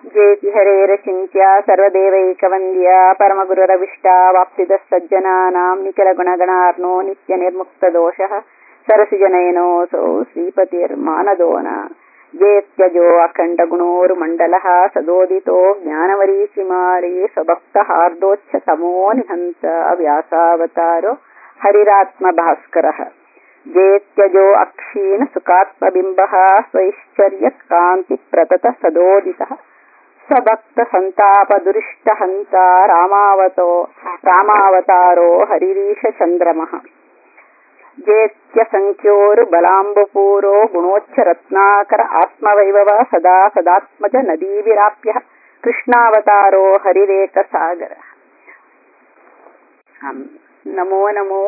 ಜೇತಿ ಹರೇರಚಿಂತ್ಯ ಸರ್ವದೇವೈಕವಂದ್ಯ ಪರಮಗುರುರವಿಷ್ಟ ವಾಪ್ಸಿದ ಸಜ್ಜನಾನಾಂ ನಿಖಿಲ ಗುಣಗಣಾರ್ನೋ ನಿತ್ಯ ನಿರ್ಮುಕ್ತ ದೋಷಃ ಸರಸಿಜನಯನೋऽಸೌ ಶ್ರೀಪತಿರ್ಮಾನದೋನ ಜೇತ್ಯಜೋ ಅಖಂಡ ಗುಣೋರು ಮಂಡಲಃ ಸದೋದಿತೋ ಜ್ಞಾನವರೀಚಿಮಾರಿ ಸ್ವಭಕ್ತ ಹಾರ್ದೋಚ್ಛ ಸಮೋ ನಿಹಂತ ವ್ಯಾಸಾವತಾರೋ ಹರಿರಾತ್ಮ ಭಾಸ್ಕರಃ ಜೇತ್ಯಜೋ ಅಕ್ಷೀಣ ಸುಖಾತ್ಮಬಿಂಬಃ ಸ್ವೈಶ್ಚರ್ಯ ಕಾಂತಿ ಪ್ರತತ ಸದೋದಿತಃ ಸ್ವಭಕ್ತ ಸಂತಾಪ ದುರಿಷ್ಟ ಹಂತ ರಾಮಾವತೋ ರಾಮಾವತಾರೋ ಹರಿರೀಶ ಚಂದ್ರಮಃ ಜೇತ್ಯ ಸಂಖ್ಯೋರು ಬಲಾಂಬಪೂರೋ ಗುಣೋಚ್ಚ ರತ್ನಾಕರ ಆತ್ಮವೈಭವ ಸದಾ ಸದಾತ್ಮಜ ನದೀವಿರಾಪ್ಯ ಕೃಷ್ಣಾವತಾರೋ ಹರಿರೇಕ ಸಾಗರ ನಮೋ ನಮೋ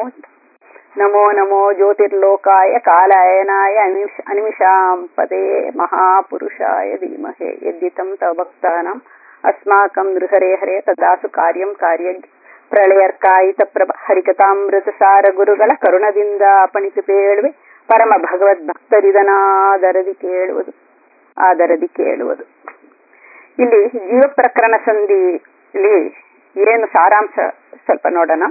ನಮೋ ನಮೋ ಜ್ಯೋತಿರ್ಲೋಕಾಯ ಕಾಲಾಯನಾಯ ಅನಿಮಿಷ ಅನಿಮಿಷಾಂ ಪದೇ ಮಹಾಪುರುಷಾಯ ಧೀಮಹೆ ಯದ್ದಿತಂ ತವ ಭಕ್ತಾನಾಂ ಅಸ್ಮಾಕಂ ನೃಹರೆ ಹರೆ ತದಾಸು ಕಾರ್ಯಂ ಕಾರ್ಯ ಪ್ರಳಯರ್ಕಾಯಿತ ಪ್ರಭ ಹರಿಕತಾಮೃತ ಸಾರ ಗುರುಗಳ ಕರುಣದಿಂದ ಅಪಣಿತು ಪೇಳುವೆ ಪರಮ ಭಗವದ್ ಭಕ್ತರಿದನಾದರದಿ ಕೇಳುವುದು ಆದರದಿ ಕೇಳುವುದು ಇಲ್ಲಿ ಜೀವ ಪ್ರಕರಣ ಸಂಧಿಲಿ ಏನು ಸಾರಾಂಶ ಸ್ವಲ್ಪ ನೋಡೋಣ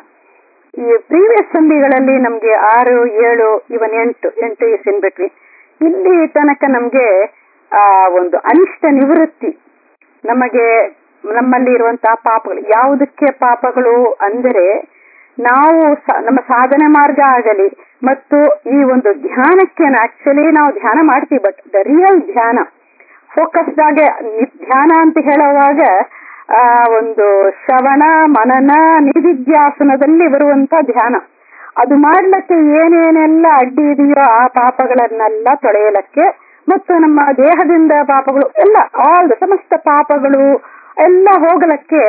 ಈ ಪ್ರೀವಿಯಸ್ ಸಂಧಿಗಳಲ್ಲಿ ನಮ್ಗೆ ಆರು ಏಳು ಇವನ್ ಎಂಟು ಎಂಟು ಇಸ್ ಇನ್ ಬಿಟ್ವೀನ್ ಇಲ್ಲಿ ತನಕ ನಮ್ಗೆ ಆ ಒಂದು ಅನಿಷ್ಟ ನಿವೃತ್ತಿ ನಮಗೆ ನಮ್ಮಲ್ಲಿ ಇರುವಂತಹ ಪಾಪಗಳು ಯಾವುದಕ್ಕೆ ಪಾಪಗಳು ಅಂದರೆ ನಾವು ನಮ್ಮ ಸಾಧನೆ ಮಾರ್ಗ ಆಗಲಿ ಮತ್ತು ಈ ಒಂದು ಧ್ಯಾನಕ್ಕೆ ಆಕ್ಚುಲಿ ನಾವು ಧ್ಯಾನ ಮಾಡ್ತೀವಿ ಬಟ್ ದ ರಿಯಲ್ ಧ್ಯಾನ ಫೋಕಸ್ಡ್ ಆಗಿ ಧ್ಯಾನ ಅಂತ ಹೇಳುವಾಗ ಆ ಒಂದು ಶ್ರವಣ ಮನನ ನಿಧಿಧ್ಯಾಸನದಲ್ಲಿ ಬರುವಂತ ಧ್ಯಾನ ಅದು ಮಾಡ್ಲಿಕ್ಕೆ ಏನೇನೆಲ್ಲ ಅಡ್ಡಿ ಇದೆಯೋ ಆ ಪಾಪಗಳನ್ನೆಲ್ಲ ತೊಳೆಯಲಕ್ಕೆ ಮತ್ತು ನಮ್ಮ ದೇಹದಿಂದ ಪಾಪಗಳು ಎಲ್ಲ ಆಲ್ ಸಮಸ್ತ ಪಾಪಗಳು ಎಲ್ಲ ಹೋಗಲಕ್ಕೆ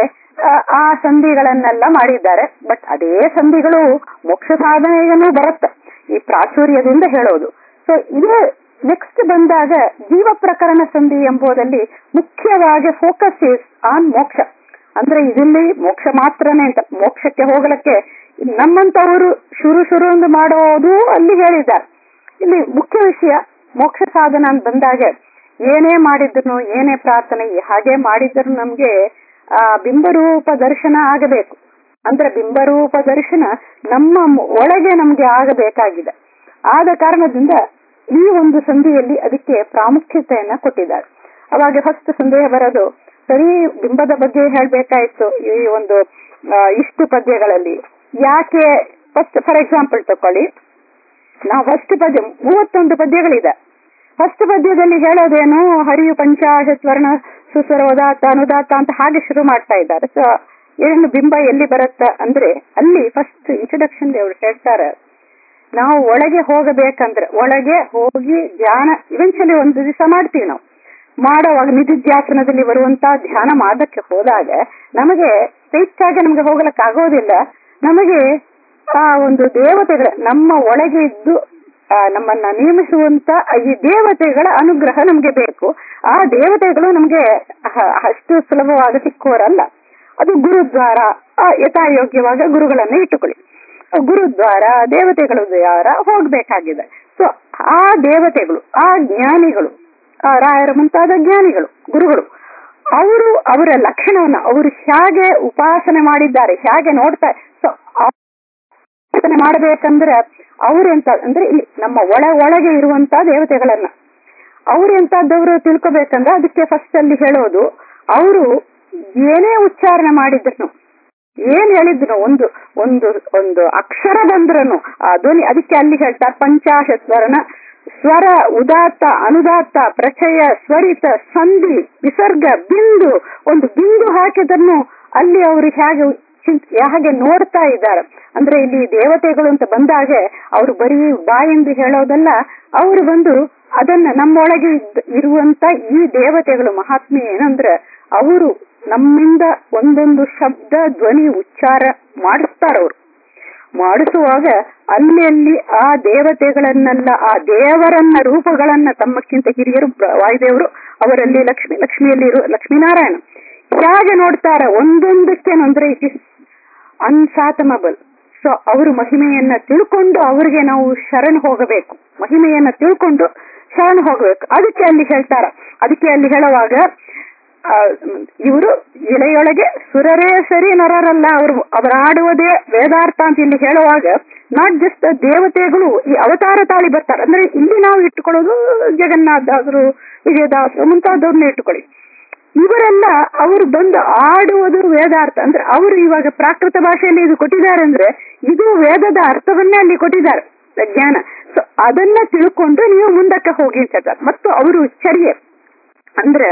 ಆ ಸಂಧಿಗಳನ್ನೆಲ್ಲ ಮಾಡಿದ್ದಾರೆ ಬಟ್ ಅದೇ ಸಂಧಿಗಳು ಮೋಕ್ಷ ಸಾಧನೆಗೂ ಬರುತ್ತೆ ಈ ಪ್ರಾಚುರ್ಯದಿಂದ ಹೇಳೋದು ಸೊ ಇದೇ ನೆಕ್ಸ್ಟ್ ಬಂದಾಗ ಜೀವ ಪ್ರಕರಣ ಸಂಧಿ ಎಂಬುದರಲ್ಲಿ ಮುಖ್ಯವಾಗಿ ಫೋಕಸ್ ಇಸ್ ಆನ್ ಮೋಕ್ಷ ಅಂದ್ರೆ ಇದರಲ್ಲಿ ಮೋಕ್ಷ ಮಾತ್ರನೇ ಅಂತ ಮೋಕ್ಷಕ್ಕೆ ಹೋಗಲಕ್ಕೆ ನಮ್ಮಂತವರು ಶುರು ಶುರು ಒಂದು ಮಾಡೋದು ಅಲ್ಲಿ ಹೇಳಿದ್ದಾರೆ ಇಲ್ಲಿ ಮುಖ್ಯ ವಿಷಯ ಮೋಕ್ಷ ಸಾಧನ ಅಂತ ಬಂದಾಗ ಏನೇ ಮಾಡಿದ್ರು ಏನೇ ಪ್ರಾರ್ಥನೆ ಹಾಗೆ ಮಾಡಿದ್ರು ನಮ್ಗೆ ಆ ಬಿಂಬರೂಪ ದರ್ಶನ ಆಗಬೇಕು ಅಂದ್ರೆ ಬಿಂಬರೂಪ ದರ್ಶನ ನಮ್ಮ ಒಳಗೆ ನಮ್ಗೆ ಆಗಬೇಕಾಗಿದೆ ಆದ ಕಾರಣದಿಂದ ಈ ಒಂದು ಸಂಧಿಯಲ್ಲಿ ಅದಕ್ಕೆ ಪ್ರಾಮುಖ್ಯತೆಯನ್ನ ಕೊಟ್ಟಿದ್ದಾರೆ ಅವಾಗ ಫಸ್ಟ್ ಸಂದೇಹ ಬರೋದು ಸರಿ ಬಿಂಬದ ಬಗ್ಗೆ ಹೇಳ್ಬೇಕಾಯ್ತು ಈ ಒಂದು ಇಷ್ಟು ಪದ್ಯಗಳಲ್ಲಿ ಯಾಕೆ ಫಸ್ಟ್ ಫಾರ್ ಎಕ್ಸಾಂಪಲ್ ತಕೊಳ್ಳಿ ನಾವು ಫಸ್ಟ್ ಪದ್ಯ ಮೂವತ್ತೊಂದು ಪದ್ಯಗಳಿದೆ ಫಸ್ಟ್ ಪದ್ಯದಲ್ಲಿ ಹೇಳೋದೇನು ಹರಿಯು ಪಂಚಾಶತ್ ವರ್ಣ ಸುಸ್ವರ ಉದಾತ್ತ ಅನುದಾತ್ತ ಅಂತ ಹಾಗೆ ಶುರು ಮಾಡ್ತಾ ಇದ್ದಾರೆ ಸೊ ಏನು ಬಿಂಬ ಎಲ್ಲಿ ಬರುತ್ತ ಅಂದ್ರೆ ಅಲ್ಲಿ ಫಸ್ಟ್ ಇಂಟ್ರೊಡಕ್ಷನ್ ಅವ್ರು ಹೇಳ್ತಾರೆ ನಾವು ಒಳಗೆ ಹೋಗಬೇಕಂದ್ರೆ ಒಳಗೆ ಹೋಗಿ ಧ್ಯಾನ ಇವೆನ್ಚುಲಿ ಒಂದು ದಿವಸ ಮಾಡ್ತೀವಿ ನಾವು ಮಾಡೋವಾಗ ನಿಧಿಧ್ಯಾಸನದಲ್ಲಿ ಬರುವಂತ ಧ್ಯಾನ ಮಾಡಕ್ಕೆ ಹೋದಾಗ ನಮಗೆ ಸ್ಟ್ರೈಟ್ ನಮಗೆ ಹೋಗ್ಲಕ್ಕೆ ಆಗೋದಿಲ್ಲ ನಮಗೆ ಆ ಒಂದು ದೇವತೆಗಳ ನಮ್ಮ ಒಳಗೆ ಇದ್ದು ನಮ್ಮನ್ನ ನೇಮಿಸುವಂತ ಈ ದೇವತೆಗಳ ಅನುಗ್ರಹ ನಮ್ಗೆ ಬೇಕು ಆ ದೇವತೆಗಳು ನಮ್ಗೆ ಅಷ್ಟು ಸುಲಭವಾಗಿ ಸಿಕ್ಕೋರಲ್ಲ ಅದು ಗುರುದ್ವಾರ ಯಥಾಯೋಗ್ಯವಾಗ ಗುರುಗಳನ್ನ ಇಟ್ಟುಕೊಳ್ಳಿ ಗುರುದ್ವಾರ ದೇವತೆಗಳ ದ್ವಾರ ಹೋಗ್ಬೇಕಾಗಿದೆ ಸೊ ಆ ದೇವತೆಗಳು ಆ ಜ್ಞಾನಿಗಳು ರಾಯರ ಮುಂತಾದ ಜ್ಞಾನಿಗಳು ಗುರುಗಳು ಅವರು ಅವರ ಲಕ್ಷಣವನ್ನ ಅವರು ಹೇಗೆ ಉಪಾಸನೆ ಮಾಡಿದ್ದಾರೆ ಹೇಗೆ ನೋಡ್ತಾ ಸೊ ಉಪಾಸನೆ ಮಾಡಬೇಕಂದ್ರೆ ಅವರು ಎಂತ ಅಂದ್ರೆ ಇಲ್ಲಿ ನಮ್ಮ ಒಳ ಒಳಗೆ ಇರುವಂತ ದೇವತೆಗಳನ್ನ ಅವ್ರು ಎಂತದ್ದವರು ತಿಳ್ಕೊಬೇಕಂದ್ರೆ ಅದಕ್ಕೆ ಫಸ್ಟ್ ಅಲ್ಲಿ ಹೇಳೋದು ಅವರು ಏನೇ ಉಚ್ಚಾರಣೆ ಮಾಡಿದ್ರು ಏನ್ ಹೇಳಿದ್ರು ಒಂದು ಒಂದು ಒಂದು ಅಕ್ಷರ ಬಂದ್ರನು ಆ ಧ್ವನಿ ಅದಕ್ಕೆ ಅಲ್ಲಿ ಹೇಳ್ತಾರೆ ಪಂಚಾಶತ್ ಸ್ವರಣ ಸ್ವರ ಉದಾತ್ತ ಅನುದಾತ್ತ ಪ್ರಚಯ ಸ್ವರಿತ ಸಂಧಿ ವಿಸರ್ಗ ಬಿಂದು ಒಂದು ಬಿಂದು ಹಾಕಿದನ್ನು ಅಲ್ಲಿ ಅವರು ಹೇಗೆ ಹಾಗೆ ನೋಡ್ತಾ ಇದ್ದಾರೆ ಅಂದ್ರೆ ಇಲ್ಲಿ ದೇವತೆಗಳು ಅಂತ ಬಂದಾಗ ಅವರು ಬರೀ ಬಾಯಿಂದ ಹೇಳೋದಲ್ಲ ಅವರು ಬಂದು ಅದನ್ನ ನಮ್ಮೊಳಗೆ ಇರುವಂತ ಈ ದೇವತೆಗಳು ಮಹಾತ್ಮೆ ಏನಂದ್ರೆ ಅವರು ನಮ್ಮಿಂದ ಒಂದೊಂದು ಶಬ್ದ ಧ್ವನಿ ಉಚ್ಚಾರ ಮಾಡಿಸ್ತಾರವ್ರು ಮಾಡಿಸುವಾಗ ಅಲ್ಲಿ ಅಲ್ಲಿ ಆ ದೇವತೆಗಳನ್ನೆಲ್ಲ ಆ ದೇವರನ್ನ ರೂಪಗಳನ್ನ ತಮ್ಮಕ್ಕಿಂತ ಹಿರಿಯರು ವಾಯುದೇವರು ಅವರಲ್ಲಿ ಲಕ್ಷ್ಮಿ ಲಕ್ಷ್ಮಿಯಲ್ಲಿ ಇರುವ ಲಕ್ಷ್ಮೀನಾರಾಯಣ ಹೇಗೆ ನೋಡ್ತಾರ ಒಂದೊಂದಕ್ಕೇನಂದ್ರೆ ಇಟ್ ಇಸ್ ಅನ್ಸಾತಮಬಲ್ ಸೊ ಅವರು ಮಹಿಮೆಯನ್ನ ತಿಳ್ಕೊಂಡು ಅವರಿಗೆ ನಾವು ಶರಣ ಹೋಗಬೇಕು ಮಹಿಮೆಯನ್ನ ತಿಳ್ಕೊಂಡು ಶರಣ ಹೋಗಬೇಕು ಅದಕ್ಕೆ ಅಲ್ಲಿ ಹೇಳ್ತಾರ ಅದಕ್ಕೆ ಅಲ್ಲಿ ಹೇಳುವಾಗ ಇವರು ಇಲೆಯೊಳಗೆ ಸುರರೇ ಸರಿ ನರರಲ್ಲ ಅವರು ಅವರಾಡುವುದೇ ವೇದಾರ್ಥ ಅಂತ ಇಲ್ಲಿ ಹೇಳುವಾಗ ನಾಟ್ ಜಸ್ಟ್ ದೇವತೆಗಳು ಈ ಅವತಾರ ತಾಳಿ ಬರ್ತಾರೆ ಅಂದ್ರೆ ಇಲ್ಲಿ ನಾವು ಇಟ್ಟುಕೊಳ್ಳೋದು ಜಗನ್ನಾಥದಾಸರು ವಿಜಯದಾಸರು ಮುಂತಾದವ್ರನ್ನ ಇಟ್ಟುಕೊಳ್ಳಿ ಇವರೆಲ್ಲ ಅವರು ಬಂದು ಆಡುವುದು ವೇದಾರ್ಥ ಅಂದ್ರೆ ಅವರು ಇವಾಗ ಪ್ರಾಕೃತ ಭಾಷೆಯಲ್ಲಿ ಇದು ಕೊಟ್ಟಿದ್ದಾರೆ ಅಂದ್ರೆ ಇದು ವೇದದ ಅರ್ಥವನ್ನೇ ಅಲ್ಲಿ ಕೊಟ್ಟಿದ್ದಾರೆ ಜ್ಞಾನ ಸೊ ಅದನ್ನ ತಿಳ್ಕೊಂಡು ನೀವು ಮುಂದಕ್ಕೆ ಹೋಗಿ ಅಂತ ಹೇಳ್ತಾರೆ ಮತ್ತು ಅವರು ಚರ್ಯೆ ಅಂದ್ರೆ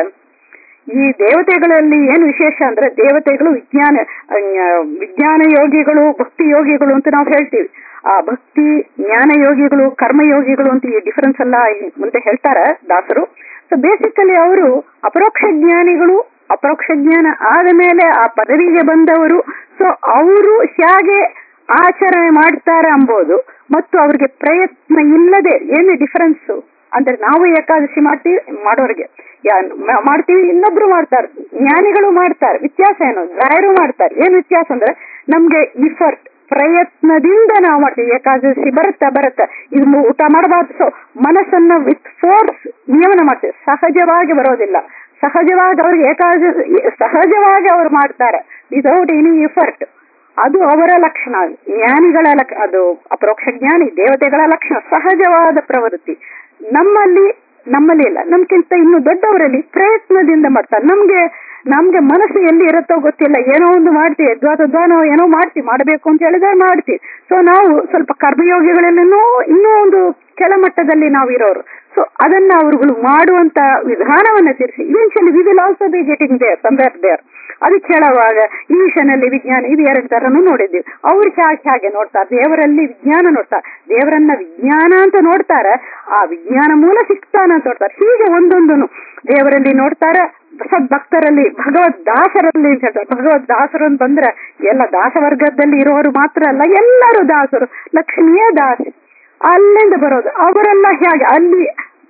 ಈ ದೇವತೆಗಳಲ್ಲಿ ಏನು ವಿಶೇಷ ಅಂದ್ರೆ ದೇವತೆಗಳು ವಿಜ್ಞಾನ ವಿಜ್ಞಾನ ಯೋಗಿಗಳು ಭಕ್ತಿ ಯೋಗಿಗಳು ಅಂತ ನಾವು ಹೇಳ್ತೀವಿ ಆ ಭಕ್ತಿ ಜ್ಞಾನ ಯೋಗಿಗಳು ಕರ್ಮಯೋಗಿಗಳು ಅಂತ ಈ ಡಿಫರೆನ್ಸ್ ಎಲ್ಲ ಮುಂದೆ ಹೇಳ್ತಾರೆ ದಾಸರು ಸೊ ಬೇಸಿಕಲಿ ಅವರು ಅಪರೋಕ್ಷ ಜ್ಞಾನಿಗಳು ಅಪರೋಕ್ಷ ಜ್ಞಾನ ಆದ ಮೇಲೆ ಆ ಪದವಿಗೆ ಬಂದವರು ಸೊ ಅವರು ಹೇಗೆ ಆಚರಣೆ ಮಾಡ್ತಾರೆ ಅಂಬೋದು ಮತ್ತು ಅವ್ರಿಗೆ ಪ್ರಯತ್ನ ಇಲ್ಲದೆ ಏನು ಡಿಫರೆನ್ಸ್ ಅಂದ್ರೆ ನಾವು ಏಕಾದಶಿ ಮಾಡ್ತೀವಿ ಮಾಡೋರಿಗೆ ಮಾಡ್ತೀವಿ ಇನ್ನೊಬ್ರು ಮಾಡ್ತಾರೆ ಜ್ಞಾನಿಗಳು ಮಾಡ್ತಾರೆ ವ್ಯತ್ಯಾಸ ಏನು ಡ್ರಾಯರು ಮಾಡ್ತಾರೆ ಏನ್ ವ್ಯತ್ಯಾಸ ಅಂದ್ರೆ ನಮ್ಗೆ ಇಫರ್ಟ್ ಪ್ರಯತ್ನದಿಂದ ನಾವು ಮಾಡ್ತೀವಿ ಏಕಾದಶಿ ಬರುತ್ತಾ ಬರುತ್ತಾ ಇದು ಊಟ ಮಾಡಬಾರ್ದು ಸೊ ಮನಸ್ಸನ್ನ ವಿತ್ ಫೋರ್ಸ್ ನಿಯಮನ ಮಾಡ್ತೀವಿ ಸಹಜವಾಗಿ ಬರೋದಿಲ್ಲ ಸಹಜವಾಗಿ ಅವ್ರಿಗೆ ಏಕಾದಶಿ ಸಹಜವಾಗಿ ಅವ್ರು ಮಾಡ್ತಾರೆ ವಿತೌಟ್ ಎನಿ ಎಫರ್ಟ್ ಅದು ಅವರ ಲಕ್ಷಣ ಜ್ಞಾನಿಗಳ ಲಕ್ಷ ಅದು ಅಪರೋಕ್ಷ ಜ್ಞಾನಿ ದೇವತೆಗಳ ಲಕ್ಷಣ ಸಹಜವಾದ ಪ್ರವೃತ್ತಿ ನಮ್ಮಲ್ಲಿ ನಮ್ಮಲ್ಲಿ ಇಲ್ಲ ನಮ್ಗಿಂತ ಇನ್ನು ದೊಡ್ಡವರಲ್ಲಿ ಪ್ರಯತ್ನದಿಂದ ಮಾಡ್ತಾರೆ ನಮ್ಗೆ ನಮ್ಗೆ ಮನಸ್ಸು ಎಲ್ಲಿ ಇರುತ್ತೋ ಗೊತ್ತಿಲ್ಲ ಏನೋ ಒಂದು ಮಾಡ್ತೀವಿ ಯದ್ವಾ ತದ್ವಾ ನಾವು ಏನೋ ಮಾಡ್ತೀವಿ ಮಾಡಬೇಕು ಅಂತ ಹೇಳಿದ್ರೆ ಮಾಡ್ತೀವಿ ಸೊ ನಾವು ಸ್ವಲ್ಪ ಕರ್ಮಯೋಗಿಗಳಲ್ಲಿನೂ ಇನ್ನೂ ಒಂದು ಕೆಳಮಟ್ಟದಲ್ಲಿ ನಾವು ಇರೋರು ಸೊ ಅದನ್ನ ಅವರುಗಳು ಮಾಡುವಂತ ವಿಧಾನವನ್ನ ತಿಳಿಸಿ eventually we will also be getting there somewhere there ಅದಕ್ಕೆ ಹೇಳುವಾಗ ಈಶನಲ್ಲಿ ವಿಜ್ಞಾನ ಇದು ಎರಡು ತರನು ನೋಡಿದ್ದೀವಿ ಅವ್ರು ಹೇಗೆ ಹೇಗೆ ನೋಡ್ತಾರೆ ದೇವರಲ್ಲಿ ವಿಜ್ಞಾನ ನೋಡ್ತಾರೆ ದೇವರನ್ನ ವಿಜ್ಞಾನ ಅಂತ ನೋಡ್ತಾರೆ ಆ ವಿಜ್ಞಾನ ಮೂಲ ಸಿಗ್ತಾನ ಅಂತ ನೋಡ್ತಾರೆ ಹೀಗೆ ಒಂದೊಂದನು ದೇವರಲ್ಲಿ ನೋಡ್ತಾರೆ ಸದ್ಭಕ್ತರಲ್ಲಿ ಭಗವದ್ ದಾಸರಲ್ಲಿ ಅಂತ ಹೇಳ್ತಾರೆ ಭಗವದ್ ದಾಸರು ಅಂತ ಬಂದ್ರೆ ಎಲ್ಲ ದಾಸವರ್ಗದಲ್ಲಿ ಇರೋರು ಮಾತ್ರ ಅಲ್ಲ ಎಲ್ಲರೂ ದಾಸರು ಲಕ್ಷ್ಮಿಯೇ ದಾಸಿ ಅಲ್ಲಿಂದ ಬರೋದು ಅವರೆಲ್ಲ ಹೇಗೆ ಅಲ್ಲಿ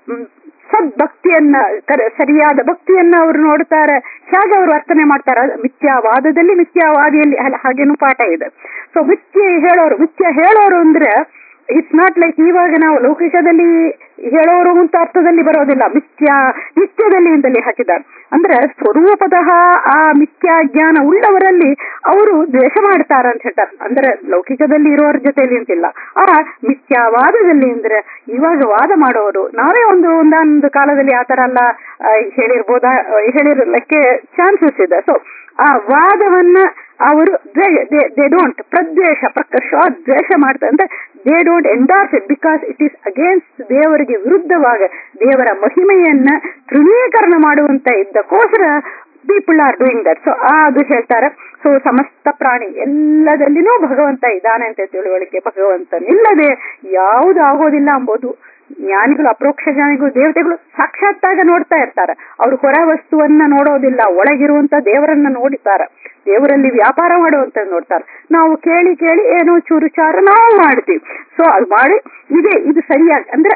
ಸದ್ಭಕ್ತಿಯನ್ನ ಸರಿಯಾದ ಭಕ್ತಿಯನ್ನ ಅವರು ನೋಡ್ತಾರೆ ಹೇಗೆ ಅವರು ವರ್ತನೆ ಮಾಡ್ತಾರೆ ಮಿಥ್ಯಾವಾದದಲ್ಲಿ ಮಿಥ್ಯಾವಾದಿಯಲ್ಲಿ ಹಾಗೇನು ಪಾಠ ಇದೆ ಸೊ ಮಿಥ್ಯ ಹೇಳೋರು ಮಿಥ್ಯ ಹೇಳೋರು ಅಂದ್ರೆ ಇಟ್ಸ್ ನಾಟ್ ಲೈಕ್ ಇವಾಗ ನಾವು ಲೌಕಿಕದಲ್ಲಿ ಹೇಳೋರು ಅಂತ ಅರ್ಥದಲ್ಲಿ ಬರೋದಿಲ್ಲ ಮಿಥ್ಯಾ ನಿತ್ಯದಲ್ಲಿ ಅಂತಲ್ಲಿ ಹಾಕಿದ್ದಾರೆ ಅಂದ್ರೆ ಸ್ವರೂಪತಃ ಆ ಮಿಥ್ಯಾ ಜ್ಞಾನ ಉಳ್ಳವರಲ್ಲಿ ಅವರು ದ್ವೇಷ ಮಾಡ್ತಾರ ಅಂತ ಹೇಳ್ತಾರೆ ಅಂದ್ರೆ ಲೌಕಿಕದಲ್ಲಿ ಇರೋರ ಜೊತೆಲಿ ಅಂತಿಲ್ಲ ಆ ಮಿಥ್ಯಾವಾದದಲ್ಲಿ ಅಂದ್ರೆ ಇವಾಗ ವಾದ ಮಾಡೋರು ನಾವೇ ಒಂದು ಒಂದೊಂದು ಕಾಲದಲ್ಲಿ ಆತರ ಎಲ್ಲ ಹೇಳಿರ್ಬೋದಾ ಹೇಳಿರ್ಲಿಕ್ಕೆ ಚಾನ್ಸಸ್ ಇದೆ ಸೊ ಆ ವಾದವನ್ನ ಅವರು ದೇ ಡೋಂಟ್ ಪ್ರದ್ವೇಷ ಪ್ರಕರ್ಷ ದ್ವೇಷ ಮಾಡ್ತಾರೆ ಅಂದ್ರೆ they don't endorse it because it is against ದೇವರಿಗೆ ವಿರುದ್ಧವಾಗ ದೇವರ ಮಹಿಮೆಯನ್ನ ತೃಣೀಕರಣ ಮಾಡುವಂತ ಇದ್ದಕ್ಕೋಸ್ಕರ people are doing that so ಅದು ಹೇಳ್ತಾರೆ ಸೊ ಸಮಸ್ತ ಪ್ರಾಣಿ ಎಲ್ಲದಲ್ಲಿನೂ ಭಗವಂತ ಇದ್ದಾನೆ ಅಂತ ತಿಳುವಳಿಕೆ ಭಗವಂತನಿಲ್ಲದೆ ಯಾವುದು ಆಗೋದಿಲ್ಲ ಎಂಬುದು ಜ್ಞಾನಿಗಳು ಅಪ್ರೋಕ್ಷ ಜ್ಞಾನಿಗಳು ದೇವತೆಗಳು ಸಾಕ್ಷಾತ್ತಾಗ ನೋಡ್ತಾ ಇರ್ತಾರೆ ಅವ್ರು ಹೊರ ವಸ್ತುವನ್ನ ನೋಡೋದಿಲ್ಲ ಒಳಗಿರುವಂತ ದೇವರನ್ನ ನೋಡುತ್ತಾರೆ ದೇವರಲ್ಲಿ ವ್ಯಾಪಾರ ಮಾಡುವಂತ ನೋಡ್ತಾರೆ ನಾವು ಕೇಳಿ ಕೇಳಿ ಏನೋ ಚೂರುಚಾರ ನಾವು ಮಾಡ್ತೀವಿ ಸೊ ಅದು ಮಾಡಿ ಇದೆ ಇದು ಸರಿಯಾಗಿ ಅಂದ್ರೆ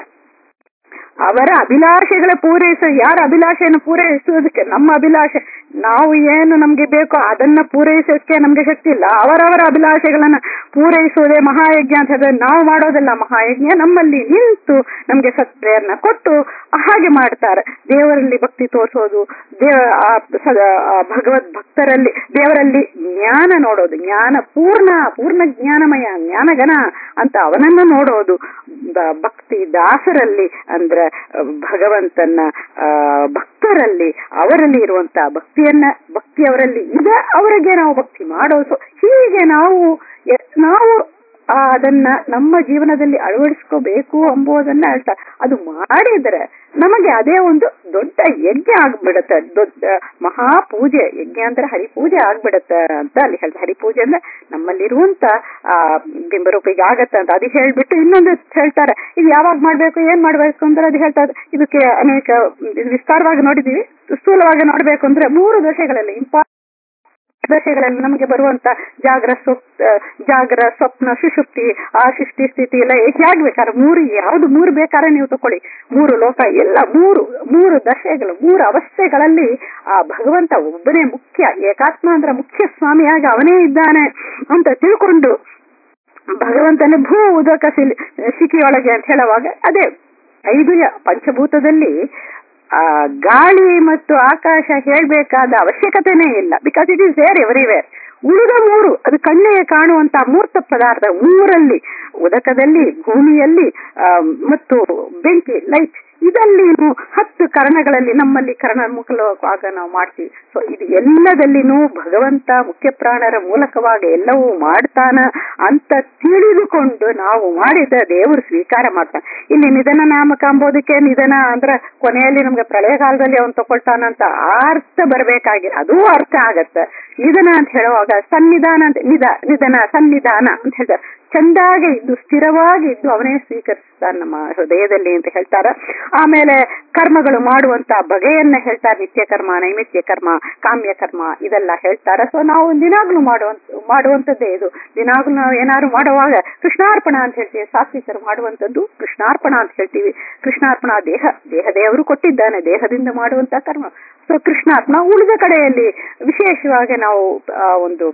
ಅವರ ಅಭಿಲಾಷೆಗಳ ಪೂರೈಸ ಯಾರ ಅಭಿಲಾಷೆಯನ್ನು ಪೂರೈಸುವುದಕ್ಕೆ ನಮ್ಮ ಅಭಿಲಾಷೆ ನಾವು ಏನು ನಮ್ಗೆ ಬೇಕೋ ಅದನ್ನ ಪೂರೈಸೋಕೆ ನಮ್ಗೆ ಶಕ್ತಿ ಇಲ್ಲ ಅವರವರ ಅಭಿಲಾಷೆಗಳನ್ನ ಪೂರೈಸುವುದೇ ಮಹಾಯಜ್ಞ ಅಂತ ಹೇಳಿದ್ರೆ ನಾವು ಮಾಡೋದಲ್ಲ ಮಹಾಯಜ್ಞ ನಮ್ಮಲ್ಲಿ ನಿಂತು ನಮ್ಗೆ ಸತ್ಪ್ರೇರಣ ಕೊಟ್ಟು ಹಾಗೆ ಮಾಡ್ತಾರೆ ದೇವರಲ್ಲಿ ಭಕ್ತಿ ತೋರಿಸೋದು ದೇವ ಭಗವದ್ ಭಕ್ತರಲ್ಲಿ ದೇವರಲ್ಲಿ ಜ್ಞಾನ ನೋಡೋದು ಜ್ಞಾನ ಪೂರ್ಣ ಪೂರ್ಣ ಜ್ಞಾನಮಯ ಜ್ಞಾನಗಣ ಅಂತ ಅವನನ್ನ ನೋಡೋದು ಭಕ್ತಿ ದಾಸರಲ್ಲಿ ಅಂದ್ರೆ ಭಗವಂತನ ಭಕ್ತರಲ್ಲಿ ಅವರಲ್ಲಿ ಇರುವಂತಹ ಭಕ್ತಿಯನ್ನ ಭಕ್ತಿ ಅವರಲ್ಲಿ ಇದೆ ಅವರಿಗೆ ನಾವು ಭಕ್ತಿ ಮಾಡೋದು ಹೀಗೆ ನಾವು ನಾವು ಅದನ್ನ ನಮ್ಮ ಜೀವನದಲ್ಲಿ ಅಳವಡಿಸ್ಕೋಬೇಕು ಎಂಬುದನ್ನ ಹೇಳ್ತಾರೆ ಅದು ಮಾಡಿದ್ರೆ ನಮಗೆ ಅದೇ ಒಂದು ದೊಡ್ಡ ಯಜ್ಞ ಆಗ್ಬಿಡತ್ತೆ ದೊಡ್ಡ ಮಹಾಪೂಜೆ ಯಜ್ಞ ಅಂದ್ರೆ ಹರಿಪೂಜೆ ಆಗ್ಬಿಡತ್ತೆ ಅಂತ ಅಲ್ಲಿ ಹೇಳ್ತಾರೆ ಹರಿಪೂಜೆ ಅಂದ್ರೆ ನಮ್ಮಲ್ಲಿರುವಂತ ಆ ಬಿಂಬರೂಪಿಗೆ ಆಗತ್ತೆ ಅಂತ ಅದು ಹೇಳ್ಬಿಟ್ಟು ಇನ್ನೊಂದು ಹೇಳ್ತಾರೆ ಇದು ಯಾವಾಗ ಮಾಡ್ಬೇಕು ಏನ್ ಮಾಡ್ಬೇಕು ಅಂದ್ರೆ ಅದು ಹೇಳ್ತಾರೆ ಇದಕ್ಕೆ ಅನೇಕ ವಿಸ್ತಾರವಾಗಿ ನೋಡಿದೀವಿ ಸ್ಥೂಲವಾಗಿ ನೋಡ್ಬೇಕು ಅಂದ್ರೆ ಮೂರು ದಶೆಗಳಲ್ಲಿ ಇಂಪಾ ದಶೆಗಳಲ್ಲಿ ನಮಗೆ ಬರುವಂತ ಜಾಗ್ರ ಸ್ವಪ್ ಜಾಗ್ರ ಸ್ವಪ್ನ ಸುಷುಪ್ತಿ ಆ ಸೃಷ್ಟಿ ಸ್ಥಿತಿ ಎಲ್ಲ ಹೇಗೆ ಬೇಕಾದ್ರೆ ಮೂರು ಯಾವ್ದು ಮೂರು ಬೇಕಾದ್ರೆ ನೀವು ತಕೊಳ್ಳಿ ಮೂರು ಲೋಕ ಎಲ್ಲ ಮೂರು ಮೂರು ದಶೆಗಳು ಮೂರು ಅವಸ್ಥೆಗಳಲ್ಲಿ ಆ ಭಗವಂತ ಒಬ್ಬನೇ ಮುಖ್ಯ ಏಕಾತ್ಮ ಅಂದ್ರೆ ಮುಖ್ಯ ಸ್ವಾಮಿಯಾಗಿ ಅವನೇ ಇದ್ದಾನೆ ಅಂತ ತಿಳ್ಕೊಂಡು ಭಗವಂತನ ಭೂ ಉದಕ ಶಿಕಿಯೊಳಗೆ ಅಂತ ಹೇಳುವಾಗ ಅದೇ ಐದು ಪಂಚಭೂತದಲ್ಲಿ ಆ ಗಾಳಿ ಮತ್ತು ಆಕಾಶ ಹೇಳ್ಬೇಕಾದ ಅವಶ್ಯಕತೆನೇ ಇಲ್ಲ because it is there everywhere ಉಳಿದ ಮೂರು ಅದು ಕಣ್ಣಿಗೆ ಕಾಣುವಂತ ಮೂರ್ತ ಪದಾರ್ಥ ಮೂರಲ್ಲಿ ಉದಕದಲ್ಲಿ ಭೂಮಿಯಲ್ಲಿ ಆ, ಮತ್ತು ಬೆಂಕಿ ಲೈಟ್ ಇದಲ್ಲಿನೂ ಹತ್ತು ಕರ್ಣಗಳಲ್ಲಿ ನಮ್ಮಲ್ಲಿ ಕರ್ಣ ಮುಖಲವಾಗ ನಾವು ಮಾಡ್ತೀವಿ ಸೊ ಇದು ಎಲ್ಲದಲ್ಲಿನೂ ಭಗವಂತ ಮುಖ್ಯ ಪ್ರಾಣರ ಮೂಲಕವಾಗಿ ಎಲ್ಲವೂ ಮಾಡ್ತಾನ ಅಂತ ತಿಳಿದುಕೊಂಡು ನಾವು ಮಾಡಿದ ದೇವರು ಸ್ವೀಕಾರ ಮಾಡ್ತಾನೆ ಇಲ್ಲಿ ನಿಧನ ನಾಮಕ ಅಂಬೋದಕ್ಕೆ ನಿಧನ ಅಂದ್ರೆ ಕೊನೆಯಲ್ಲಿ ನಮ್ಗೆ ಪ್ರಳಯಕಾಲದಲ್ಲಿ ಅವನು ತಗೊಳ್ತಾನಂತ ಆ ಅರ್ಥ ಬರಬೇಕಾಗಿ ಅದೂ ಅರ್ಥ ಆಗತ್ತೆ ನಿಧನ ಅಂತ ಹೇಳುವಾಗ ಸನ್ನಿಧಾನ ಅಂತ ನಿಧ ನಿಧನ ಸನ್ನಿಧಾನ ಅಂತ ಹೇಳ್ತಾರೆ ಚಂದಾಗಿ ಇದ್ದು ಸ್ಥಿರವಾಗಿ ಇದ್ದು ಅವನೇ ಸ್ವೀಕರಿಸ್ತಾನೆ ನಮ್ಮ ಹೃದಯದಲ್ಲಿ ಅಂತ ಹೇಳ್ತಾರ ಆಮೇಲೆ ಕರ್ಮಗಳು ಮಾಡುವಂತ ಬಗೆಯನ್ನ ಹೇಳ್ತಾರೆ ನಿತ್ಯ ಕರ್ಮ ನೈಮಿತ್ಯ ಕರ್ಮ ಕಾಮ್ಯ ಕರ್ಮ ಇದೆಲ್ಲ ಹೇಳ್ತಾರೆ ಸೊ ನಾವು ದಿನಾಗ್ಲೂ ಮಾಡುವಂತ ಮಾಡುವಂತದ್ದೇ ಇದು ದಿನಾಗ್ಲೂ ನಾವು ಏನಾದ್ರು ಮಾಡುವಾಗ ಕೃಷ್ಣಾರ್ಪಣ ಅಂತ ಹೇಳ್ತೀವಿ ಸಾತ್ವಿಕರು ಮಾಡುವಂತದ್ದು ಕೃಷ್ಣಾರ್ಪಣ ಅಂತ ಹೇಳ್ತೀವಿ ಕೃಷ್ಣಾರ್ಪಣ ದೇಹ ದೇಹ ದೇವರು ಕೊಟ್ಟಿದ್ದಾನೆ ದೇಹದಿಂದ ಮಾಡುವಂತ ಕರ್ಮ ಸೊ ಕೃಷ್ಣಾರ್ಪಣ ಉಳಿದ ಕಡೆಯಲ್ಲಿ ವಿಶೇಷವಾಗಿ ನಾವು ಆ, ಒಂದು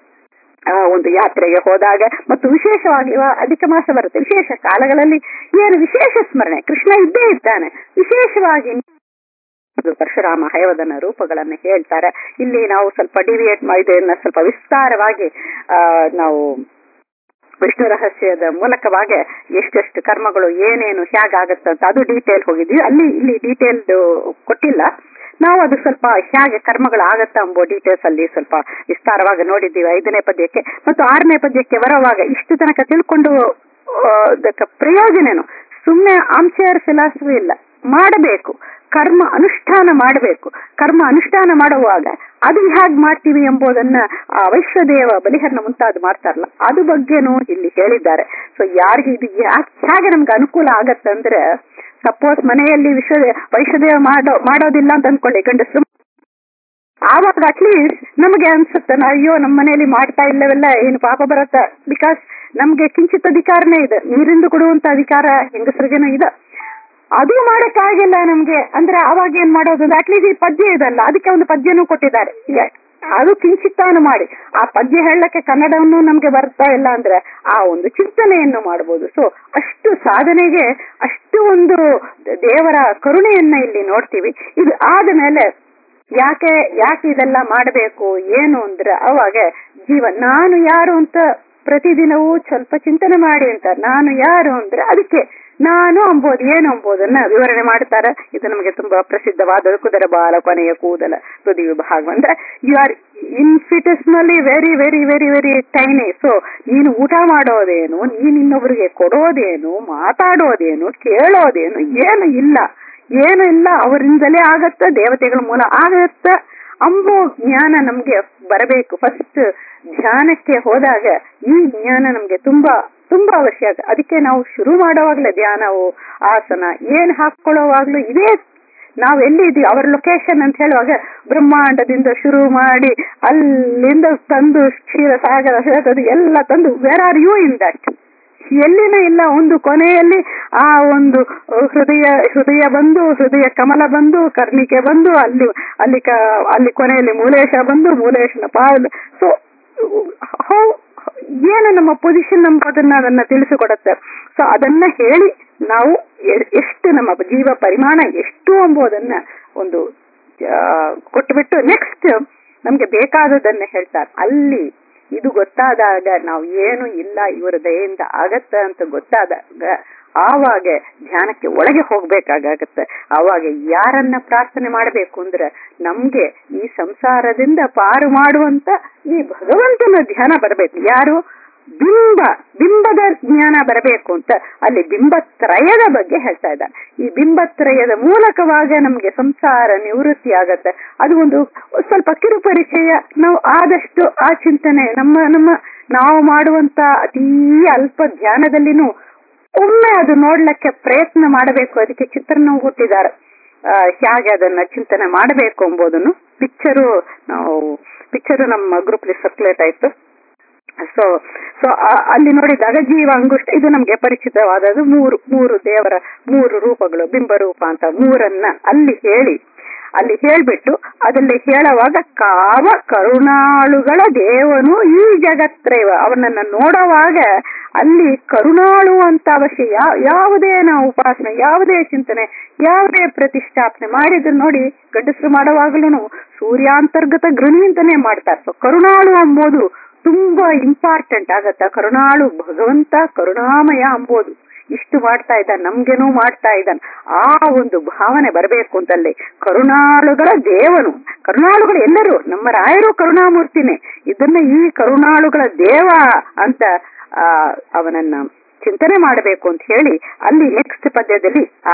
ಆ ಒಂದು ಯಾತ್ರೆಗೆ ಹೋದಾಗ ಮತ್ತು ವಿಶೇಷವಾಗಿ ಇವ- ಅಧಿಕ ಮಾಸ ಬರುತ್ತೆ ವಿಶೇಷ ಕಾಲಗಳಲ್ಲಿ ಏನು ವಿಶೇಷ ಸ್ಮರಣೆ ಕೃಷ್ಣ ಇದ್ದೇ ಇದ್ದಾನೆ ವಿಶೇಷವಾಗಿ ಇದು ಪರಶುರಾಮ ಹಯವದನ ರೂಪಗಳನ್ನ ಹೇಳ್ತಾರೆ ಇಲ್ಲಿ ನಾವು ಸ್ವಲ್ಪ ಡಿವಿಯೇಟ್ ಇದನ್ನ ಸ್ವಲ್ಪ ವಿಸ್ತಾರವಾಗಿ ಆ ನಾವು ವಿಷ್ಣು ರಹಸ್ಯದ ಮೂಲಕವಾಗಿ ಎಷ್ಟೆಷ್ಟು ಕರ್ಮಗಳು ಏನೇನು ಹೇಗಾಗತ್ತೆ ಅಂತ ಅದು ಡೀಟೇಲ್ ಹೋಗಿದ್ವಿ ಅಲ್ಲಿ ಇಲ್ಲಿ ಡೀಟೇಲ್ ಕೊಟ್ಟಿಲ್ಲ ನಾವು ಅದು ಸ್ವಲ್ಪ ಹೇಗೆ ಕರ್ಮಗಳು ಆಗತ್ತ ಎಂಬೋ ಡೀಟೇಲ್ಸ್ ಅಲ್ಲಿ ಸ್ವಲ್ಪ ವಿಸ್ತಾರವಾಗಿ ನೋಡಿದ್ದೀವಿ ಐದನೇ ಪದ್ಯಕ್ಕೆ ಮತ್ತು ಆರನೇ ಪದ್ಯಕ್ಕೆ ಬರುವಾಗ ಇಷ್ಟು ತನಕ ತಿಳ್ಕೊಂಡು ಆ, ಅದಕ್ಕೆ ಪ್ರಯೋಜನೇನು ಸುಮ್ಮನೆ ಆಮ್ಚೇರ್ ಫಿಲಾಸಫಿ ಇಲ್ಲ ಮಾಡಬೇಕು ಕರ್ಮ ಅನುಷ್ಠಾನ ಮಾಡಬೇಕು ಕರ್ಮ ಅನುಷ್ಠಾನ ಮಾಡುವಾಗ ಅದು ಹೇಗ್ ಮಾಡ್ತೀವಿ ಎಂಬುದನ್ನ ಆ ವೈಶ್ವದೇವ ಬಲಿಹರಣ ಮುಂತಾದ ಮಾಡ್ತಾರಲ್ಲ ಅದು ಬಗ್ಗೆನೂ ಇಲ್ಲಿ ಹೇಳಿದ್ದಾರೆ ಸೊ ಯಾರಿಗೆ ಇದು ಯಾಕ್- ಹೇಗೆ ನಮ್ಗೆ ಅನುಕೂಲ ಆಗತ್ತಂದ್ರೆ ಸಪೋಸ್ ಮನೆಯಲ್ಲಿ ವಿಶ್ವ ವೈಶ್ವದೇವ ಮಾಡೋ ಮಾಡೋದಿಲ್ಲ ಅಂತ ಅನ್ಕೊಳ್ಳಿ ಗಂಡಸರು ಆವಾಗ ಅಟ್ಲೀಸ್ಟ್ ನಮಗೆ ಅನ್ಸುತ್ತೆ ನಾ ಅಯ್ಯೋ ನಮ್ಮ ಮನೆಯಲ್ಲಿ ಮಾಡ್ತಾ ಇಲ್ಲವೆಲ್ಲ ಏನು ಪಾಪ ಬರತ್ತ ಬಿಕಾಸ್ ನಮ್ಗೆ ಕಿಂಚಿತ್ ಅಧಿಕಾರನೇ ಇದೆ ನೀರಿಂದು ಕೊಡುವಂತ ಅಧಿಕಾರ ಹೆಂಗಸರಿಗೇನೂ ಇದೆ ಅದು ಮಾಡಕ್ಕಾಗಿಲ್ಲ ನಮ್ಗೆ ಅಂದ್ರೆ ಅವಾಗ ಏನ್ ಮಾಡೋದು ಅಟ್ಲೀಸ್ಟ್ ಈ ಪದ್ಯ ಇದಲ್ಲ ಅದಕ್ಕೆ ಒಂದು ಪದ್ಯನೂ ಕೊಟ್ಟಿದ್ದಾರೆ ಯ- ಅದು ಕಿಂಚಿತ್ತಾನು ಮಾಡಿ ಆ ಪದ್ಯ ಹೇಳಕ್ಕೆ ಕನ್ನಡವನ್ನು ನಮ್ಗೆ ಬರ್ತಾ ಇಲ್ಲ ಅಂದ್ರೆ ಆ ಒಂದು ಚಿಂತನೆಯನ್ನು ಮಾಡಬಹುದು ಸೊ ಅಷ್ಟು ಸಾಧನೆಗೆ ಅಷ್ಟು ಒಂದು ದೇವರ ಕರುಣೆಯನ್ನ ಇಲ್ಲಿ ನೋಡ್ತೀವಿ ಇದು ಆದ ಮೇಲೆ ಯಾಕೆ ಯಾಕೆ ಇದೆಲ್ಲ ಮಾಡಬೇಕು ಏನು ಅಂದ್ರೆ ಅವಾಗ ಜೀವ ನಾನು ಯಾರು ಅಂತ ಪ್ರತಿದಿನವೂ ಸ್ವಲ್ಪ ಚಿಂತನೆ ಮಾಡಿ ಅಂತ ನಾನು ಯಾರು ಅಂದ್ರೆ ಅದಕ್ಕೆ ನಾನು ಅಂಬೋದು ಏನು ಅಂಬೋದನ್ನ ವಿವರಣೆ ಮಾಡ್ತಾರೆ ಇದು ನಮಗೆ ತುಂಬಾ ಪ್ರಸಿದ್ಧವಾದ ಕುದರ ಬಾಲ ಕೊನೆಯ ಕೂದಲ ತುದಿ ವಿಭಾಗ ಅಂದ್ರೆ ಯು ಆರ್ ಇನ್ಫಿಟಸ್ನಲ್ಲಿ very very very very tiny so ನೀನು ಊಟ ಮಾಡೋದೇನು ನೀನ್ ಇನ್ನೊಬ್ರಿಗೆ ಕೊಡೋದೇನು ಮಾತಾಡೋದೇನು ಕೇಳೋದೇನು ಏನು ಇಲ್ಲ ಏನು ಇಲ್ಲ ಅವರಿಂದಲೇ ಆಗತ್ತ ದೇವತೆಗಳ ಮೂಲ ಆಗತ್ತ ಅಂಬೋ ಜ್ಞಾನ ನಮ್ಗೆ ಬರಬೇಕು ಫಸ್ಟ್ ಧ್ಯಾನಕ್ಕೆ ಹೋದಾಗ ಈ ಜ್ಞಾನ ನಮ್ಗೆ ತುಂಬಾ ತುಂಬಾ ಅವಶ್ಯಕ ಅದಕ್ಕೆ ನಾವು ಶುರು ಮಾಡುವಾಗ್ಲೇ ಧ್ಯಾನವು ಆಸನ ಏನ್ ಹಾಕೊಳ್ಳೋವಾಗ್ಲೂ ಇದೇ ನಾವ್ ಎಲ್ಲಿ ಇದೀವಿ ಅವರ ಲೊಕೇಶನ್ ಅಂತ ಹೇಳುವಾಗ ಬ್ರಹ್ಮಾಂಡದಿಂದ ಶುರು ಮಾಡಿ ಅಲ್ಲಿಂದ ತಂದು ಕ್ಷೀರ ಸಾಗರ ಹೇಳ್ತದೆ ಎಲ್ಲ ತಂದು where are you in that ಎಲ್ಲಿನ ಇಲ್ಲ ಒಂದು ಕೊನೆಯಲ್ಲಿ ಆ ಒಂದು ಹೃದಯ ಹೃದಯ ಬಂದು ಹೃದಯ ಕಮಲ ಬಂದು ಕರ್ಣಿಕೆ ಬಂದು ಅಲ್ಲಿ ಅಲ್ಲಿ ಕ ಅಲ್ಲಿ ಕೊನೆಯಲ್ಲಿ ಮೂಲೇಶ ಬಂದು ಮೂಲೇಶನ ಪಾದ ಸೊ ಹೌ ಏನು ನಮ್ಮ ಪೊಸಿಷನ್ ಎಂಬುದನ್ನ ಅದನ್ನ ತಿಳಿಸಿಕೊಡುತ್ತೆ ಸೊ ಅದನ್ನ ಹೇಳಿ ನಾವು ಎ- ಎಷ್ಟು ನಮ್ಮ ಜೀವ ಪರಿಮಾಣ ಎಷ್ಟು ಎಂಬುದನ್ನ ಒಂದು ಆ, ಕೊಟ್ಬಿಟ್ಟು ನೆಕ್ಸ್ಟ್ ನಮ್ಗೆ ಬೇಕಾದದನ್ನ ಹೇಳ್ತಾರೆ ಅಲ್ಲಿ ಇದು ಗೊತ್ತಾದಾಗ ನಾವು ಏನು ಇಲ್ಲ ಇವರ ದಯೆಯಿಂದ ಆಗತ್ತ ಅಂತ ಗೊತ್ತಾದಾಗ ಆವಾಗ ಧ್ಯಾನಕ್ಕೆ ಒಳಗೆ ಹೋಗ್ಬೇಕಾಗತ್ತೆ ಆವಾಗ ಯಾರನ್ನ ಪ್ರಾರ್ಥನೆ ಮಾಡಬೇಕು ಅಂದ್ರೆ ನಮ್ಗೆ ಈ ಸಂಸಾರದಿಂದ ಪಾರು ಮಾಡುವಂತ ಈ ಭಗವಂತನ ಧ್ಯಾನ ಬರಬೇಕು ಯಾರು ಬಿಂಬ ಬಿಂಬದ ಜ್ಞಾನ ಬರಬೇಕು ಅಂತ ಅಲ್ಲಿ ಬಿಂಬತ್ರಯದ ಬಗ್ಗೆ ಹೇಳ್ತಾ ಇದ್ದಾರೆ ಈ ಬಿಂಬತ್ರಯದ ಮೂಲಕವಾಗ ನಮ್ಗೆ ಸಂಸಾರ ನಿವೃತ್ತಿ ಆಗತ್ತೆ ಅದು ಒಂದು ಸ್ವಲ್ಪ ಕಿರುಪರಿಚಯ ನಾವು ಆದಷ್ಟು ಆ ಚಿಂತನೆ ನಮ್ಮ ನಮ್ಮ ನಾವು ಮಾಡುವಂತ ಅತೀ ಅಲ್ಪ ಧ್ಯಾನದಲ್ಲಿನೂ ಒಮ್ಮೆ ಅದು ನೋಡ್ಲಿಕ್ಕೆ ಪ್ರಯತ್ನ ಮಾಡಬೇಕು ಅದಕ್ಕೆ ಚಿತ್ರಣ ಹುಟ್ಟಿದ್ದಾರೆ ಆ, ಹೇಗೆ ಅದನ್ನ ಚಿಂತನೆ ಮಾಡಬೇಕು ಎಂಬುದನ್ನು ಪಿಕ್ಚರು ನಾವು ಪಿಕ್ಚರು ನಮ್ಮ ಗ್ರೂಪ್ ಸರ್ಕ್ಯುಲೇಟ್ ಆಯ್ತು ಸೊ ಸೊ ಅಲ್ಲಿ ನೋಡಿದಾಗ ಜೀವ ಅಂಗುಷ್ಟ ಇದು ನಮ್ಗೆ ಪರಿಚಿತವಾದದ್ದು ಮೂರು ಮೂರು ದೇವರ ಮೂರು ರೂಪಗಳು ಬಿಂಬ ರೂಪ ಅಂತ ಮೂರನ್ನ ಅಲ್ಲಿ ಹೇಳಿ ಅಲ್ಲಿ ಹೇಳ್ಬಿಟ್ಟು ಅದಲ್ಲಿ ಹೇಳುವಾಗ ಕಾಮ ಕರುಣಾಳುಗಳ ದೇವನು ಈ ಜಗತ್ರೈವ ಅವನನ್ನ ನೋಡುವಾಗ ಅಲ್ಲಿ ಕರುಣಾಳು ಅಂತ ಅವಶ್ಯ ಯಾ- ಯಾವುದೇ ನಾವು ಉಪಾಸನೆ ಯಾವುದೇ ಚಿಂತನೆ ಯಾವುದೇ ಪ್ರತಿಷ್ಠಾಪನೆ ಮಾಡಿದ್ರು ನೋಡಿ ಗಂಡಸರು ಮಾಡುವಾಗಲೂ ಸೂರ್ಯಾಂತರ್ಗತ ಗೃಹಿ ಅಂತಾನೆ ಮಾಡ್ತಾರೆ ಸೊ ಕರುಣಾಳು ಅಂಬೋದು ತುಂಬಾ ಇಂಪಾರ್ಟೆಂಟ್ ಆಗತ್ತ ಕರುಣಾಳು ಭಗವಂತ ಕರುಣಾಮಯ ಅಂಬೋದು ಇಷ್ಟು ಮಾಡ್ತಾ ಇದ್ದಾನೆ ನಮ್ಗೇನೂ ಮಾಡ್ತಾ ಇದ್ದಾನೆ ಆ ಒಂದು ಭಾವನೆ ಬರಬೇಕು ಅಂತಲ್ಲಿ ಕರುಣಾಳುಗಳ ದೇವನು ಕರುಣಾಳುಗಳು ಎಲ್ಲರೂ ನಮ್ಮ ರಾಯರು ಕರುಣಾಮೂರ್ತಿನೇ ಇದನ್ನ ಈ ಕರುಣಾಳುಗಳ ದೇವ ಅಂತ ಆ ಅವನನ್ನ ಚಿಂತನೆ ಮಾಡಬೇಕು ಅಂತ ಹೇಳಿ ಅಲ್ಲಿ ನೆಕ್ಸ್ಟ್ ಪದ್ಯದಲ್ಲಿ ಆ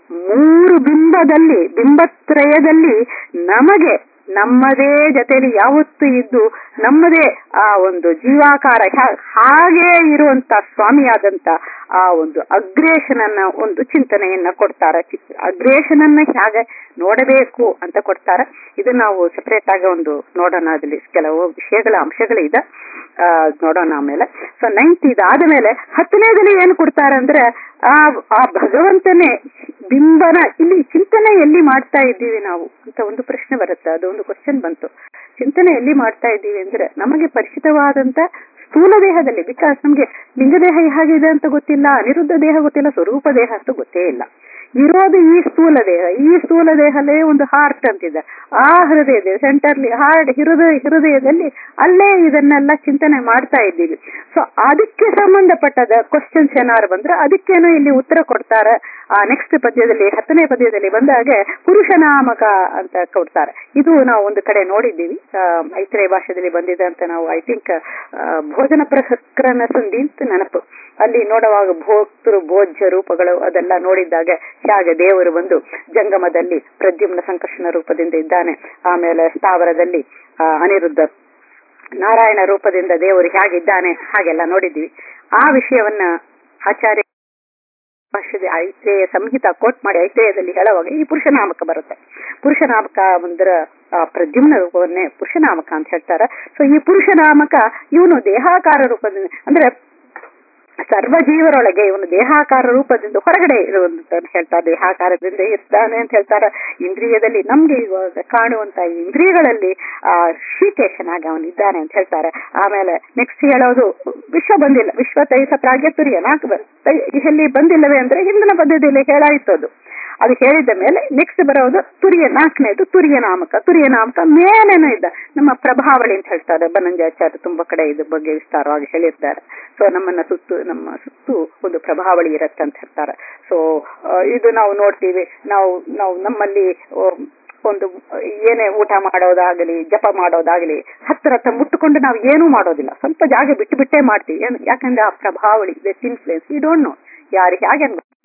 ಮೂರು ಬಿಂಬದಲ್ಲಿ ಬಿಂಬತ್ರಯದಲ್ಲಿ ನಮಗೆ ನಮ್ಮದೇ ಜೊತೆಲಿ ಯಾವತ್ತು ಇದ್ದು ನಮ್ಮದೇ ಆ ಒಂದು ಜೀವಾಕಾರ ಹ್ಯಾ- ಹಾಗೇ ಇರುವಂತ ಸ್ವಾಮಿಯಾದಂತ ಆ ಒಂದು ಅಗ್ರೇಷನನ್ನ ಒಂದು ಚಿಂತನೆಯನ್ನ ಕೊಡ್ತಾರೆ ಅಗ್ರೇಷನನ್ನ ಹೇಗೆ ನೋಡಬೇಕು ಅಂತ ಕೊಡ್ತಾರೆ ಇದು ನಾವು ಸಪರೇಟ್ ಆಗಿ ಒಂದು ನೋಡೋಣ ಅದ್ರಲ್ಲಿ ಕೆಲವು ವಿಷಯಗಳ ಅಂಶಗಳಿದೆ ಆ, ನೋಡೋಣ ಆಮೇಲೆ ಸೊ ನೈನ್ತ್ ಇದಾದ ಮೇಲೆ ಹತ್ತನೇದಲ್ಲಿ ಏನ್ ಕೊಡ್ತಾರೆ ಅಂದ್ರೆ ಆ ಆ ಭಗವಂತನೇ ಬಿಂಬನ ಇಲ್ಲಿ ಚಿಂತನೆ ಎಲ್ಲಿ ಮಾಡ್ತಾ ಇದ್ದೀವಿ ನಾವು ಅಂತ ಒಂದು ಪ್ರಶ್ನೆ ಬರುತ್ತೆ ಅದು ಒಂದು ಕ್ವಶನ್ ಬಂತು ಚಿಂತನೆ ಎಲ್ಲಿ ಮಾಡ್ತಾ ಇದ್ದೀವಿ ಅಂದ್ರೆ ನಮಗೆ ಪರಿಚಿತವಾದಂತ ಸ್ಥೂಲ ದೇಹದಲ್ಲಿ ಬಿಕಾಸ್ ನಮ್ಗೆ ಲಿಂಗ ದೇಹ ಹೇಗಿದೆ ಅಂತ ಗೊತ್ತಿಲ್ಲ ಅನಿರುದ್ಧ ದೇಹ ಗೊತ್ತಿಲ್ಲ ಸ್ವರೂಪ ದೇಹ ಅಂತ ಗೊತ್ತೇ ಇಲ್ಲ ಇರೋದು ಈ ಸ್ಥೂಲ ದೇಹ ಈ ಸ್ಥೂಲ ದೇಹಲ್ಲೇ ಒಂದು ಹಾರ್ಟ್ ಅಂತಿದೆ ಆ ಹೃದಯದ ಸೆಂಟರ್ಲಿ ಹಾರ್ಟ್ ಹೃದಯ ಹೃದಯದಲ್ಲಿ ಅಲ್ಲೇ ಇದನ್ನೆಲ್ಲ ಚಿಂತನೆ ಮಾಡ್ತಾ ಇದ್ದೀವಿ ಸೊ ಅದಕ್ಕೆ ಸಂಬಂಧಪಟ್ಟದ ಕ್ವಶನ್ಸ್ ಏನಾರು ಬಂದ್ರೆ ಅದಕ್ಕೇನೋ ಇಲ್ಲಿ ಉತ್ತರ ಕೊಡ್ತಾರೆ ಆ ನೆಕ್ಸ್ಟ್ ಪದ್ಯದಲ್ಲಿ ಹತ್ತನೇ ಪದ್ಯದಲ್ಲಿ ಬಂದಾಗೆ ಪುರುಷನಾಮಕ ಅಂತ ಕೊಡ್ತಾರೆ ಇದು ನಾವು ಒಂದು ಕಡೆ ನೋಡಿದ್ದೀವಿ ಆ, ಐತ್ರೇಯ ಭಾಷೆಯಲ್ಲಿ ಬಂದಿದೆ ಅಂತ ನಾವು ಐ ಥಿಂಕ್ ಭೋಜನ ಪ್ರಕರಣ ಸಂಧಿ ಅಂತ ನೆನಪು ಅಲ್ಲಿ ನೋಡುವಾಗ ಭೋಕ್ತೃ ಭೋಜ್ಯ ರೂಪಗಳು ಅದೆಲ್ಲ ನೋಡಿದಾಗ ಹೇಗೆ ದೇವರು ಬಂದು ಜಂಗಮದಲ್ಲಿ ಪ್ರದ್ಯುಮ್ನ ಸಂಕರ್ಷಣ ರೂಪದಿಂದ ಇದ್ದಾನೆ ಆಮೇಲೆ ಸ್ಥಾವರದಲ್ಲಿ ಆ, ಅನಿರುದ್ಧ ನಾರಾಯಣ ರೂಪದಿಂದ ದೇವರು ಹೇಗಿದ್ದಾನೆ ಹಾಗೆಲ್ಲ ನೋಡಿದ್ವಿ ಆ ವಿಷಯವನ್ನ ಆಚಾರ್ಯ ಭಾಷೆದ ಐತ್ರೇಯ ಸಂಹಿತ ಕೋಟ್ ಮಾಡಿ ಐತ್ರೇಯದಲ್ಲಿ ಹೇಳುವಾಗ ಈ ಪುರುಷನಾಮಕ ಬರುತ್ತೆ ಪುರುಷನಾಮಕ ಒಂದರ ಆ, ಪ್ರದ್ಯುಮ್ನ ರೂಪವನ್ನೇ ಪುರುಷನಾಮಕ ಅಂತ ಹೇಳ್ತಾರೆ ಸೊ ಈ ಪುರುಷನಾಮಕ ಇವನು ದೇಹಾಕಾರ ರೂಪದಿಂದ ಅಂದ್ರೆ ಸರ್ವ ಜೀವರೊಳಗೆ ಇವನು ದೇಹಾಕಾರ ರೂಪದಿಂದ ಹೊರಗಡೆ ಇರುವಂತ ಹೇಳ್ತಾರೆ ದೇಹಾಕಾರದಿಂದ ಇರ್ತಾನೆ ಅಂತ ಹೇಳ್ತಾರೆ ಇಂದ್ರಿಯದಲ್ಲಿ ನಮ್ಗೆ ಇವಾಗ ಕಾಣುವಂತ ಈ ಇಂದ್ರಿಯಗಳಲ್ಲಿ ಆ ಶ್ರೀಕೇಶನಾಗಿ ಅವನಿದ್ದಾನೆ ಅಂತ ಹೇಳ್ತಾರೆ ಆಮೇಲೆ ನೆಕ್ಸ್ಟ್ ಹೇಳೋದು ವಿಶ್ವ ಬಂದಿಲ್ಲ ವಿಶ್ವ ತೈಸ ಪ್ರಾಗ್ಯ ತುರ್ಯ ನಾಲ್ಕು ಬ- ತೈ- ಇಲ್ಲಿ ಬಂದಿಲ್ಲವೇ ಅಂದ್ರೆ ಹಿಂದಿನ ಪದ್ಯದಲ್ಲಿ ಹೇಳಾಯಿತು ಅದು ಅದು ಹೇಳಿದ ಮೇಲೆ ನೆಕ್ಸ್ಟ್ ಬರೋದು ತುರಿಯ ನಾಲ್ಕನೇದು ತುರಿಯ ನಾಮಕ ತುರಿಯ ನಾಮಕ ಮೇಲೇನೂ ಇದ್ದ ನಮ್ಮ ಪ್ರಭಾವಳಿ ಅಂತ ಹೇಳ್ತಾರೆ ಬನಂಜಾಚಾರ್ಯ ತುಂಬಾ ಕಡೆ ಇದ್ರ ಬಗ್ಗೆ ವಿಸ್ತಾರವಾಗಿ ಹೇಳಿರ್ತಾರೆ ಸೊ ನಮ್ಮನ್ನ ಸುತ್ತು ನಮ್ಮ ಸುತ್ತು ಒಂದು ಪ್ರಭಾವಳಿ ಇರತ್ತೆ ಅಂತ ಹೇಳ್ತಾರೆ ಸೊ ಇದು ನಾವು ನೋಡ್ತೀವಿ ನಾವು ನಾವು ನಮ್ಮಲ್ಲಿ ಆ, ಒಂದು ಏನೇ ಊಟ ಮಾಡೋದಾಗಲಿ ಜಪ ಮಾಡೋದಾಗಲಿ ಹತ್ರ ಹತ್ರ ಮುಟ್ಟುಕೊಂಡು ನಾವು ಏನೂ ಮಾಡೋದಿಲ್ಲ ಸ್ವಲ್ಪ ಜಾಗ ಬಿಟ್ಟು ಬಿಟ್ಟೇ ಮಾಡ್ತೀವಿ ಏನ್ ಯಾಕಂದ್ರೆ ಆ ಪ್ರಭಾವಳಿ ದಿಸ್ ಇನ್ಫ್ಲುಯೆನ್ಸ್ ಈ ಡೋಂಟ್ ನೋ ಯಾರು ಹೇಗೆ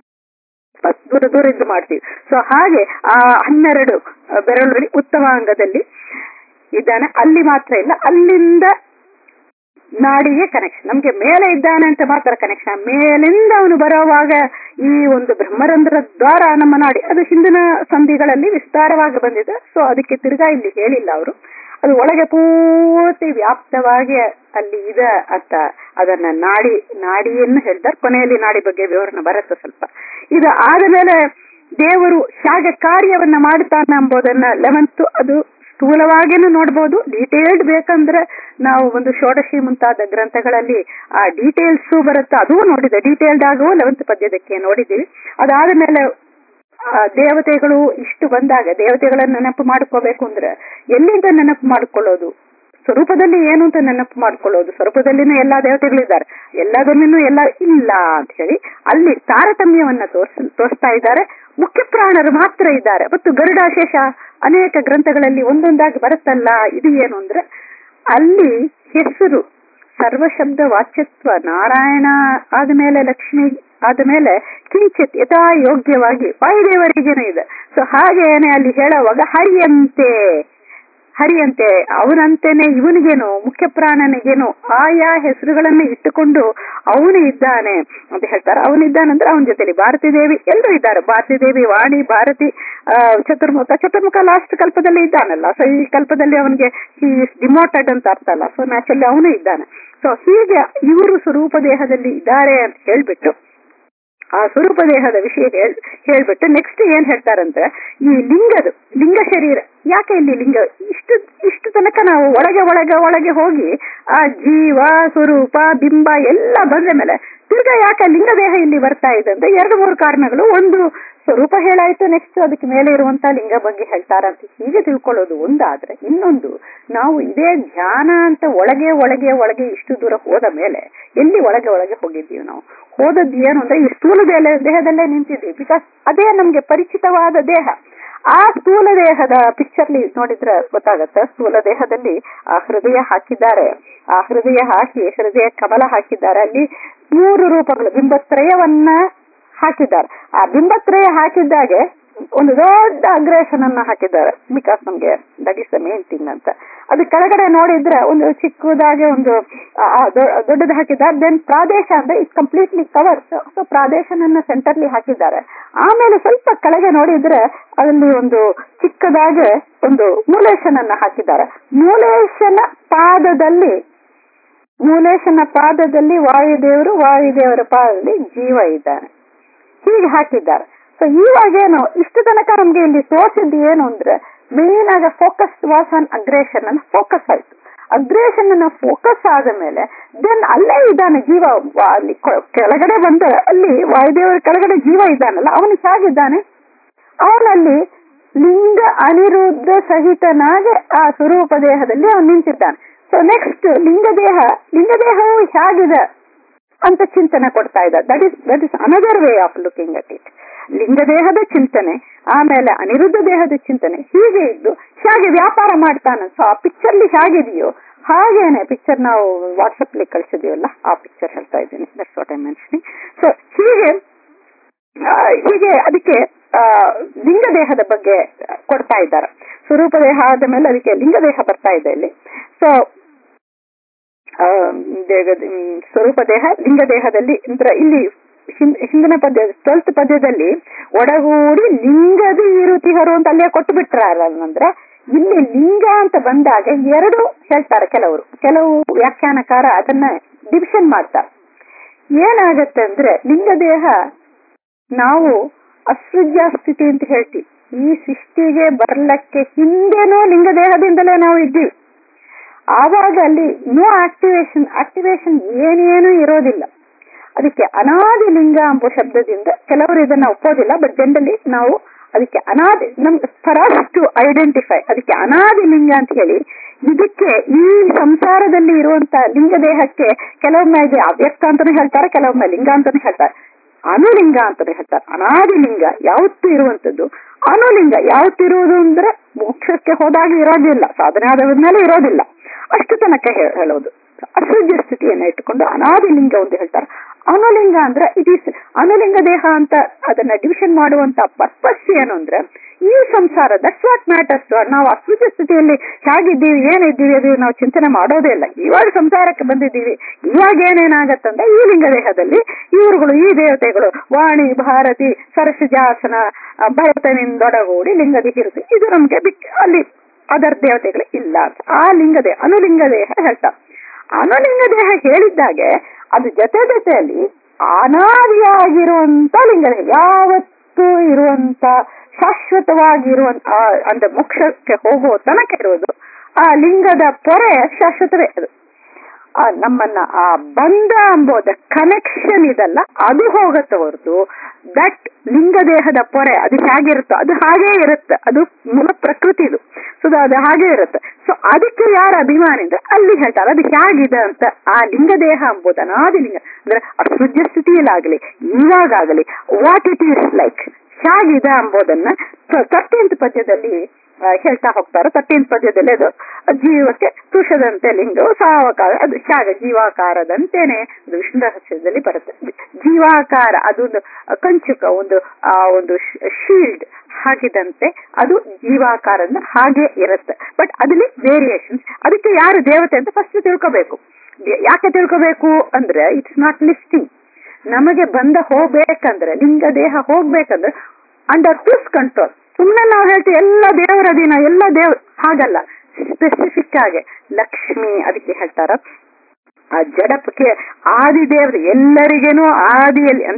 ದೂರ ದೂರ ಇದ್ದು ಮಾಡ್ತೀವಿ ಸೊ ಹಾಗೆ ಆ ಹನ್ನೆರಡು ಬೆರಳುಗಳಿ ಉತ್ತಮಾಂಗದಲ್ಲಿ ಇದ್ದಾನೆ ಅಲ್ಲಿ ಮಾತ್ರ ಇಲ್ಲ ಅಲ್ಲಿಂದ ನಾಡಿಗೆ ಕನೆಕ್ಷನ್ ನಮ್ಗೆ ಮೇಲೆ ಇದ್ದಾನೆ ಅಂತ ಮಾತ್ರ ಕನೆಕ್ಷನ್ ಮೇಲಿಂದ ಅವನು ಬರುವಾಗ ಈ ಒಂದು ಬ್ರಹ್ಮರಂಧ್ರ ದ್ವಾರ ನಮ್ಮ ನಾಡಿ ಅದು ಹಿಂದಿನ ಸಂಧಿಗಳಲ್ಲಿ ವಿಸ್ತಾರವಾಗಿ ಬಂದಿದೆ ಸೊ ಅದಕ್ಕೆ ತಿರ್ಗಾ ಇಲ್ಲಿ ಹೇಳಿಲ್ಲ ಅವರು ಅದು ಒಳಗೆ ಪೂರ್ತಿ ವ್ಯಾಪ್ತವಾಗಿ ಅಲ್ಲಿ ಇದೆ ಅಂತ ಅದನ್ನ ನಾಡಿ ನಾಡಿಯನ್ನು ಹೇಳ್ತಾರೆ ಕೊನೆಯಲ್ಲಿ ನಾಡಿ ಬಗ್ಗೆ ವಿವರಣೆ ಬರುತ್ತೆ ಸ್ವಲ್ಪ ಇದು ಆದ ಮೇಲೆ ದೇವರು ಹೇಗೆ ಕಾರ್ಯವನ್ನ ಮಾಡುತ್ತಾನೆ ಎಂಬುದನ್ನ ಲೆವೆಂತ್ ಅದು ಸ್ಥೂಲವಾಗಿನೂ ನೋಡ್ಬೋದು ಡೀಟೇಲ್ಡ್ ಬೇಕಂದ್ರೆ ನಾವು ಒಂದು ಷೋಡಶಿ ಮುಂತಾದ ಗ್ರಂಥಗಳಲ್ಲಿ ಆ ಡೀಟೇಲ್ಸ್ ಬರುತ್ತೆ ಅದೂ ನೋಡಿದೆ ಡೀಟೇಲ್ಡ್ ಆಗುವ ಲೆವೆಂತ್ ಪದ್ಯದಕ್ಕೆ ನೋಡಿದ್ದೀವಿ ಅದಾದ ಮೇಲೆ ಆ ದೇವತೆಗಳು ಇಷ್ಟು ಬಂದಾಗ ದೇವತೆಗಳನ್ನ ನೆನಪು ಮಾಡ್ಕೋಬೇಕು ಅಂದ್ರೆ ಎಲ್ಲಿಂದ ನೆನಪು ಮಾಡ್ಕೊಳ್ಳೋದು ಸ್ವರೂಪದಲ್ಲಿ ಏನು ಅಂತ ನೆನಪು ಮಾಡ್ಕೊಳ್ಳೋದು ಸ್ವರೂಪದಲ್ಲಿನೂ ಎಲ್ಲಾ ದೇವತೆಗಳಿದ್ದಾರೆ ಎಲ್ಲದನ್ನೂ ಎಲ್ಲ ಇಲ್ಲ ಅಂತ ಹೇಳಿ ಅಲ್ಲಿ ತಾರತಮ್ಯವನ್ನ ತೋರ್ಸ್ ತೋರಿಸ್ತಾ ಇದ್ದಾರೆ ಮುಖ್ಯ ಪ್ರಾಣರು ಮಾತ್ರ ಇದ್ದಾರೆ ಮತ್ತು ಗರುಡಾಶೇಷ ಅನೇಕ ಗ್ರಂಥಗಳಲ್ಲಿ ಒಂದೊಂದಾಗಿ ಬರುತ್ತಲ್ಲ ಇದು ಏನು ಅಂದ್ರೆ ಅಲ್ಲಿ ಹೆಸರು ಸರ್ವಶಬ್ದ ವಾಚ್ಯತ್ವ ನಾರಾಯಣ ಆದ್ಮೇಲೆ ಲಕ್ಷ್ಮಿ ಆದ್ಮೇಲೆ ಕಿಂಚಿತ್ ಯಥಾ ಯೋಗ್ಯವಾಗಿ ವಾಯುದೇವರಿಗೇನು ಇದೆ ಸೊ ಹಾಗೇನೆ ಅಲ್ಲಿ ಹೇಳುವಾಗ ಹರಿಯಂತೆ ಹರಿಯಂತೆ ಅವನಂತೆನೆ ಇವನಿಗೇನು ಮುಖ್ಯ ಪ್ರಾಣನಿಗೇನು ಆಯಾ ಹೆಸರುಗಳನ್ನ ಇಟ್ಟುಕೊಂಡು ಅವನು ಇದ್ದಾನೆ ಅಂತ ಹೇಳ್ತಾರೆ ಅವನಿದ್ದಾನಂದ್ರೆ ಅವನ ಜೊತೆಲಿ ಭಾರತಿ ದೇವಿ ಎಲ್ಲರೂ ಇದ್ದಾರೆ ಭಾರತಿ ದೇವಿ ವಾಣಿ ಭಾರತಿ ಆ, ಚತುರ್ಮುಖ ಚತುರ್ಮುಖ ಲಾಸ್ಟ್ ಕಲ್ಪದಲ್ಲಿ ಇದ್ದಾನಲ್ಲ ಸೊ ಈ ಕಲ್ಪದಲ್ಲಿ ಅವನಿಗೆ ಈ ಡಿಮೋಟೆಡ್ ಅಂತ ಅರ್ಥ ಅಲ್ಲ ಸೊ ನ್ಯಾಚುರಲಿ ಅವನು ಇದ್ದಾನೆ ಸೊ ಹೀಗೆ ಇವರು ಸ್ವರೂಪ ದೇಹದಲ್ಲಿ ಇದ್ದಾರೆ ಅಂತ ಹೇಳ್ಬಿಟ್ಟು ಆ ಸ್ವರೂಪ ದೇಹದ ವಿಷಯ ಹೇಳ್ ಹೇಳ್ಬಿಟ್ಟು ನೆಕ್ಸ್ಟ್ ಏನ್ ಹೇಳ್ತಾರಂದ್ರೆ ಈ ಲಿಂಗದು ಲಿಂಗ ಶರೀರ ಯಾಕೆ ಇಲ್ಲಿ ಲಿಂಗ ಇಷ್ಟು ಇಷ್ಟು ತನಕ ನಾವು ಒಳಗೆ ಒಳಗೆ ಒಳಗೆ ಹೋಗಿ ಆ ಜೀವ ಸ್ವರೂಪ ಬಿಂಬ ಎಲ್ಲ ಬಂದ ಮೇಲೆ ತಿರ್ಗಾ ಯಾಕೆ ಲಿಂಗ ದೇಹ ಇಲ್ಲಿ ಬರ್ತಾ ಇದೆ ಅಂತ ಎರಡು ಮೂರು ಕಾರಣಗಳು ಒಂದು ಸ್ವರೂಪ ಹೇಳಾಯ್ತು ನೆಕ್ಸ್ಟ್ ಅದಕ್ಕೆ ಮೇಲೆ ಇರುವಂತ ಲಿಂಗ ಬಗ್ಗೆ ಹೇಳ್ತಾರಂತ ಹೀಗೆ ತಿಳ್ಕೊಳ್ಳೋದು ಒಂದಾದ್ರೆ ಇನ್ನೊಂದು ನಾವು ಇದೇ ಧ್ಯಾನ ಅಂತ ಒಳಗೆ ಒಳಗೆ ಒಳಗೆ ಇಷ್ಟು ದೂರ ಹೋದ ಮೇಲೆ ಎಲ್ಲಿ ಒಳಗೆ ಒಳಗೆ ಹೋಗಿದ್ದೀವಿ ನಾವು ಹೋದದ್ದು ಏನು ಅಂದ್ರೆ ಈ ಸ್ಥೂಲ ದೇಹ ದೇಹದಲ್ಲೇ ನಿಂತಿದ್ವಿ ಬಿಕಾಸ್ ಅದೇ ನಮ್ಗೆ ಪರಿಚಿತವಾದ ದೇಹ ಆ ಸ್ಥೂಲ ದೇಹದ ಪಿಕ್ಚರ್ಲಿ ನೋಡಿದ್ರೆ ಗೊತ್ತಾಗತ್ತೆ ಸ್ಥೂಲ ದೇಹದಲ್ಲಿ ಆ ಹೃದಯ ಹಾಕಿದ್ದಾರೆ ಆ ಹೃದಯ ಹಾಕಿ ಹೃದಯ ಕಮಲ ಹಾಕಿದ್ದಾರೆ ಅಲ್ಲಿ ಮೂರು ರೂಪಗಳು ಬಿಂಬತ್ರಯವನ್ನ ಹಾಕಿದ್ದಾರೆ ಆ ಬಿಂಬತ್ರಯ ಹಾಕಿದ್ದಾಗೆ ಒಂದು ದೊಡ್ಡ ಅಗ್ರೇಷನ್ ಅನ್ನ ಹಾಕಿದ್ದಾರೆ ಬಿಕಾಸ್ ನಮ್ಗೆ that is the main thing ಅಂತ ಅದು ಕೆಳಗಡೆ ನೋಡಿದ್ರೆ ಒಂದು ಚಿಕ್ಕದಾಗಿ ಒಂದು ದೊಡ್ಡದು ಹಾಕಿದ್ದಾರೆ ದೆನ್ ಪ್ರಾದೇಶ ಅಂದ್ರೆ ಇಟ್ ಕಂಪ್ಲೀಟ್ಲಿ ಕವರ್ ಸೊ ಪ್ರಾದೇಶನನ್ನ ಸೆಂಟರ್ಲಿ ಹಾಕಿದ್ದಾರೆ ಆಮೇಲೆ ಸ್ವಲ್ಪ ಕೆಳಗೆ ನೋಡಿದ್ರೆ ಅಲ್ಲಿ ಒಂದು ಚಿಕ್ಕದಾಗಿ ಒಂದು ಮೂಲೇಶನನ್ನ ಹಾಕಿದ್ದಾರೆ ಮೂಲೇಶನ ಪಾದದಲ್ಲಿ ಮೂಲೇಶನ ಪಾದದಲ್ಲಿ ವಾಯುದೇವರು ವಾಯುದೇವರ ಪಾದದಲ್ಲಿ ಜೀವ ಇದ್ದಾನೆ ಹೀಗೆ ಹಾಕಿದ್ದಾರೆ ಸೊ ಇವಾಗೇನು ಇಷ್ಟು ತನಕ ನಮ್ಗೆ ಇಲ್ಲಿ ತೋರಿಸಿದ್ದು ಏನು ಅಂದ್ರೆ ಮೇನ್ ಆಗ ಫೋಕಸ್ ವಾಸ್ ಆನ್ ಅಗ್ರೇಷನ್ ಅನ್ನ ಫೋಕಸ್ ಆಯ್ತು ಅಗ್ರೇಷನ್ ಅನ್ನ ಫೋಕಸ್ ಆದ ಮೇಲೆ ದೆನ್ ಅಲ್ಲೇ ಇದ್ದಾನೆ ಜೀವ ಅಲ್ಲಿ ಕೆಳಗಡೆ ಬಂದ ಅಲ್ಲಿ ವಾಯುದೇವರ ಕೆಳಗಡೆ ಜೀವ ಇದ್ದಾನಲ್ಲ ಅವನು ಹೇಗಿದ್ದಾನೆ ಅವನಲ್ಲಿ ಲಿಂಗ ಅನಿರುದ್ಧ ಸಹಿತನಾಗಿ ಆ ಸ್ವರೂಪ ದೇಹದಲ್ಲಿ ಅವನು ನಿಂತಿದ್ದಾನೆ ಸೊ ನೆಕ್ಸ್ಟ್ ಲಿಂಗದೇಹ ಲಿಂಗದೇಹವು ಹೇಗಿದೆ ಅಂತ ಚಿಂತನೆ ಕೊಡ್ತಾ ಇದ್ದ that is that is another way of looking at it ಲಿಂಗದೇಹದ ಚಿಂತನೆ ಆಮೇಲೆ ಅನಿರುದ್ಧ ದೇಹದ ಚಿಂತನೆ ಹೀಗೆ ಇದ್ದು ಹೇಗೆ ವ್ಯಾಪಾರ ಮಾಡ್ತಾನೆ ಸೊ ಆ ಪಿಕ್ಚರ್ಲಿ ಹೇಗಿದೆಯೋ ಹಾಗೇನೆ ಪಿಕ್ಚರ್ ನಾವು ವಾಟ್ಸಪ್ ಲಿ ಕಳಿಸಿದೀವಲ್ಲ ಆ ಪಿಕ್ಚರ್ ಹೇಳ್ತಾ ಇದ್ದೀನಿ that's what I mentioning so ಹೀಗೆ ಹೀಗೆ ಅದಕ್ಕೆ ಲಿಂಗ ದೇಹದ ಬಗ್ಗೆ ಕೊಡ್ತಾ ಇದ್ದಾರೆ ಸ್ವರೂಪ ದೇಹ ಆದ ಮೇಲೆ ಅದಕ್ಕೆ ಲಿಂಗ ದೇಹ ಬರ್ತಾ ಇದೆ ಇಲ್ಲಿ ಸೊ ಸ್ವರೂಪ ದೇಹ ಲಿಂಗ ದೇಹದಲ್ಲಿ ಅಂದ್ರೆ ಇಲ್ಲಿ ಹಿಂದಿನ ಪದ್ಯ ಟ್ವೆಲ್ತ್ ಪದ್ಯದಲ್ಲಿ ಒಡಗೂಡಿ ಲಿಂಗದ ಇರುತಿಹರು ಅಂತ ಅಲ್ಲೇ ಕೊಟ್ಟು ಬಿಟ್ರಂದ್ರೆ ಇಲ್ಲಿ ಲಿಂಗ ಅಂತ ಬಂದಾಗ ಎರಡು ಹೇಳ್ತಾರೆ ಕೆಲವರು ಕೆಲವು ವ್ಯಾಖ್ಯಾನಕಾರ ಅದನ್ನ ಡಿವಿಷನ್ ಮಾಡ್ತಾರೆ ಏನಾಗತ್ತೆ ಅಂದ್ರೆ ಲಿಂಗ ದೇಹ ನಾವು ಅಸೃಜ್ಯ ಸ್ಥಿತಿ ಅಂತ ಹೇಳ್ತೀವಿ ಈ ಸೃಷ್ಟಿಗೆ ಬರ್ಲಕ್ಕೆ ಹಿಂದೆನೂ ಲಿಂಗ ದೇಹದಿಂದಲೇ ನಾವು ಇದ್ದೀವಿ ಆವಾಗ ಅಲ್ಲಿ ನೋ ಆಕ್ಟಿವೇಶನ್ ಆಕ್ಟಿವೇಶನ್ ಏನೇನು ಇರೋದಿಲ್ಲ ಅದಕ್ಕೆ ಅನಾದಿ ಲಿಂಗ ಎಂಬ ಶಬ್ದದಿಂದ ಕೆಲವರು ಇದನ್ನ ಒಪ್ಪೋದಿಲ್ಲ ಬಟ್ ಜನರಲಿ ನಾವು ಅದಕ್ಕೆ ಅನಾದಿ ನಮ್ ಫರ್ ಟು ಐಡೆಂಟಿಫೈ ಅದಕ್ಕೆ ಅನಾದಿ ಲಿಂಗ ಅಂತ ಹೇಳಿ ಇದಕ್ಕೆ ಈ ಸಂಸಾರದಲ್ಲಿ ಇರುವಂತ ಲಿಂಗ ದೇಹಕ್ಕೆ ಕೆಲವೊಮ್ಮೆ ಇದು ಅವ್ಯಕ್ತ ಅಂತಾನೆ ಹೇಳ್ತಾರೆ ಕೆಲವೊಮ್ಮೆ ಲಿಂಗ ಅಂತಾನೆ ಹೇಳ್ತಾರೆ ಅನುಲಿಂಗ ಅಂತಾನೆ ಹೇಳ್ತಾರೆ ಅನಾದಿ ಲಿಂಗ ಯಾವತ್ತೂ ಇರುವಂತದ್ದು ಅನುಲಿಂಗ ಯಾವತ್ತಿರುವುದು ಅಂದ್ರೆ ಮೋಕ್ಷಕ್ಕೆ ಹೋದಾಗ ಇರೋದಿಲ್ಲ ಸಾಧನೆ ಆದ ಮೇಲೆ ಇರೋದಿಲ್ಲ ಅಷ್ಟು ತನಕ ಹೇಳೋದು ಅಸೃಜ್ಯ ಸ್ಥಿತಿಯನ್ನ ಇಟ್ಟುಕೊಂಡು ಅನಾದಿ ಲಿಂಗ ಒಂದು ಹೇಳ್ತಾರೆ ಅನುಲಿಂಗ ಅಂದ್ರೆ ಇಟ್ ಈಸ್ ಅನುಲಿಂಗ ದೇಹ ಅಂತ ಅದನ್ನ ಡಿವಿಷನ್ ಮಾಡುವಂತ ಪರ್ಪಸ್ ಏನು ಅಂದ್ರೆ ಈ ಸಂಸಾರ ದಟ್ಸ್ ವಾಟ್ ಮ್ಯಾಟರ್ಸ್ ನಾವು ಅಸೃಜ್ಯ ಸ್ಥಿತಿಯಲ್ಲಿ ಹೇಗಿದ್ದೀವಿ ಏನಿದ್ದೀವಿ ಅದು ನಾವು ಚಿಂತನೆ ಮಾಡೋದೇ ಇಲ್ಲ ಇವಾಗ ಸಂಸಾರಕ್ಕೆ ಬಂದಿದ್ದೀವಿ ಇವಾಗ ಏನೇನಾಗತ್ತಂದ್ರೆ ಈ ಲಿಂಗ ದೇಹದಲ್ಲಿ ಇವರುಗಳು ಈ ದೇವತೆಗಳು ವಾಣಿ ಭಾರತಿ ಸರಸಜಾಸನ ಭರತನಿಂದೊಡಗೂಡಿ ಲಿಂಗದಿ ಇರುತ್ತೆ ಇದು ನಮ್ಗೆ ಬಿಟ್ಟು ಅಲ್ಲಿ ಅದರ್ ದೇವತೆಗಳು ಇಲ್ಲ ಅಂತ ಆ ಲಿಂಗ ದೇಹ ಅನುಲಿಂಗ ದೇಹ ಹೇಳ್ತಾರೆ ಅನುಲಿಂಗ ದೇಹ ಹೇಳಿದ್ದಾಗೆ ಅದು ಜೊತೆ ಜೊತೆಯಲ್ಲಿ ಅನಾದಿಯಾಗಿರುವಂತ ಲಿಂಗ ದೇಹ ಯಾವತ್ತೂ ಇರುವಂತ ಶಾಶ್ವತವಾಗಿರುವಂತ ಅಂದ್ರೆ ಮೋಕ್ಷಕ್ಕೆ ಹೋಗುವ ತನಕ ಇರುವುದು ಆ ಲಿಂಗದ ಪೊರೆ ಶಾಶ್ವತವೇ ಅದು ನಮ್ಮನ್ನ ಆ ಬಂಧ ಎಂಬುದ ಕನೆಕ್ಷನ್ ಇದಲ್ಲ ಅದು ಹೋಗತ್ತೆ ಹೊರತು ದಟ್ ಲಿಂಗ ದೇಹದ ಪೊರೆ ಅದು ಹೇಗಿರುತ್ತೋ ಅದು ಹಾಗೇ ಇರುತ್ತೆ ಅದು ಮೂಲ ಪ್ರಕೃತಿದು ಸೊ ಅದು ಹಾಗೆ ಇರುತ್ತೆ ಸೊ ಅದಕ್ಕೆ ಯಾರ ಅಭಿಮಾನಿ ಅಂದ್ರೆ ಅಲ್ಲಿ ಹೇಳ್ತಾರೆ ಅದು ಹೇಗಿದೆ ಅಂತ ಆ ಲಿಂಗ ದೇಹ ಎಂಬುದು ಅನಾದಿ ಲಿಂಗ ಅಂದ್ರೆ ಅಸೃಜ್ಯ ಸ್ಥಿತಿಯಲ್ಲಾಗಲಿ ಇವಾಗಲಿ ವಾಟ್ ಇಟ್ ಈಸ್ ಲೈಕ್ ಹೇಗಿದೆ ಎಂಬುದನ್ನ ತರ್ಟೀನ್ತ್ ಪದ್ಯದಲ್ಲಿ ಹೇಳ್ತಾ ಹೋಗ್ತಾರೆ ತರ್ಟೀನ್ತ್ ಪದ್ಯದಲ್ಲಿ ಅದು ಜೀವಕ್ಕೆ ತುಷದಂತೆ ಲಿಂಗವು ಸಾವಕಾರ ಅದು ಶಾಗ ಜೀವಾಕಾರದಂತೆನೆ ಅದು ವಿಷ್ಣು ರಹಸ್ಯದಲ್ಲಿ ಬರುತ್ತೆ ಜೀವಾಕಾರ ಅದೊಂದು ಕಂಚುಕ ಒಂದು ಆ ಒಂದು ಶೀಲ್ಡ್ ಹಾಕಿದಂತೆ ಅದು ಜೀವಾಕಾರದ ಹಾಗೆ ಇರುತ್ತೆ ಬಟ್ ಅದಲ್ಲಿ ವೇರಿಯೇಷನ್ಸ್ ಅದಕ್ಕೆ ಯಾರು ದೇವತೆ ಅಂತ ಫಸ್ಟ್ ತಿಳ್ಕೋಬೇಕು ಯಾಕೆ ತಿಳ್ಕೋಬೇಕು ಅಂದ್ರೆ ಇಟ್ಸ್ ನಾಟ್ ಲಿಸ್ಟಿಂಗ್ ನಮಗೆ ಬಂದ ಹೋಗ್ಬೇಕಂದ್ರೆ ಲಿಂಗ ದೇಹ ಹೋಗ್ಬೇಕಂದ್ರೆ ಅಂಡರ್ ಹೂಸ್ ಕಂಟ್ರೋಲ್ ಸುಮ್ಮನೆ ನಾವು ಹೇಳ್ತೀವಿ ಎಲ್ಲ ದೇವರ ದಿನ ಎಲ್ಲ ದೇವ್ ಹಾಗಲ್ಲ ಸ್ಪೆಸಿಫಿಕ್ ಆಗಿ ಲಕ್ಷ್ಮಿ ಅದಕ್ಕೆ ಹೇಳ್ತಾರ ಆ ಜಡಪಕ್ಕೆ ಆದಿ ದೇವರು ಎಲ್ಲರಿಗೇನು ಆದಿಯಲ್ಲಿ ಅಂದ್ರೆ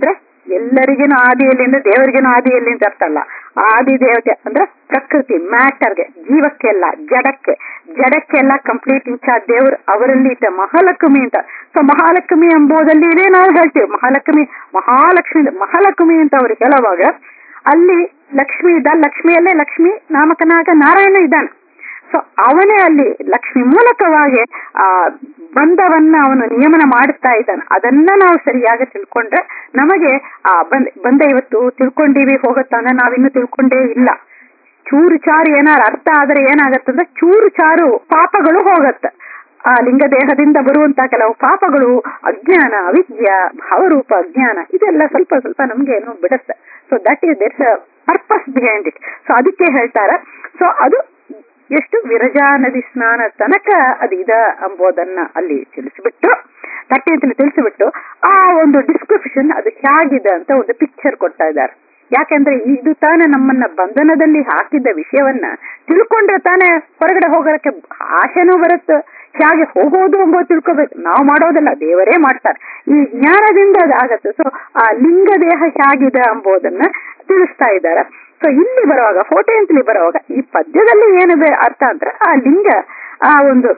ಎಲ್ಲರಿಗೇನು ಆದಿಯಲ್ಲಿ ಅಂದ್ರೆ ದೇವರಿಗೇನು ಆದಿಯಲ್ಲಿ ಅಂತ ಅರ್ಥ ಅಲ್ಲ ಆದಿ ದೇವತೆ ಅಂದ್ರೆ ಪ್ರಕೃತಿ ಮ್ಯಾಟರ್ಗೆ ಜೀವಕ್ಕೆಲ್ಲ ಜಡಕ್ಕೆ ಜಡಕ್ಕೆಲ್ಲ ಕಂಪ್ಲೀಟ್ ಇನ್ಚಾರ್ಜ್ ದೇವರು ಅವರಲ್ಲಿ ಇದ್ದ ಮಹಾಲಕ್ಷ್ಮಿ ಅಂತ ಸೊ ಮಹಾಲಕ್ಷ್ಮಿ ಎಂಬುದಲ್ಲಿ ಇದೇ ನಾವು ಹೇಳ್ತೀವಿ ಮಹಾಲಕ್ಷ್ಮಿ ಮಹಾಲಕ್ಷ್ಮಿ ಮಹಾಲಕ್ಷ್ಮಿ ಅಂತ ಅವ್ರು ಹೇಳುವಾಗ ಅಲ್ಲಿ ಲಕ್ಷ್ಮಿ ಇದ್ದ ಲಕ್ಷ್ಮಿಯಲ್ಲೇ ಲಕ್ಷ್ಮಿ ನಾಮಕನಾಗ ನಾರಾಯಣ ಇದ್ದಾನೆ ಸೊ ಅವನೇ ಅಲ್ಲಿ ಲಕ್ಷ್ಮಿ ಮೂಲಕವಾಗಿ ಆ ಬಂಧವನ್ನ ಅವನು ನಿಯಮನ ಮಾಡುತ್ತಾ ಇದ್ದಾನೆ ಅದನ್ನ ನಾವು ಸರಿಯಾಗಿ ತಿಳ್ಕೊಂಡ್ರೆ ನಮಗೆ ಆ ಬಂದ ಬಂದ ಇವತ್ತು ತಿಳ್ಕೊಂಡಿವಿ ಹೋಗುತ್ತಾ ಅಂದ್ರೆ ನಾವಿನ್ನು ತಿಳ್ಕೊಂಡೇ ಇಲ್ಲ ಚೂರು ಚಾರು ಏನಾರು ಅರ್ಥ ಆದ್ರೆ ಏನಾಗತ್ತಂದ್ರೆ ಚೂರು ಚಾರು ಪಾಪಗಳು ಹೋಗತ್ತೆ ಆ ಲಿಂಗ ದೇಹದಿಂದ ಬರುವಂತ ಕೆಲವು ಪಾಪಗಳು ಅಜ್ಞಾನ ಅವಿದ್ಯ ಭಾವರೂಪ ಅಜ್ಞಾನ ಇದೆಲ್ಲ ಸ್ವಲ್ಪ ಸ್ವಲ್ಪ ನಮ್ಗೆ ಏನೋ ಬಿಡುತ್ತೆ so that is there's purpose behind it so ಅದಕ್ಕೆ ಹೇಳ್ತಾರೆ ಸೊ ಅದು ಎಷ್ಟು ವಿರಜಾ ನದಿ ಸ್ನಾನ ತನಕ ಅದು ಇದ ಎಂಬುದನ್ನ ಅಲ್ಲಿ ತಿಳಿಸಿಬಿಟ್ಟು ತಟ್ಟೆ ಅಂತಲೇ ತಿಳಿಸಿಬಿಟ್ಟು ಆ ಒಂದು ಡಿಸ್ಕ್ರಿಪ್ಷನ್ ಅದು ಹೇಗಿದೆ ಅಂತ ಒಂದು ಪಿಕ್ಚರ್ ಕೊಡ್ತಾ ಇದ್ದಾರೆ ಯಾಕೆಂದ್ರೆ ಇದು ತಾನೇ ನಮ್ಮನ್ನ ಬಂಧನದಲ್ಲಿ ಹಾಕಿದ್ದ ವಿಷಯವನ್ನ ತಿಳ್ಕೊಂಡ್ರೆ ತಾನೇ ಹೊರಗಡೆ ಹೋಗೋದಕ್ಕೆ ಆಶೆನೂ ಬರುತ್ತೆ ಹೇಗೆ ಹೋಗೋದು ಎಂಬುದು ತಿಳ್ಕೊಬೇಕು ನಾವು ಮಾಡೋದಲ್ಲ ದೇವರೇ ಮಾಡ್ತಾರೆ ಈ ಜ್ಞಾನದಿಂದ ಅದಾಗತ್ತೆ ಸೊ ಆ ಲಿಂಗ ದೇಹ ಹೇಗಿದೆ ಎಂಬುದನ್ನ ತಿಳಿಸ್ತಾ ಇದ್ದಾರೆ ಸೊ ಇಲ್ಲಿ ಬರುವಾಗ ಫೋಟೋ ಅಂತಲಿ ಬರುವಾಗ ಈ ಪದ್ಯದಲ್ಲಿ ಏನು ಅರ್ಥ ಅಂದ್ರೆ ಆ ಲಿಂಗ ಆ ಒಂದು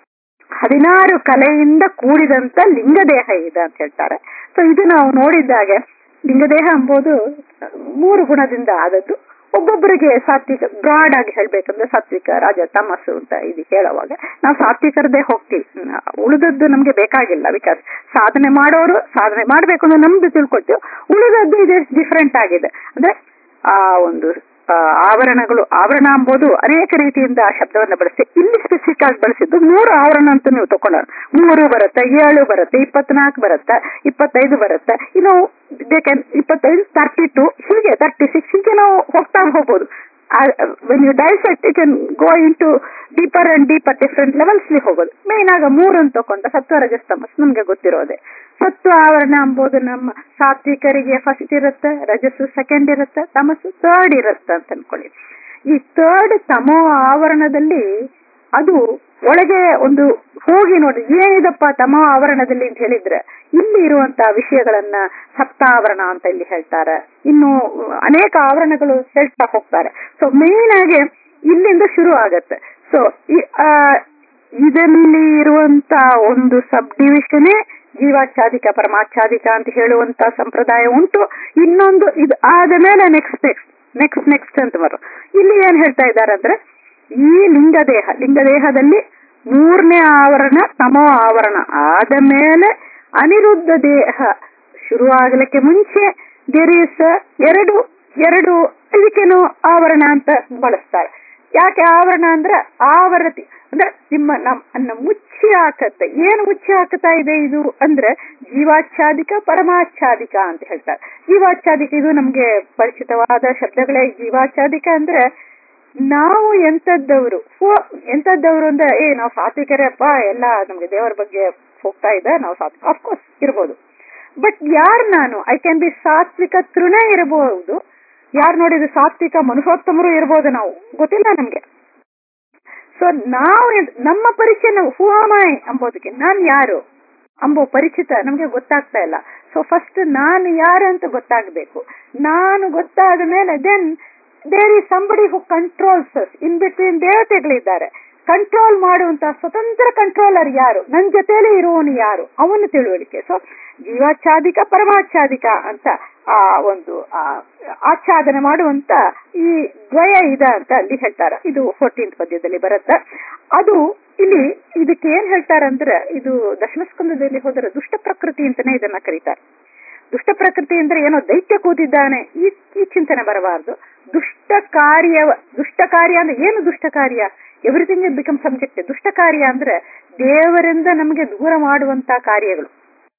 ಹದಿನಾರು ಕಲೆಯಿಂದ ಕೂಡಿದಂತ ಲಿಂಗದೇಹ ಇದೆ ಅಂತ ಹೇಳ್ತಾರೆ ಸೊ ಇದು ನಾವು ನೋಡಿದ್ದಾಗೆ ಲಿಂಗದೇಹ ಎಂಬುದು ಮೂರು ಗುಣದಿಂದ ಆದದ್ದು ಒಬ್ಬೊಬ್ಬರಿಗೆ ಸಾತ್ವಿಕ ಬ್ರಾಡ್ ಆಗಿ ಹೇಳ್ಬೇಕಂದ್ರೆ ಸಾತ್ವಿಕ ರಾಜ ತಮಸ್ಸು ಅಂತ ಇದು ಹೇಳುವಾಗ ನಾವು ಸಾತ್ವಿಕರದೇ ಹೋಗ್ತೀವಿ ಉಳಿದದ್ದು ನಮ್ಗೆ ಬೇಕಾಗಿಲ್ಲ ಬಿಕಾಸ್ ಸಾಧನೆ ಮಾಡೋರು ಸಾಧನೆ ಮಾಡ್ಬೇಕು ಅಂದ್ರೆ ನಮ್ದು ತಿಳ್ಕೊಳ್ತೀವಿ ಉಳಿದದ್ದು ಇದೆ ಡಿಫ್ರೆಂಟ್ ಆಗಿದೆ ಅಂದ್ರೆ ಆ ಒಂದು ಆವರಣಗಳು ಆವರಣ ಎಂಬುದು ಅನೇಕ ರೀತಿಯಿಂದ ಆ ಶಬ್ದವನ್ನ ಬಳಸಿ ಇಲ್ಲಿ ಸ್ಪೆಸಿಫಿಕ್ ಆಗಿ ಬಳಸಿದ್ದು ಮೂರು ಆವರಣ ಅಂತ ನೀವು ತಕೊಂಡ ಮೂರು ಬರುತ್ತೆ ಏಳು ಬರುತ್ತೆ ಇಪ್ಪತ್ನಾಲ್ಕು ಬರುತ್ತೆ ಇಪ್ಪತ್ತೈದು ಬರುತ್ತೆ ಇನ್ನು ಇಪ್ಪತ್ತೈದು ತರ್ಟಿ ಟು ಹೀಗೆ ತರ್ಟಿ ಸಿಕ್ಸ್ ಹೀಗೆ ನಾವು ಹೋಗ್ತಾ ಹೋಗ್ಬೋದು when you dissect you can go into deeper and deeper different levels ಹೋಗೋದು ಮೇನ್ ಆಗ ಮೂರನ್ನು ತಕೊಂಡ ಸತ್ವ ರಜಸ್ತಮಸ್ ನಮ್ಗೆ ಗೊತ್ತಿರೋದೆ ಸತ್ವ ಆವರಣ ಎಂಬುದು ನಮ್ಮ ಸಾತ್ವಿಕರಿಗೆ ಫಸ್ಟ್ ಇರುತ್ತೆ ರಜಸ್ಸು ಸೆಕೆಂಡ್ ಇರುತ್ತೆ ತಮಸ್ಸು ಥರ್ಡ್ ಇರುತ್ತೆ ಅಂತ ಅನ್ಕೊಳ್ಳಿ ಈ ಥರ್ಡ್ ತಮೋ ಆವರಣದಲ್ಲಿ ಅದು ಒಳಗೆ ಒಂದು ಹೋಗಿ ನೋಡಿ ಏನಿದಪ್ಪ ತಮೋ ಆವರಣದಲ್ಲಿ ಅಂತ ಹೇಳಿದ್ರೆ ಇಲ್ಲಿ ಇರುವಂತ ವಿಷಯಗಳನ್ನ ಸಪ್ತಾವರಣ ಅಂತ ಇಲ್ಲಿ ಹೇಳ್ತಾರೆ ಇನ್ನು ಅನೇಕ ಆವರಣಗಳು ಹೇಳ್ತಾ ಹೋಗ್ತಾರೆ ಸೊ ಮೇನ್ ಆಗಿ ಇಲ್ಲಿಂದ ಶುರು ಆಗತ್ತೆ ಸೊ ಇದರಲ್ಲಿ ಇರುವಂತ ಒಂದು ಸಬ್ ಡಿವಿಷನೇ ಜೀವಾಚ್ಛಾದಿಕ ಪರಮಾಚ್ಛಾದಿಕ ಅಂತ ಹೇಳುವಂತ ಸಂಪ್ರದಾಯ ಉಂಟು ಇನ್ನೊಂದು ಇದು ಆದ ಮೇಲೆ ನೆಕ್ಸ್ಟ್ ನೆಕ್ಸ್ಟ್ ನೆಕ್ಸ್ಟ್ ನೆಕ್ಸ್ಟ್ ಅಂತ ಬರೋ ಇಲ್ಲಿ ಏನ್ ಹೇಳ್ತಾ ಇದ್ದಾರೆ ಅಂದ್ರೆ ಈ ಲಿಂಗದೇಹ ಲಿಂಗದೇಹದಲ್ಲಿ ಮೂರನೇ ಆವರಣ ತಮೋ ಆವರಣ ಆದ ಮೇಲೆ ಅನಿರುದ್ಧ ದೇಹ ಶುರುವಾಗಲಿಕ್ಕೆ ಮುಂಚೆ ಗೆರೀಸ್ ಎರಡು ಎರಡು ಇದಕ್ಕೇನು ಆವರಣ ಅಂತ ಬಳಸ್ತಾರೆ ಯಾಕೆ ಆವರಣ ಅಂದ್ರೆ ಆವರತಿ ಅಂದ್ರೆ ನಿಮ್ಮ ನಮ್ಮ ಮುಚ್ಚಿ ಹಾಕತ್ತೆ ಏನು ಮುಚ್ಚಿ ಹಾಕತಾ ಇದೆ ಇದು ಅಂದ್ರೆ ಜೀವಾಚ್ಛಾದಿಕ ಪರಮಾಚ್ಛಾದಿಕ ಅಂತ ಹೇಳ್ತಾರೆ ಜೀವಾಚ್ಛಾದಿಕ ಇದು ನಮ್ಗೆ ಪರಿಚಿತವಾದ ಶಬ್ದಗಳೇ ಜೀವಾಚ್ಛಾದಿಕ ಅಂದ್ರೆ ನಾವು ಎಂತದ್ದವರು ಎಂತದ್ದವರು ಅಂದ್ರೆ ಏ ನಾವು ಸಾತ್ವಿಕರಪ್ಪ ಎಲ್ಲ ನಮ್ಗೆ ದೇವರ ಬಗ್ಗೆ ಹೋಗ್ತಾ ಇದೆ ನಾವು ಸಾತ್ವಿಕ ಅಫ್ಕೋರ್ಸ್ ಇರ್ಬೋದು ಬಟ್ ಯಾರು ನಾನು ಐ ಕ್ಯಾನ್ ಬಿ ಸಾತ್ವಿಕ ತೃಣ ಇರಬಹುದು ಯಾರು ನೋಡಿದ್ರೆ ಸಾತ್ವಿಕ ಮನುಷ್ಯೋತ್ತಮರು ಇರ್ಬೋದು ನಾವು ಗೊತ್ತಿಲ್ಲ ನಮ್ಗೆ ಸೊ ನಾವು ನಮ್ಮ ಪರಿಚಯ ನಾವು ಹೂ ಆಮಾಯ್ ಅಂಬೋದಕ್ಕೆ ನಾನ್ ಯಾರು ಅಂಬೋ ಪರಿಚಿತ ನಮ್ಗೆ ಗೊತ್ತಾಗ್ತಾ ಇಲ್ಲ ಸೊ ಫಸ್ಟ್ ನಾನು ಯಾರು ಅಂತ ಗೊತ್ತಾಗಬೇಕು ನಾನು ಗೊತ್ತಾದ ಮೇಲೆ then there is somebody who controls in between ದೇವತೆಗಳಿದ್ದಾರೆ ಕಂಟ್ರೋಲ್ ಮಾಡುವಂತ ಸ್ವತಂತ್ರ ಕಂಟ್ರೋಲರ್ ಯಾರು ನನ್ನ ಜೊತೆಲೇ ಇರುವವನು ಯಾರು ಅವನು ತಿಳುವಳಿಕೆ ಸೊ ಜೀವಾಚ್ಛಾದಿಕ ಪರಮಾಚ್ಛಾದಿಕ ಅಂತ ಆ ಒಂದು ಆಚ್ಛಾದನೆ ಮಾಡುವಂತ ಈ ದ್ವಯ ಇದ ಅಂತ ಅಲ್ಲಿ ಹೇಳ್ತಾರೆ ಇದು ಫೋರ್ಟೀನ್ತ್ ಪದ್ಯದಲ್ಲಿ ಬರುತ್ತೆ ಅದು ಇಲ್ಲಿ ಇದಕ್ಕೆ ಏನ್ ಹೇಳ್ತಾರಂದ್ರೆ ಇದು ದಶಮಸ್ಕಂದದಲ್ಲಿ ಹೋದರೆ ದುಷ್ಟ ಪ್ರಕೃತಿ ಅಂತಾನೆ ಇದನ್ನ ಕರೀತಾರೆ ದುಷ್ಟ ಪ್ರಕೃತಿ ಅಂದ್ರೆ ಏನೋ ದೈತ್ಯ ಕೂತಿದ್ದಾನೆ ಈ ಈ ಚಿಂತನೆ ಬರಬಾರದು ದುಷ್ಟ ಕಾರ್ಯ ದುಷ್ಟ ಕಾರ್ಯ ಅಂದ್ರೆ ಏನು ದುಷ್ಟ ಕಾರ್ಯ ಎವ್ರಿಥಿಂಗ್ ಇಸ್ ಬಿಕಮ್ ಸಬ್ಜೆಕ್ಟ್ ದುಷ್ಟ ಕಾರ್ಯ ಅಂದ್ರೆ ದೇವರಿಂದ ನಮಗೆ ದೂರ ಮಾಡುವಂತ ಕಾರ್ಯಗಳು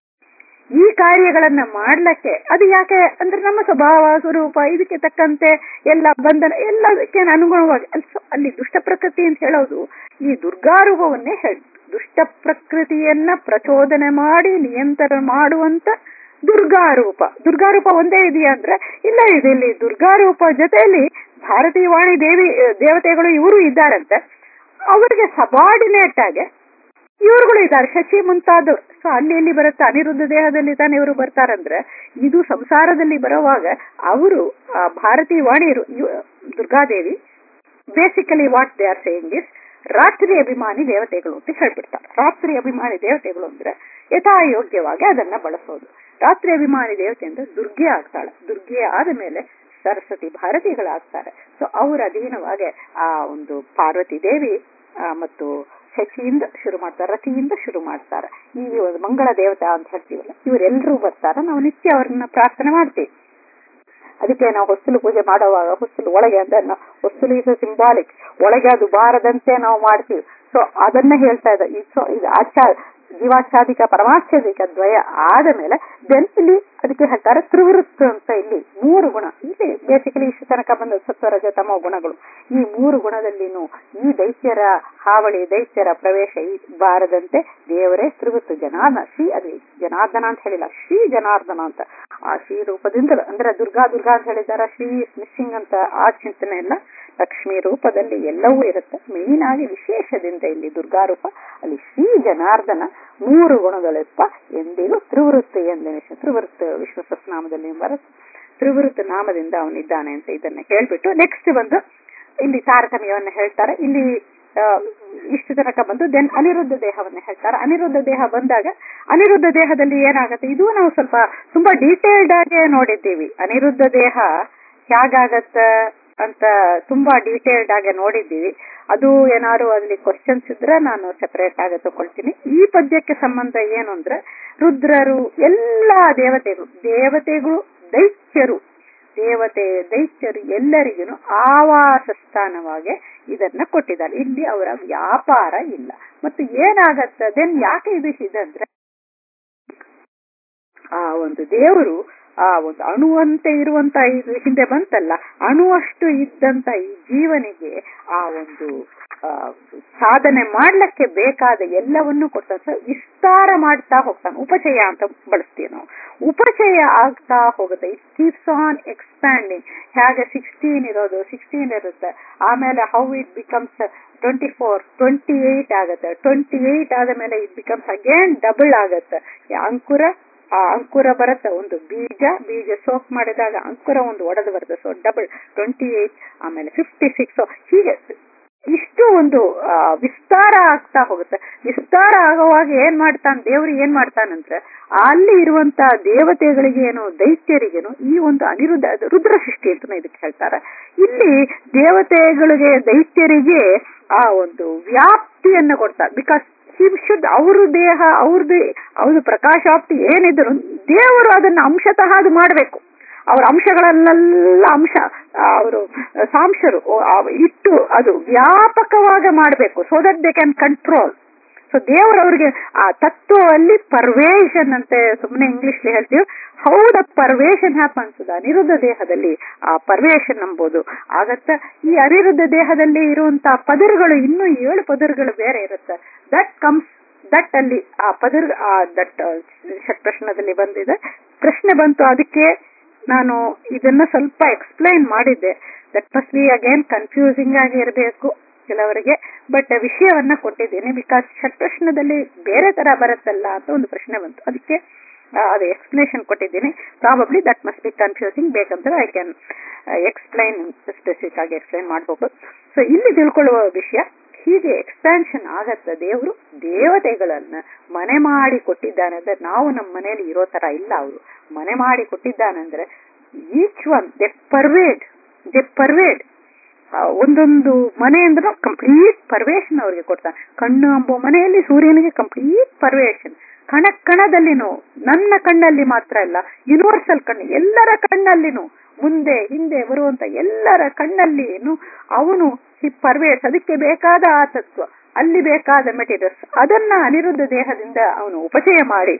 ಈ ಕಾರ್ಯಗಳನ್ನ ಮಾಡ್ಲಕ್ಕೆ ಅದು ಯಾಕೆ ಅಂದ್ರೆ ನಮ್ಮ ಸ್ವಭಾವ ಸ್ವರೂಪ ಇದಕ್ಕೆ ತಕ್ಕಂತೆ ಎಲ್ಲ ಬಂಧನ ಎಲ್ಲದಕ್ಕೆ ಅನುಗುಣವಾಗಿ ಅಲ್ಲಿ ದುಷ್ಟ ಪ್ರಕೃತಿ ಅಂತ ಹೇಳೋದು ಈ ದುರ್ಗಾರೂಪವನ್ನೇ ಹೇಳಿ ದುಷ್ಟ ಪ್ರಕೃತಿಯನ್ನ ಪ್ರಚೋದನೆ ಮಾಡಿ ನಿಯಂತ್ರಣ ಮಾಡುವಂತ ದುರ್ಗಾರೂಪ ದುರ್ಗಾರೂಪ ಒಂದೇ ಇದೆಯಾ ಅಂದ್ರೆ ಇಲ್ಲ ಇದೆ ಇಲ್ಲಿ ದುರ್ಗಾರೂಪ ಜೊತೆಯಲ್ಲಿ ಭಾರತೀಯ ವಾಣಿ ದೇವಿ ದೇವತೆಗಳು ಇವರು ಇದ್ದಾರಂತೆ ಅವರಿಗೆ ಸಬಾರ್ಡಿನೇಟ್ ಆಗಿ ಇವರುಗಳು ಇದ್ದಾರೆ ಶಚಿ ಮುಂತಾದವರು ಸೊ ಅಲ್ಲಿ ಎಲ್ಲಿ ಬರುತ್ತೆ ಅನಿರುದ್ಧ ದೇಹದಲ್ಲಿ ತಾನೇ ಇವರು ಬರ್ತಾರಂದ್ರೆ ಇದು ಸಂಸಾರದಲ್ಲಿ ಬರುವಾಗ ಅವರು ಭಾರತೀ ವಾಣಿಯರು Durgadevi basically what they are saying is ರಾತ್ರಿ ಅಭಿಮಾನಿ ದೇವತೆಗಳು ಅಂತ ಹೇಳ್ಬಿಡ್ತಾರೆ ರಾತ್ರಿ ಅಭಿಮಾನಿ ದೇವತೆಗಳು ಅಂದ್ರೆ ಯಥಾಯೋಗ್ಯವಾಗಿ ಅದನ್ನ ಬಳಸೋದು ರಾತ್ರಿ ಅಭಿಮಾನಿ ದೇವತೆ ಅಂದ್ರೆ ದುರ್ಗೆ ಆಗ್ತಾಳೆ ದುರ್ಗೆ ಆದ ಮೇಲೆ ಸರಸ್ವತಿ ಭಾರತಿಗಳಾಗ್ತಾರೆ ಸೊ ಅವರ ಅಧೀನವಾಗಿ ಆ ಒಂದು ಪಾರ್ವತಿ ದೇವಿ ಮತ್ತು ಶಚಿಯಿಂದ ಶುರು ಮಾಡ್ತಾರೆ ರತಿಯಿಂದ ಶುರು ಮಾಡ್ತಾರೆ ಈ ಒಂದು ಮಂಗಳ ದೇವತಾ ಅಂತ ಹೇಳ್ತೀವಲ್ಲ ಇವರೆಲ್ಲರೂ ಬರ್ತಾರೆ ನಾವು ನಿತ್ಯ ಅವ್ರನ್ನ ಪ್ರಾರ್ಥನೆ ಮಾಡ್ತೀವಿ ಅದಕ್ಕೆ ನಾವು ಹೊಸಲು ಪೂಜೆ ಮಾಡುವಾಗ ಹೊಸಲು ಒಳಗೆ ಅಂದ್ರೆ ಹೊಸಲು ಇಸ್ ಸಿಂಬಾಲಿಕ್ ಒಳಗೆ ಅದು ಬಾರದಂತೆ ನಾವು ಮಾಡ್ತೀವಿ ಸೊ ಅದನ್ನ ಹೇಳ್ತಾ ಇದ್ದ ಇದು ಆಚಾರ ಜೀವಾಚ್ಛಾದಿಕ ಪರಮಾಚ್ಛಾದಿಕ ದ್ವಯ ಆದ ಮೇಲೆ ದೆನ್ ಇಲ್ಲಿ ಅದಕ್ಕೆ ಹೇಳ್ತಾರೆ ತ್ರಿವೃತ್ತು ಅಂತ ಇಲ್ಲಿ ಮೂರು ಗುಣ ಇಲ್ಲಿ ಬೇಸಿಕಲಿ ಇಷ್ಟು ತನಕ ಬಂದ ಸತ್ವರಜ ತಮೋ ಗುಣಗಳು ಈ ಮೂರು ಗುಣದಲ್ಲಿನೂ ಈ ದೈತ್ಯರ ಹಾವಳಿ ದೈತ್ಯರ ಪ್ರವೇಶ ಈ ಬಾರದಂತೆ ದೇವರೇ ತ್ರಿವೃತ್ತು ಜನಾರ್ದನ ಶ್ರೀ ಅದು ಜನಾರ್ದನ ಅಂತ ಹೇಳಿಲ್ಲ ಶ್ರೀ ಜನಾರ್ದನ ಅಂತ ಆ ಶ್ರೀ ರೂಪದಿಂದ ಅಂದ್ರೆ ದುರ್ಗಾ ದುರ್ಗಾ ಅಂತ ಹೇಳಿದಾರ ಶ್ರೀ ಮಿಸ್ಸಿಂಗ್ ಅಂತ ಆ ಚಿಂತನೆ ಎಲ್ಲ ಲಕ್ಷ್ಮಿ ರೂಪದಲ್ಲಿ ಎಲ್ಲವೂ ಇರುತ್ತೆ ಮೇನ್ ಆಗಿ ವಿಶೇಷದಿಂದ ಇಲ್ಲಿ ದುರ್ಗಾ ರೂಪ ಅಲ್ಲಿ ಶ್ರೀ ಜನಾರ್ದನ ಮೂರು ಗುಣಗಳಿಪ್ಪ ಎಂದಿಗೂ ತ್ರಿವೃತ್ತಿ ಎಂದೆನಿಸ ತ್ರಿವೃತ್ತ ವಿಶ್ವ ಸಹಸ್ರನಾಮದಲ್ಲಿ ಬರುತ್ತೆ ತ್ರಿವೃತ್ತ ನಾಮದಿಂದ ಅವನಿದ್ದಾನೆ ಅಂತ ಇದನ್ನ ಹೇಳ್ಬಿಟ್ಟು ನೆಕ್ಸ್ಟ್ ಬಂದು ಇಲ್ಲಿ ತಾರತಮ್ಯವನ್ನ ಹೇಳ್ತಾರೆ ಇಲ್ಲಿ ಇಷ್ಟು ತನಕ ಬಂದು ದೆನ್ ಅನಿರುದ್ಧ ದೇಹವನ್ನ ಹೇಳ್ತಾರೆ ಅನಿರುದ್ಧ ದೇಹ ಬಂದಾಗ ಅನಿರುದ್ಧ ದೇಹದಲ್ಲಿ ಏನಾಗತ್ತೆ ಇದು ನಾವು ಸ್ವಲ್ಪ ತುಂಬಾ ಡೀಟೇಲ್ಡ್ ಆಗಿ ನೋಡಿದ್ದೀವಿ ಅನಿರುದ್ಧ ದೇಹ ಹೇಗಾಗತ್ತ ಅಂತ ತುಂಬಾ ಡೀಟೇಲ್ಡ್ ಆಗಿ ನೋಡಿದ್ದೀವಿ ಅದು ಏನಾದ್ರು ಅಲ್ಲಿ ಕ್ವಶನ್ಸ್ ಇದ್ರೆ ನಾನು ಸೆಪರೇಟ್ ಆಗಿ ತಗೊಳ್ತೀನಿ ಈ ಪದ್ಯಕ್ಕೆ ಸಂಬಂಧ ಏನು ಅಂದ್ರೆ ರುದ್ರರು ಎಲ್ಲಾ ದೇವತೆಗಳು ದೇವತೆಗಳು ದೈತ್ಯರು ದೇವತೆ ದೈತ್ಯರು ಎಲ್ಲರಿಗೂ ಆವಾಸ ಸ್ಥಾನವಾಗಿ ಇದನ್ನ ಕೊಟ್ಟಿದ್ದಾರೆ ಇಲ್ಲಿ ಅವರ ವ್ಯಾಪಾರ ಇಲ್ಲ ಮತ್ತು ಏನಾಗತ್ತ ದೆನ್ ಯಾಕೆ ಇದು ಇದಂದ್ರೆ ಆ ಒಂದು ದೇವರು ಆ ಒಂದು ಅಣುವಂತೆ ಇರುವಂತ ಇದು ಹಿಂದೆ ಬಂತಲ್ಲ ಅಣುವಷ್ಟು ಇದ್ದಂತ ಈ ಜೀವನಿಗೆ ಆ ಒಂದು ಸಾಧನೆ ಮಾಡ್ಲಿಕ್ಕೆ ಬೇಕಾದ ಎಲ್ಲವನ್ನೂ ಕೊಡ್ತಾನೆ ವಿಸ್ತಾರ ಮಾಡ್ತಾ ಹೋಗ್ತಾನೆ ಉಪಚಯ ಅಂತ ಬಳಸ್ತೀವಿ ನಾವು ಉಪಚಯ ಆಗ್ತಾ ಹೋಗುತ್ತೆ ಇಟ್ ಕೀಪ್ಸ್ ಆನ್ ಎಕ್ಸ್ಪ್ಯಾಂಡಿಂಗ್ ಹೇಗೆ ಸಿಕ್ಸ್ಟೀನ್ ಇರೋದು ಸಿಕ್ಸ್ಟೀನ್ ಇರುತ್ತೆ ಆಮೇಲೆ how it becomes twenty four twenty eight ಆಗುತ್ತೆ ಟ್ವೆಂಟಿ ಏಟ್ ಆದ ಮೇಲೆ ಇಟ್ ಬಿಕಮ್ಸ್ ಅಗೇನ್ ಡಬಲ್ ಆಗುತ್ತೆ ಅಂಕುರ ಆ ಅಂಕುರ ಬರುತ್ತೆ ಒಂದು ಬೀಜ ಬೀಜ ಸೋಕ್ ಮಾಡಿದಾಗ ಅಂಕುರ ಒಂದು ಒಡೆದು ಬರುತ್ತೆ ಸೊ ಡಬಲ್ ಟ್ವೆಂಟಿ ಏಟ್ ಆಮೇಲೆ ಫಿಫ್ಟಿ ಸಿಕ್ಸ್ ಹೀಗೆ ಇಷ್ಟು ಒಂದು ವಿಸ್ತಾರ ಆಗ್ತಾ ಹೋಗುತ್ತೆ ವಿಸ್ತಾರ ಆಗುವಾಗ ಏನ್ ಮಾಡ್ತಾನೆ ದೇವ್ರು ಏನ್ ಮಾಡ್ತಾನಂದ್ರೆ ಅಲ್ಲಿ ಇರುವಂತ ದೇವತೆಗಳಿಗೆ ಏನು ದೈತ್ಯರಿಗೇನು ಈ ಒಂದು ಅನಿರುದ್ಧ ರುದ್ರ ಸೃಷ್ಟಿ ಅಂತ ಇದಕ್ಕೆ ಹೇಳ್ತಾರೆ ಇಲ್ಲಿ ದೇವತೆಗಳಿಗೆ ದೈತ್ಯರಿಗೆ ಆ ಒಂದು ವ್ಯಾಪ್ತಿಯನ್ನ ಕೊಡ್ತಾರೆ ಬಿಕಾಸ್ ಶುದ್ಧ ಅವ್ರ ದೇಹ ಅವ್ರದ್ದು ಅವ್ರದ್ದು ಪ್ರಕಾಶಾಪ್ತಿ ಏನಿದ್ರು ದೇವರು ಅದನ್ನ ಅಂಶತಃ ಅದು ಮಾಡಬೇಕು ಅವರ ಅಂಶಗಳನ್ನೆಲ್ಲ ಅಂಶ ಅವರು ಸಾಂಶರು ಇಟ್ಟು ಅದು ವ್ಯಾಪಕವಾಗಿ ಮಾಡಬೇಕು so that they can control so ದೇವರವ್ರಿಗೆ ಆ ತತ್ವದಲ್ಲಿ ಪರ್ವೇಷನ್ ಅಂತ ಸುಮ್ಮನೆ ಇಂಗ್ಲಿಷ್ ಹೇಳ್ತೀವಿ how the pervasion happens Aniruddha ದೇಹದಲ್ಲಿ ಆ ಪರ್ವೇಷನ್ ನಂಬೋದು ಆಗತ್ತ ಈ ಅನಿರುದ್ಧ ದೇಹದಲ್ಲಿ ಇರುವಂತಹ ಪದರುಗಳು ಇನ್ನೂ ಏಳು ಪದರುಗಳು ಬೇರೆ ಇರುತ್ತೆ ದಟ್ ಕಮ್ಸ್ ದಟ್ ಅಲ್ಲಿ ಆ ಪದರ್ ಆ ದಟ್ ಪ್ರಶ್ನದಲ್ಲಿ ಬಂದಿದೆ ಪ್ರಶ್ನೆ ಬಂತು ಅದಕ್ಕೆ ನಾನು ಇದನ್ನ ಸ್ವಲ್ಪ ಎಕ್ಸ್ಪ್ಲೈನ್ ಮಾಡಿದ್ದೆ that must be again confusing ಆಗಿ ಇರಬೇಕು ಕೆಲವರಿಗೆ ಬಟ್ ವಿಷಯವನ್ನ ಕೊಟ್ಟಿದ್ದೇನೆ ಬಿಕಾಸ್ ಷಟ್ಪ್ರಶ್ನದಲ್ಲಿ ಬೇರೆ ತರ ಬರುತ್ತಲ್ಲ ಅಂತ ಒಂದು ಪ್ರಶ್ನೆ ಬಂತು ಅದಕ್ಕೆ ಅದು ಎಕ್ಸ್ಪ್ಲನೇಷನ್ ಕೊಟ್ಟಿದ್ದೀನಿ probably that must be confusing ಬೇಕಂದ್ರೆ ಐ ಕ್ಯಾನ್ ಎಕ್ಸ್ಪ್ಲೈನ್ ಸ್ಪೆಸಿಫಿಕ್ ಆಗಿ ಎಕ್ಸ್ಪ್ಲೈನ್ ಮಾಡಬಹುದು ಸೊ ಇಲ್ಲಿ ತಿಳ್ಕೊಳ್ಳುವ ವಿಷಯ ಹೀಗೆ ಎಕ್ಸ್ಪ್ಯಾನ್ಷನ್ ಆಗತ್ತ ದೇವರು ದೇವತೆಗಳನ್ನ ಮನೆ ಮಾಡಿ ಕೊಟ್ಟಿದ್ದಾನಂದ್ರೆ ನಾವು ನಮ್ಮ ಮನೆಯಲ್ಲಿ ಇರೋ ತರ ಇಲ್ಲ ಅವರು ಮನೆ ಮಾಡಿ ಕೊಟ್ಟಿದ್ದಾನಂದ್ರೆ each one the pervade the pervade ಒಂದೊಂದು ಮನೆ ಅಂದ್ರೆ ಕಂಪ್ಲೀಟ್ ಪರ್ವೇಷನ್ ಅವ್ರಿಗೆ ಕೊಡ್ತಾನೆ ಕಣ್ಣು ಅಂಬೋ ಮನೆಯಲ್ಲಿ ಸೂರ್ಯನಿಗೆ ಕಂಪ್ಲೀಟ್ ಪರ್ವೇಷನ್ ಕಣ ಕಣದಲ್ಲಿನೂ ನನ್ನ ಕಣ್ಣಲ್ಲಿ ಮಾತ್ರ ಅಲ್ಲ ಯೂನಿವರ್ಸಲ್ ಕಣ್ಣು ಎಲ್ಲರ ಕಣ್ಣಲ್ಲಿನೂ ಮುಂದೆ ಹಿಂದೆ ಬರುವಂತ ಎಲ್ಲರ ಕಣ್ಣಲ್ಲಿನು ಅವನು ಪರ್ವೇಸ್ ಅದಕ್ಕೆ ಬೇಕಾದ ಆ ತತ್ವ ಅಲ್ಲಿ ಬೇಕಾದ ಮೆಟೀರಿಯಲ್ಸ್ ಅದನ್ನ ಅನಿರುದ್ಧ ದೇಹದಿಂದ ಅವನು ಉಪಚಯ ಮಾಡಿ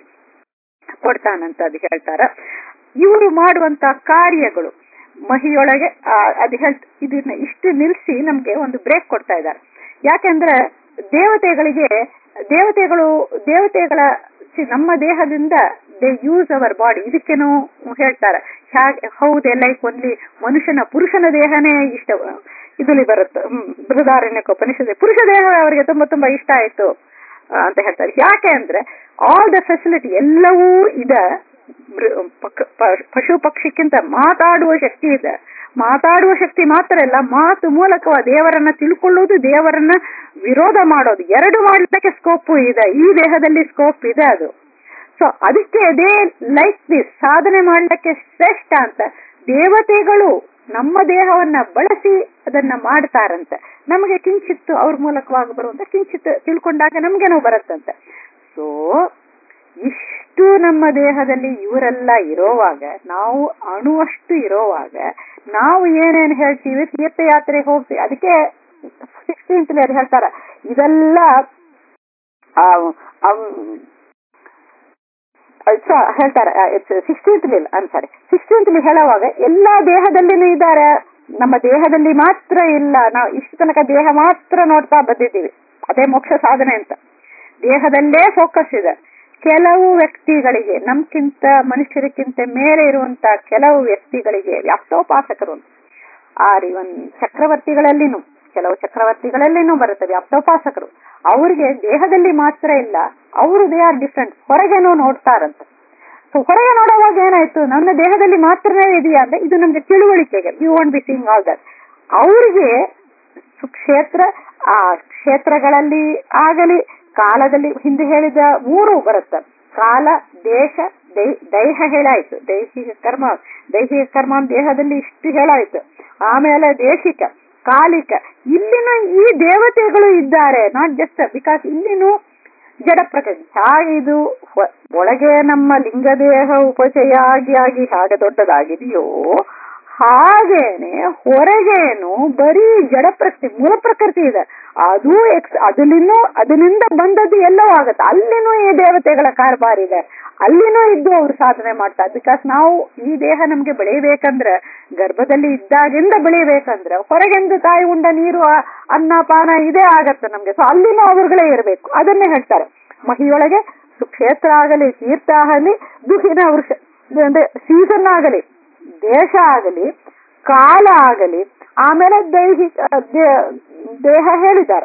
ಕೊಡ್ತಾನಂತ ಅದು ಹೇಳ್ತಾರ ಇವರು ಮಾಡುವಂತ ಕಾರ್ಯಗಳು ಮಹಿಯೊಳಗೆ ಅದು ಹೇಳ್ತ ಇದನ್ನ ಇಷ್ಟು ನಿಲ್ಸಿ ನಮ್ಗೆ ಒಂದು ಬ್ರೇಕ್ ಕೊಡ್ತಾ ಇದ್ದಾರೆ ಯಾಕೆಂದ್ರೆ ದೇವತೆಗಳಿಗೆ ದೇವತೆಗಳು ದೇವತೆಗಳ ನಮ್ಮ ದೇಹದಿಂದ ದೇ ಯೂಸ್ ಅವರ್ ಬಾಡಿ ಇದಕ್ಕೇನು ಹೇಳ್ತಾರೆ ಹೇಗೆ ಹೌದೇ ಲೈಕ್ ಒನ್ಲಿ ಮನುಷ್ಯನ ಪುರುಷನ ದೇಹನೇ ಇಷ್ಟ ಇದರಲ್ಲಿ ಬರುತ್ತೆ ಬೃಹದಾರಣ್ಯಕ ಉಪನಿಷತ್ ಪುರುಷ ದೇಹ ಅವರಿಗೆ ತುಂಬಾ ತುಂಬಾ ಇಷ್ಟ ಆಯ್ತು ಆ, ಅಂತ ಹೇಳ್ತಾರೆ ಯಾಕೆ ಅಂದ್ರೆ ಆಲ್ ದ ಫೆಸಿಲಿಟಿ ಎಲ್ಲವೂ ಇದೆ ಮೃ- ಪಕ್- ಪ- ಪಶು ಪಕ್ಷಿಕ್ಕಿಂತ ಮಾತಾಡುವ ಶಕ್ತಿ ಇದೆ ಮಾತಾಡುವ ಶಕ್ತಿ ಮಾತ್ರ ಅಲ್ಲ ಮಾತು ಮೂಲಕ ದೇವರನ್ನ ತಿಳ್ಕೊಳ್ಳೋದು ದೇವರನ್ನ ವಿರೋಧ ಮಾಡೋದು ಎರಡು ಮಾಡ್ಲಿಕ್ಕೆ ಸ್ಕೋಪ್ ಇದೆ ಈ ದೇಹದಲ್ಲಿ ಸ್ಕೋಪ್ ಇದೆ ಅದು ಸೊ ಅದಕ್ಕೆ ಅದೇ ಲೈಕ್ ದಿಸ್ ಸಾಧನೆ ಮಾಡ್ಲಿಕ್ಕೆ ಶ್ರೇಷ್ಠ ಅಂತ ದೇವತೆಗಳು ನಮ್ಮ ದೇಹವನ್ನ ಬಳಸಿ ಅದನ್ನ ಮಾಡ್ತಾರಂತೆ ನಮಗೆ ಕಿಂಚಿತ್ತು ಅವ್ರ ಮೂಲಕವಾಗಿ ಬರುವಂತ ಕಿಂಚಿತ್ ತಿಳ್ಕೊಂಡಾಗ ನಮ್ಗೇನೋ ಬರುತ್ತಂತೆ ಸೊ ಇಷ್ಟು ನಮ್ಮ ದೇಹದಲ್ಲಿ ಇವರೆಲ್ಲ ಇರೋವಾಗ ನಾವು ಅಣುವಷ್ಟು ಇರೋವಾಗ ನಾವು ಏನೇನ್ ಹೇಳ್ತೀವಿ ತೀರ್ಥಯಾತ್ರೆಗೆ ಹೋಗ್ತೀವಿ ಅದಕ್ಕೆ ಸಿಕ್ಸ್ಟೀನ್ತ್ ಹೇಳ್ತಾರ ಇದೆಲ್ಲ ಆ, ಅವ್- ಸೊ ಹೇಳ್ತಾರೆ sixteenth lil I'm sorry sixteenth ಹೇಳುವಾಗ ಎಲ್ಲಾ ದೇಹದಲ್ಲಿನೂ ಇದ್ದಾರೆ ನಮ್ಮ ದೇಹದಲ್ಲಿ ಮಾತ್ರ ಇಲ್ಲ ನಾವು ಇಷ್ಟು ತನಕ ದೇಹ ಮಾತ್ರ ನೋಡ್ತಾ ಬಂದಿದ್ದೀವಿ ಅದೇ ಮೋಕ್ಷ ಸಾಧನೆ ಅಂತ ದೇಹದಲ್ಲೇ ಫೋಕಸ್ ಇದೆ ಕೆಲವು ವ್ಯಕ್ತಿಗಳಿಗೆ ನಮ್ಗಿಂತ ಮನುಷ್ಯರಿಗಿಂತ ಮೇಲೆ ಇರುವಂತ ಕೆಲವು ವ್ಯಕ್ತಿಗಳಿಗೆ ವ್ಯಾಪ್ತೋಪಾಸಕರು ಅಂತ. ಆರ್ ಇವನ್ ಚಕ್ರವರ್ತಿಗಳಲ್ಲಿನೂ ಕೆಲವು ಚಕ್ರವರ್ತಿಗಳಲ್ಲಿನೂ ಬರುತ್ತೆ ವ್ಯಾಪ್ತೋಪಾಸಕರು ಅವ್ರಿಗೆ ದೇಹದಲ್ಲಿ ಮಾತ್ರ ಇಲ್ಲ ಅವರು ದೇ ಆರ್ ಡಿಫ್ರೆಂಟ್ ಹೊರಗೇನೋ ನೋಡ್ತಾರಂತೆ ಸೊ ಹೊರಗೆ ನೋಡುವಾಗ ಏನಾಯ್ತು ನನ್ನ ದೇಹದಲ್ಲಿ ಮಾತ್ರನೇ ಇದೆಯಾ ಅಂದ್ರೆ ಇದು ನಮ್ಗೆ ತಿಳುವಳಿಕೆಗೆ you want be seeing all that ಅವ್ರಿಗೆ ಕ್ಷೇತ್ರ ಆ ಕ್ಷೇತ್ರಗಳಲ್ಲಿ ಆಗಲಿ ಕಾಲದಲ್ಲಿ ಹಿಂದೆ ಹೇಳಿದ ಮೂರು ಬರುತ್ತೆ ಕಾಲ ದೇಶ ದೈ- ದೈಹ ಹೇಳಾಯ್ತು ದೈಹಿಕ ಕರ್ಮ ದೈಹಿಕ ಕರ್ಮ ಅಂತ ದೇಹದಲ್ಲಿ ಇಷ್ಟು ಹೇಳಾಯ್ತು ಆಮೇಲೆ ದೇಶಿಕ ಕಾಲಿಕ ಇಲ್ಲಿನ ಈ ದೇವತೆಗಳು ಇದ್ದಾರೆ ನಾಟ್ ಜಸ್ಟ್ ಬಿಕಾಸ್ ಇಲ್ಲಿನೂ ಜಡ ಪ್ರಕೃತಿ ಹಾಗೆ ಇದು ಹೊ- ಒಳಗೆ ನಮ್ಮ ಲಿಂಗದೇಹ ಉಪಚಯ ಆಗಿ ಆಗಿ ಹಾಗೆ ದೊಡ್ಡದಾಗಿದೆಯೋ ಹಾಗೇನೆ ಹೊರಗೇನು ಬರೀ ಜಡ ಪ್ರಕೃತಿ ಮೂಲ ಪ್ರಕೃತಿ ಇದೆ ಅದು ಎಕ್ಸ್ ಅದಲ್ಲಿನೂ ಅದರಿಂದ ಬಂದದ್ದು ಎಲ್ಲವೂ ಆಗತ್ತೆ ಅಲ್ಲಿನೂ ಈ ದೇವತೆಗಳ ಕಾರ್ಬಾರ್ ಇದೆ ಅಲ್ಲಿನೂ ಇದ್ದು ಅವ್ರು ಸಾಧನೆ ಮಾಡ್ತಾರೆ ಬಿಕಾಸ್ ನಾವು ಈ ದೇಹ ನಮ್ಗೆ ಬೆಳೆಯಬೇಕಂದ್ರೆ ಗರ್ಭದಲ್ಲಿ ಇದ್ದಾಗಿಂದ ಬೆಳಿಬೇಕಂದ್ರೆ ಹೊರಗೆಂದು ತಾಯಿ ಉಂಡ ನೀರು ಆ- ಅನ್ನ ಪಾನ ಇದೇ ಆಗತ್ತೆ ನಮ್ಗೆ ಸೊ ಅಲ್ಲಿನೂ ಅವರುಗಳೇ ಇರಬೇಕು ಅದನ್ನೇ ಹೇಳ್ತಾರೆ ಮಹಿಯೊಳಗೆ ಸುಕ್ಷೇತ್ರ ಆಗಲಿ ತೀರ್ಥ ಆಗಲಿ ದುಹಿನ ವೃಷ ಅಂದ್ರೆ ಸೀಸನ್ ಆಗಲಿ ದೇಶ ಆಗಲಿ ಕಾಲ ಆಗಲಿ ಆಮೇಲೆ ದೈಹಿಕ ದೇ- ದೇಹ ಹೇಳಿದ್ದಾರೆ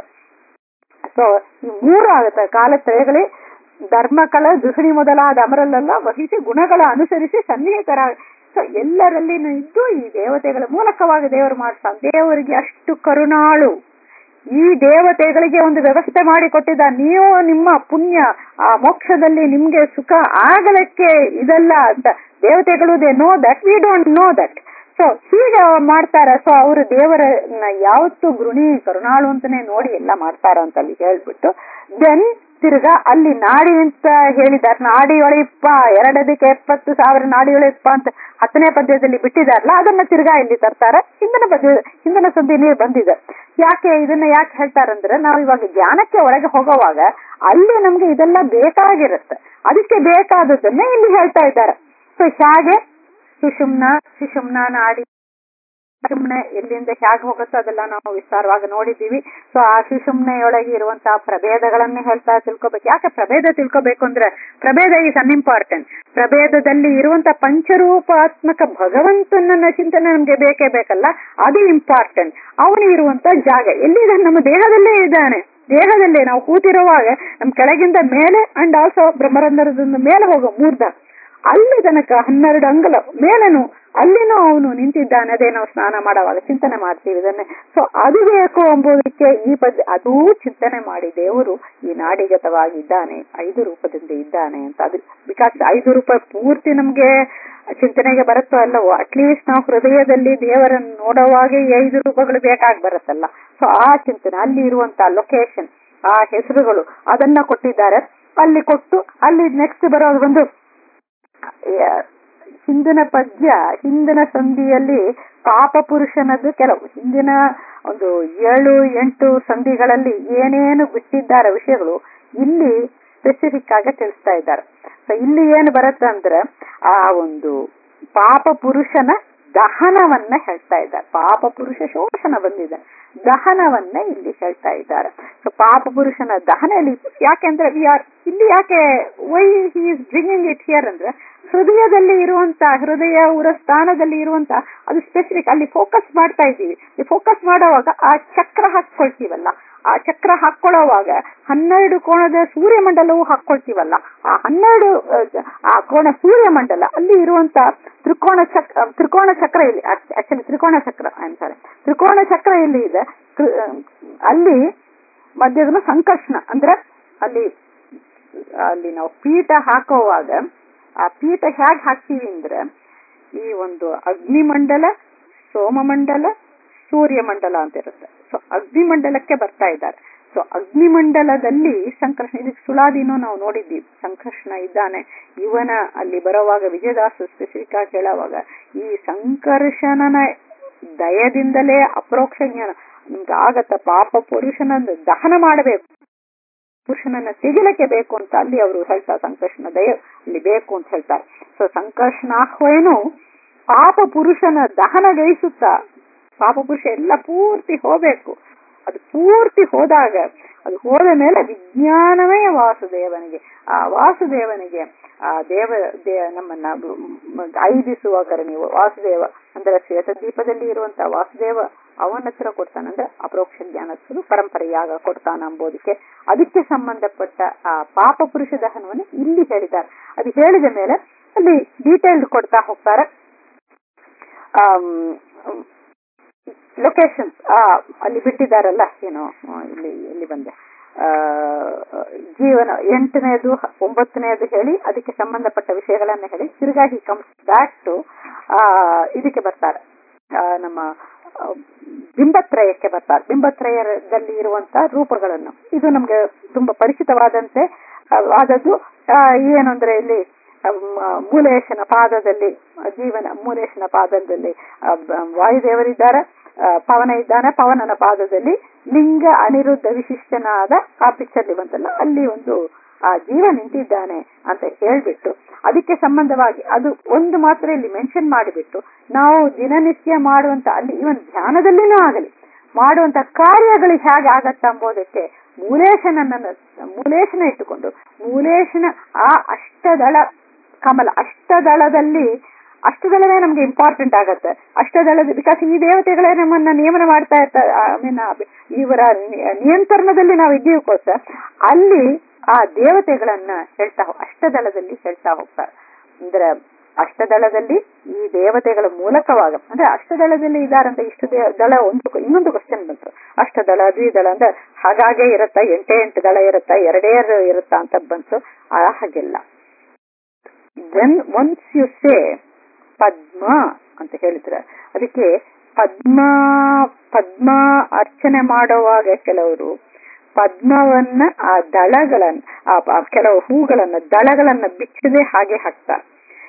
ಸೊ ಈ ಮೂರು ಆಗುತ್ತೆ ಕಾಲತ್ರಯಗಳೇ ಧರ್ಮಕಳ ಗೃಹಿಣಿ ಮೊದಲಾದ ಅಮರಲ್ಲೆಲ್ಲ ವಹಿಸಿ ಗುಣಗಳ ಅನುಸರಿಸಿ ಸನ್ನಿಹಿತರ ಸೊ ಎಲ್ಲರಲ್ಲಿನೂ ಇದ್ದು ಈ ದೇವತೆಗಳ ಮೂಲಕವಾಗಿ ದೇವರು ಮಾಡ್ತಾನೆ ದೇವರಿಗೆ ಅಷ್ಟು ಕರುಣಾಳು ಈ ದೇವತೆಗಳಿಗೆ ಒಂದು ವ್ಯವಸ್ಥೆ ಮಾಡಿ ಕೊಟ್ಟಿದ್ದ ನೀವು ನಿಮ್ಮ ಪುಣ್ಯ ಆ ಮೋಕ್ಷದಲ್ಲಿ ನಿಮ್ಗೆ ಸುಖ ಆಗಲಿಕ್ಕೆ ಇದಲ್ಲ ಅಂತ ದೇವತೆಗಳು they know that we don't know that so ಹೀಗೆ ಮಾಡ್ತಾರ ಸೊ ಅವರು ದೇವರನ್ನ ಯಾವತ್ತು ಗೃಣಿ ಕರುಣಾಳು ಅಂತಾನೆ ನೋಡಿ ಎಲ್ಲ ಮಾಡ್ತಾರ ಅಂತ ಅಲ್ಲಿ ಹೇಳ್ಬಿಟ್ಟು ದೆನ್ ತಿರ್ಗಾ ಅಲ್ಲಿ ನಾಡಿ ಅಂತ ಹೇಳಿದಾರೆ ನಾಡಿಯೊಳಿಪ್ಪ ಎರಡದಕ್ಕೆ ಎಪ್ಪತ್ತು ಸಾವಿರ ನಾಡಿಯೊಳಿಪ್ಪ ಅಂತ ಹತ್ತನೇ ಪದ್ಯದಲ್ಲಿ ಬಿಟ್ಟಿದಾರಲ್ಲ ಅದನ್ನ ತಿರ್ಗಾ ಇಲ್ಲಿ ತರ್ತಾರೆ ಹಿಂದಿನ ಪದ್ಯ ಹಿಂದಿನ ಸಂಧಿ ನೀರು ಬಂದಿದೆ ಯಾಕೆ ಇದನ್ನ ಯಾಕೆ ಹೇಳ್ತಾರಂದ್ರೆ ನಾವು ಇವಾಗ ಜ್ಞಾನಕ್ಕೆ ಒಳಗೆ ಹೋಗುವಾಗ ಅಲ್ಲಿ ನಮ್ಗೆ ಇದೆಲ್ಲ ಬೇಕಾಗಿರುತ್ತೆ ಅದಕ್ಕೆ ಬೇಕಾದದ್ದನ್ನ ಇಲ್ಲಿ ಹೇಳ್ತಾ ಇದ್ದಾರೆ ಸೊ ಹೇಗೆ ಸುಷುಮ್ನ ಸುಷುಮ್ನ ನಾಡಿ ಸುಷುಮ್ನೆ ಎಲ್ಲಿಂದ ಹೇಗೆ ಹೋಗುತ್ತೋ ಅದೆಲ್ಲ ನಾವು ವಿಸ್ತಾರವಾಗಿ ನೋಡಿದ್ದೀವಿ ಸೊ ಆ ಸುಷುಮ್ನೆಯೊಳಗೆ ಇರುವಂತಹ ಪ್ರಭೇದಗಳನ್ನೇ ಹೇಳ್ತಾ ತಿಳ್ಕೊಬೇಕು ಯಾಕೆ ಪ್ರಭೇದ ತಿಳ್ಕೊಬೇಕು ಅಂದ್ರೆ ಪ್ರಭೇದ ಈಸ್ ಅನ್ಇಂಪಾರ್ಟೆಂಟ್ ಪ್ರಭೇದದಲ್ಲಿ ಇರುವಂತ ಪಂಚರೂಪಾತ್ಮಕ ಭಗವಂತನನ್ನ ಚಿಂತನೆ ನಮ್ಗೆ ಬೇಕೇ ಬೇಕಲ್ಲ ಅದು ಇಂಪಾರ್ಟೆಂಟ್ ಅವನು ಇರುವಂತ ಜಾಗ ಎಲ್ಲಿದೆ ನಮ್ಮ ದೇಹದಲ್ಲೇ ಇದ್ದಾನೆ ದೇಹದಲ್ಲೇ ನಾವು ಕೂತಿರುವಾಗ ನಮ್ ಕೆಳಗಿಂದ ಮೇಲೆ ಅಂಡ್ ಆಲ್ಸೋ ಬ್ರಹ್ಮರಂಧ್ರದಿಂದ ಮೇಲೆ ಹೋಗೋ ಮೂರ್ಧ ಅಲ್ಲಿ ತನಕ ಹನ್ನೆರಡು ಅಂಗಲ ಮೇಲೆನು ಅಲ್ಲಿನೂ ಅವನು ನಿಂತಿದ್ದಾನೆ ಅದೇ ನಾವು ಸ್ನಾನ ಮಾಡುವಾಗ ಚಿಂತನೆ ಮಾಡ್ತೀವಿ ಇದನ್ನೇ ಸೊ ಅದು ಬೇಕು ಎಂಬುದಕ್ಕೆ ಈ ಪದ್ಯ ಅದೂ ಚಿಂತನೆ ಮಾಡಿ ದೇವರು ಈ ನಾಡಿಗತವಾಗಿದ್ದಾನೆ ಐದು ರೂಪದಿಂದ ಇದ್ದಾನೆ ಅಂತ ಅದು ಬಿಕಾಸ್ ಐದು ರೂಪ ಪೂರ್ತಿ ನಮ್ಗೆ ಚಿಂತನೆಗೆ ಬರುತ್ತೋ ಅಲ್ಲವೋ ಅಟ್ಲೀಸ್ಟ್ ನಾವು ಹೃದಯದಲ್ಲಿ ದೇವರನ್ನು ನೋಡುವಾಗ ಈ ಐದು ರೂಪಗಳು ಬೇಕಾಗಿ ಬರುತ್ತಲ್ಲ ಸೊ ಆ ಚಿಂತನೆ ಅಲ್ಲಿ ಇರುವಂತ ಲೊಕೇಶನ್ ಆ ಹೆಸರುಗಳು ಅದನ್ನ ಕೊಟ್ಟಿದ್ದಾರೆ ಅಲ್ಲಿ ಕೊಟ್ಟು ಅಲ್ಲಿ ನೆಕ್ಸ್ಟ್ ಬರೋದು ಒಂದು ಯ- ಹಿಂದಿನ ಪದ್ಯ ಹಿಂದಿನ ಸಂಧಿಯಲ್ಲಿ ಪಾಪ ಪುರುಷನದ್ದು ಕೆಲವು ಹಿಂದಿನ ಒಂದು ಏಳು ಎಂಟು ಸಂಧಿಗಳಲ್ಲಿ ಏನೇನು ಬಿಟ್ಟಿದ್ದಾರೆ ವಿಷಯಗಳು ಇಲ್ಲಿ ಸ್ಪೆಸಿಫಿಕ್ ಆಗಿ ತಿಳಿಸ್ತಾ ಇದ್ದಾರೆ ಸೊ ಇಲ್ಲಿ ಏನು ಬರುತ್ತೆ ಅಂದ್ರೆ ಆ ಒಂದು ಪಾಪ ಪುರುಷನ ದಹನವನ್ನ ಹೇಳ್ತಾ ಇದ್ದಾರೆ ಪಾಪ ಪುರುಷ ಶೋಷಣ ಬಂದಿದೆ ದಹನವನ್ನ ಇಲ್ಲಿ ಹೇಳ್ತಾ ಇದ್ದಾರೆ ಸೊ ಪಾಪ ಪುರುಷನ ದಹನ ಇಲ್ಲಿ ಯಾಕೆಂದ್ರೆ ವಿ ಆರ್ ಇಲ್ಲಿ ಯಾಕೆ why he is bringing it here ಅಂದ್ರೆ ಹೃದಯದಲ್ಲಿ ಇರುವಂತ ಹೃದಯ ಉರ ಸ್ಥಾನದಲ್ಲಿ ಇರುವಂತ ಅದು ಸ್ಪೆಸಿಫಿಕ್ ಅಲ್ಲಿ ಫೋಕಸ್ ಮಾಡ್ತಾ ಇದ್ದೀವಿ ಈ ಫೋಕಸ್ ಮಾಡುವಾಗ ಆ ಚಕ್ರ ಹಾಕ್ಕೊಳ್ತೀವಲ್ಲ ಆ ಚಕ್ರ ಹಾಕೊಳ್ಳೋವಾಗ ಹನ್ನೆರಡು ಕೋಣದ ಸೂರ್ಯಮಂಡಲವು ಹಾಕೊಳ್ತೀವಲ್ಲ ಆ ಹನ್ನೆರಡು ಆ, ಆ ಕೋಣ ಸೂರ್ಯಮಂಡಲ ಅಲ್ಲಿ ಇರುವಂತ ತ್ರಿಕೋಣ ಚಕ್ರ ತ್ರಿಕೋಣ ಚಕ್ರ ಇಲ್ಲಿ ಆಕ್ಚುಲಿ ತ್ರಿಕೋಣ ಚಕ್ರ ಐಮ್ ಸಾರಿ ತ್ರಿಕೋಣ ಚಕ್ರ ಇಲ್ಲಿ ಇದೆ ತ್ರಿ- ಅಲ್ಲಿ ಮಧ್ಯದಲ್ಲಿ ಸಂಕರ್ಷಣ ಅಂದ್ರೆ ಅಲ್ಲಿ ಅಲ್ಲಿ ನಾವು ಪೀಠ ಹಾಕುವಾಗ ಆ ಪೀಠ ಹೇಗೆ ಹಾಕ್ತೀವಿ ಅಂದ್ರೆ ಈ ಒಂದು ಅಗ್ನಿಮಂಡಲ ಸೋಮಮಂಡಲ ಸೂರ್ಯಮಂಡಲ ಅಂತ ಇರುತ್ತೆ ಸೊ ಅಗ್ನಿಮಂಡಲಕ್ಕೆ ಬರ್ತಾ ಇದ್ದಾರೆ ಸೊ ಅಗ್ನಿಮಂಡಲದಲ್ಲಿ ಸಂಕರ್ಷಣ ಇದಕ್ಕೆ ಸುಳಾದಿನೂ ನಾವು ನೋಡಿದ್ದೀವಿ ಸಂಕರ್ಷಣ ಇದ್ದಾನೆ ಇವನ ಅಲ್ಲಿ ಬರುವಾಗ ವಿಜಯದಾಸ ಸ್ಪೆಸಿಫಿಕ್ ಆಗಿ ಹೇಳುವಾಗ ಈ ಸಂಕರ್ಷಣನ ದಯದಿಂದಲೇ ಅಪರೋಕ್ಷ ಜ್ಞಾನ ನಿಮ್ಗೆ ಆಗತ್ತ ಪಾಪ ಪುರುಷನ ದಹನ ಮಾಡಬೇಕು ಪುರುಷನನ್ನ ತೆಗಿಲಕ್ಕೆ ಬೇಕು ಅಂತ ಅಲ್ಲಿ ಅವರು ಹೇಳ್ತಾರೆ ಸಂಕರ್ಷಣ ದಯ ಅಲ್ಲಿ ಬೇಕು ಅಂತ ಹೇಳ್ತಾರೆ ಸೊ ಸಂಕರ್ಷಣಾಹ್ವಯನು ಪಾಪ ಪುರುಷನ ದಹನಗೈಸುತ್ತಾ ಪಾಪ ಪುರುಷ ಎಲ್ಲ ಪೂರ್ತಿ ಹೋಗ್ಬೇಕು ಅದು ಪೂರ್ತಿ ಹೋದಾಗ ಅದು ಹೋದ ಮೇಲೆ ವಿಜ್ಞಾನಮಯ ವಾಸುದೇವನಿಗೆ ಆ ವಾಸುದೇವನಿಗೆ ಆ ದೇವ ದೇ ನಮ್ಮನ್ನ ಮ್- ಐದಿಸುವಾಗ ನೀವು ವಾಸುದೇವ ಅಂದ್ರೆ ಶ್ವೇತದೀಪದಲ್ಲಿ ಇರುವಂತ ವಾಸುದೇವ ಅವನ ಹತ್ರ ಕೊಡ್ತಾನೆ ಅಂದ್ರೆ ಅಪರೋಕ್ಷ ಜ್ಞಾನದ ಪರಂಪರೆಯಾಗ ಕೊಡ್ತಾನ ಅಂಬೋದಕ್ಕೆ ಅದಕ್ಕೆ ಸಂಬಂಧಪಟ್ಟ ಆ ಪಾಪ ಪುರುಷ ದಹನವನ್ನು ಇಲ್ಲಿ ಹೇಳಿದ್ದಾರೆ ಅದು ಹೇಳಿದ ಮೇಲೆ ಅಲ್ಲಿ ಡೀಟೇಲ್ಡ್ ಕೊಡ್ತಾ ಹೋಗ್ತಾರೆ ಲೊಕೇಶನ್ಸ್ ಅಲ್ಲಿ ಬಿಟ್ಟಿದ್ದಾರಲ್ಲ ಏನು ಆ, ಇಲ್ಲಿ ಇಲ್ಲಿ ಬಂದೆ ಆ, ಜೀವನ ಎಂಟನೇದು ಒಂಬತ್ತನೇದು ಹೇಳಿ ಅದಕ್ಕೆ ಸಂಬಂಧಪಟ್ಟ ವಿಷಯಗಳನ್ನ ಹೇಳಿ ತಿರ್ಗಾ ಹಿ ಕಮ್ಸ್ ಬ್ಯಾಕ್ ಟು ಇದಕ್ಕೆ ಬರ್ತಾರೆ ಆ, ನಮ್ಮ ಆ, ಬಿಂಬತ್ರಯಕ್ಕೆ ಬರ್ತಾರೆ ಬಿಂಬತ್ರಯದಲ್ಲಿ ಇರುವಂತ ರೂಪಗಳನ್ನು ಇದು ನಮ್ಗೆ ತುಂಬಾ ಪರಿಚಿತವಾದಂತೆ ಆ, ಆದದ್ದು ಆ, ಏನು ಅಂದ್ರೆ ಇಲ್ಲಿ ಆ, ಮ- ಮೂಲೇಶನ ಪಾದದಲ್ಲಿ ಆ, ಜೀವನ ಮೂಲೇಶನ ಪಾದದಲ್ಲಿ ಆ, ಬ- ವಾಯುದೇವರಿದ್ದಾರೆ ಆ, ಪವನ ಇದ್ದಾನೆ ಪವನನ ಪಾದದಲ್ಲಿ ಲಿಂಗ ಅನಿರುದ್ಧ ವಿಶಿಷ್ಟನಾದ ಆ ಪಿಕ್ಚರ್ ಬಂತಲ್ಲ ಅಲ್ಲಿ ಒಂದು ಆ ಜೀವ ನಿಂತಿದ್ದಾನೆ ಅಂತ ಹೇಳ್ಬಿಟ್ಟು ಅದಕ್ಕೆ ಸಂಬಂಧವಾಗಿ ಅದು ಒಂದು ಮಾತ್ರ ಇಲ್ಲಿ ಮೆನ್ಷನ್ ಮಾಡಿಬಿಟ್ಟು ನಾವು ದಿನನಿತ್ಯ ಮಾಡುವಂತ ಅಲ್ಲಿ ಇವನ್ ಧ್ಯಾನದಲ್ಲಿನೂ ಆಗಲಿ ಮಾಡುವಂತ ಕಾರ್ಯಗಳು ಹೇಗೆ ಆಗತ್ತ ಎಂಬುದಕ್ಕೆ ಮೂಲೇಶನನ್ನ ಮೂಲೇಶನ ಇಟ್ಟುಕೊಂಡು ಮೂಲೇಶನ ಆ ಅಷ್ಟದಳ ಕಮಲ ಅಷ್ಟದಳದಲ್ಲಿ ಅಷ್ಟದಳವೇ ನಮ್ಗೆ ಇಂಪಾರ್ಟೆಂಟ್ ಆಗತ್ತೆ ಅಷ್ಟದಳದ ಬಿಕಾಸ್ ಈ ದೇವತೆಗಳೇ ನಮ್ಮನ್ನ ನಿಯಮನ ಮಾಡ್ತಾ ಇರ್ತಾರೆ ಐ ಮೀನ್ ಇವರ ನಿ- ನಿಯಂತ್ರಣದಲ್ಲಿ ನಾವು ಇದ್ದೀವಕ್ಕೋಸ್ಕರ ಅಲ್ಲಿ ಆ ದೇವತೆಗಳನ್ನ ಹೇಳ್ತಾ ಹೋ- ಅಷ್ಟದಳದಲ್ಲಿ ಹೇಳ್ತಾ ಹೋಗ್ತಾರೆ ಅಂದ್ರೆ ಅಷ್ಟದಳದಲ್ಲಿ ಈ ದೇವತೆಗಳ ಮೂಲಕವಾಗ ಅಂದ್ರೆ ಅಷ್ಟದಳದಲ್ಲಿ ಇದಾರಂತ ಇಷ್ಟು ದೇ- ದಳ ಒಂದು ಇನ್ನೊಂದು ಕ್ವಶನ್ ಬಂತು ಅಷ್ಟದಳ ದ್ವಿದಳ ಅಂದ್ರೆ ಹಾಗಾಗೆ ಇರುತ್ತಾ ಎಂಟೇ ಎಂಟು ದಳ ಇರುತ್ತಾ ಎರಡೇ ಎರಡು ಇರುತ್ತಾ ಅಂತ ಬಂತು ಆ ಹಾಗೆಲ್ಲ ವೆನ್ ಒನ್ಸ್ ಯು ಸೇ ಪದ್ಮ ಅಂತ ಹೇಳಿದ್ರೆ ಅದಕ್ಕೆ ಪದ್ಮ ಪದ್ಮ ಅರ್ಚನೆ ಮಾಡುವಾಗ ಕೆಲವರು ಪದ್ಮವನ್ನ ಆ ದಳಗಳನ್ನ ಆ ಆ ಕೆಲವು ಹೂಗಳನ್ನ ದಳಗಳನ್ನ ಬಿಚ್ಚದೆ ಹಾಗೆ ಹಾಕ್ತಾರೆ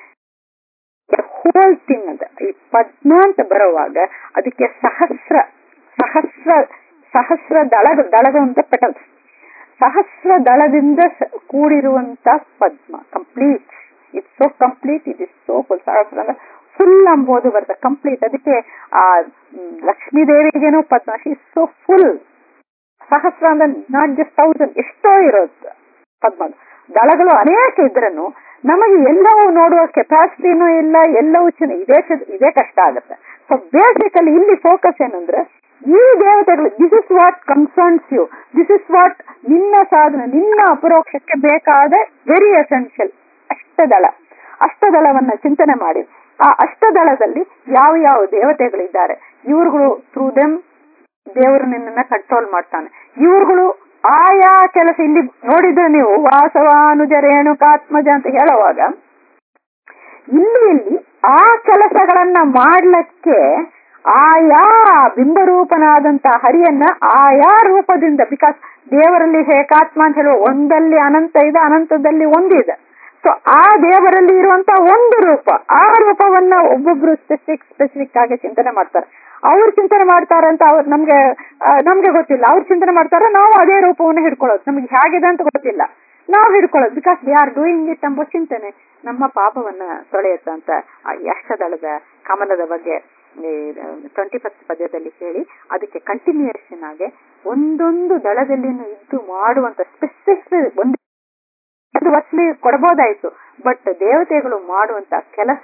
ಹೋಲ್ ಥಿಂಗ್ ಅಂತ ಈ ಪದ್ಮ ಅಂತ ಬರುವಾಗ ಅದಕ್ಕೆ ಸಹಸ್ರ ಸಹಸ್ರ ಸಹಸ್ರ ದಳ ದಳಗ ಅಂತ ಪೆಟಲ್ಸ್ ಸಹಸ್ರ ದಳದಿಂದ ಸ- ಕೂಡಿರುವಂತ ಪದ್ಮ complete it's so complete it is so full ಸಹಸ್ರ ಅಂದ್ರೆ ಫುಲ್ ಅಂಬೋದು ಬರುತ್ತೆ ಕಂಪ್ಲೀಟ್ ಅದಕ್ಕೆ ಆ ಮ್, ಲಕ್ಷ್ಮೀ ದೇವಿಗೇನು ಪದ್ಮ ಶಿ ಸೋ ಫುಲ್ ಸಹಸ್ರ ಅಂದ್ರೆ ನಾಟ್ ಜಸ್ಟ್ ತೌಸಂಡ್ ಎಷ್ಟೋ ಇರೋದು ಪದ್ಮ ದಳಗಳು ಅನೇಕ ಇದ್ರನು ನಮಗೆ ಎಲ್ಲವೂ ನೋಡುವ ಕೆಪಾಸಿಟಿನೂ ಇಲ್ಲ ಎಲ್ಲವೂ ಚೆನ್ನ ಇದೇ ಚ- ಇದೇ ಕಷ್ಟ ಆಗುತ್ತೆ ಸೊ ಬೇಸಿಕಲಿ ಇಲ್ಲಿ ಫೋಕಸ್ ಏನಂದ್ರೆ ಈ ದೇವತೆಗಳು this is what concerns you this is what ನಿನ್ನ ಸಾಧನೆ ನಿನ್ನ ಅಪರೋಕ್ಷಕ್ಕೆ ಬೇಕಾದ ವೆರಿ ಎಸೆನ್ಷಿಯಲ್ ಅಷ್ಟದಳ ಅಷ್ಟದಳವನ್ನ ಚಿಂತನೆ ಮಾಡಿ ಆ ಅಷ್ಟದಳದಲ್ಲಿ ಯಾವ ಯಾವ ದೇವತೆಗಳಿದ್ದಾರೆ ಇವ್ರುಗಳು ಥ್ರೂ ದೆಮ್ ದೇವರು ನಿನ್ನನ್ನ ಕಂಟ್ರೋಲ್ ಮಾಡ್ತಾನೆ ಇವ್ರುಗಳು ಆಯಾ ಕೆಲಸ ಇಲ್ಲಿ ನೋಡಿದ್ರೆ ನೀವು ವಾಸವಾನುಜ ರೇಣುಕಾತ್ಮಜ ಅಂತ ಹೇಳುವಾಗ ಇಲ್ಲಿ ಇಲ್ಲಿ ಆ ಕೆಲಸಗಳನ್ನ ಮಾಡ್ಲಿಕ್ಕೆ ಆಯಾ ಬಿಂಬರೂಪನಾದಂತ ಹರಿಯನ್ನ ಆಯಾ ರೂಪದಿಂದ ಬಿಕಾಸ್ ದೇವರಲ್ಲಿ ಏಕಾತ್ಮ ಅಂತ ಹೇಳುವ ಒಂದಲ್ಲಿ ಅನಂತ ಇದೆ ಅನಂತದಲ್ಲಿ ಒಂದಿದೆ ಸೊ ಆ ದೇವರಲ್ಲಿ ಇರುವಂತ ಒಂದು ರೂಪ ಆ ರೂಪವನ್ನ ಒಬ್ಬೊಬ್ರು ಸ್ಪೆಸಿಫಿಕ್ ಸ್ಪೆಸಿಫಿಕ್ ಆಗಿ ಚಿಂತನೆ ಮಾಡ್ತಾರೆ ಅವ್ರು ಚಿಂತನೆ ಮಾಡ್ತಾರೆ ಅಂತ ಅವ್ರು ನಮ್ಗೆ ಆ, ನಮ್ಗೆ ಗೊತ್ತಿಲ್ಲ ಅವ್ರು ಚಿಂತನೆ ಮಾಡ್ತಾರೆ ನಾವು ಅದೇ ರೂಪವನ್ನು ಹಿಡ್ಕೊಳ್ಳೋದು ನಮ್ಗೆ ಹೇಗಿದೆ ಅಂತ ಗೊತ್ತಿಲ್ಲ ನಾವು ಹಿಡ್ಕೊಳ್ಳೋದು because they are doing it ಎಂಬ ಚಿಂತನೆ ನಮ್ಮ ಪಾಪವನ್ನ ತೊಳೆಯುತ್ತಂತ ಆ ಯಷ್ಟದಳದ ಕಮಲದ ಬಗ್ಗೆ ಟ್ವೆಂಟಿ ಫಸ್ಟ್ ಪದ್ಯದಲ್ಲಿ ಹೇಳಿ ಅದಕ್ಕೆ ಕಂಟಿನ್ಯೂಯೇಷನ್ ಆಗಿ ಒಂದೊಂದು ದಳದಲ್ಲಿನೂ ಇದ್ದು ಮಾಡುವಂತ ಸ್ಪೆಸಿಫಿಕ್ ಒಂದು ಅದು ವಸ್ಲಿ ಕೊಡಬಹುದಾಯ್ತು ಬಟ್ ದೇವತೆಗಳು ಮಾಡುವಂತ ಕೆಲಸ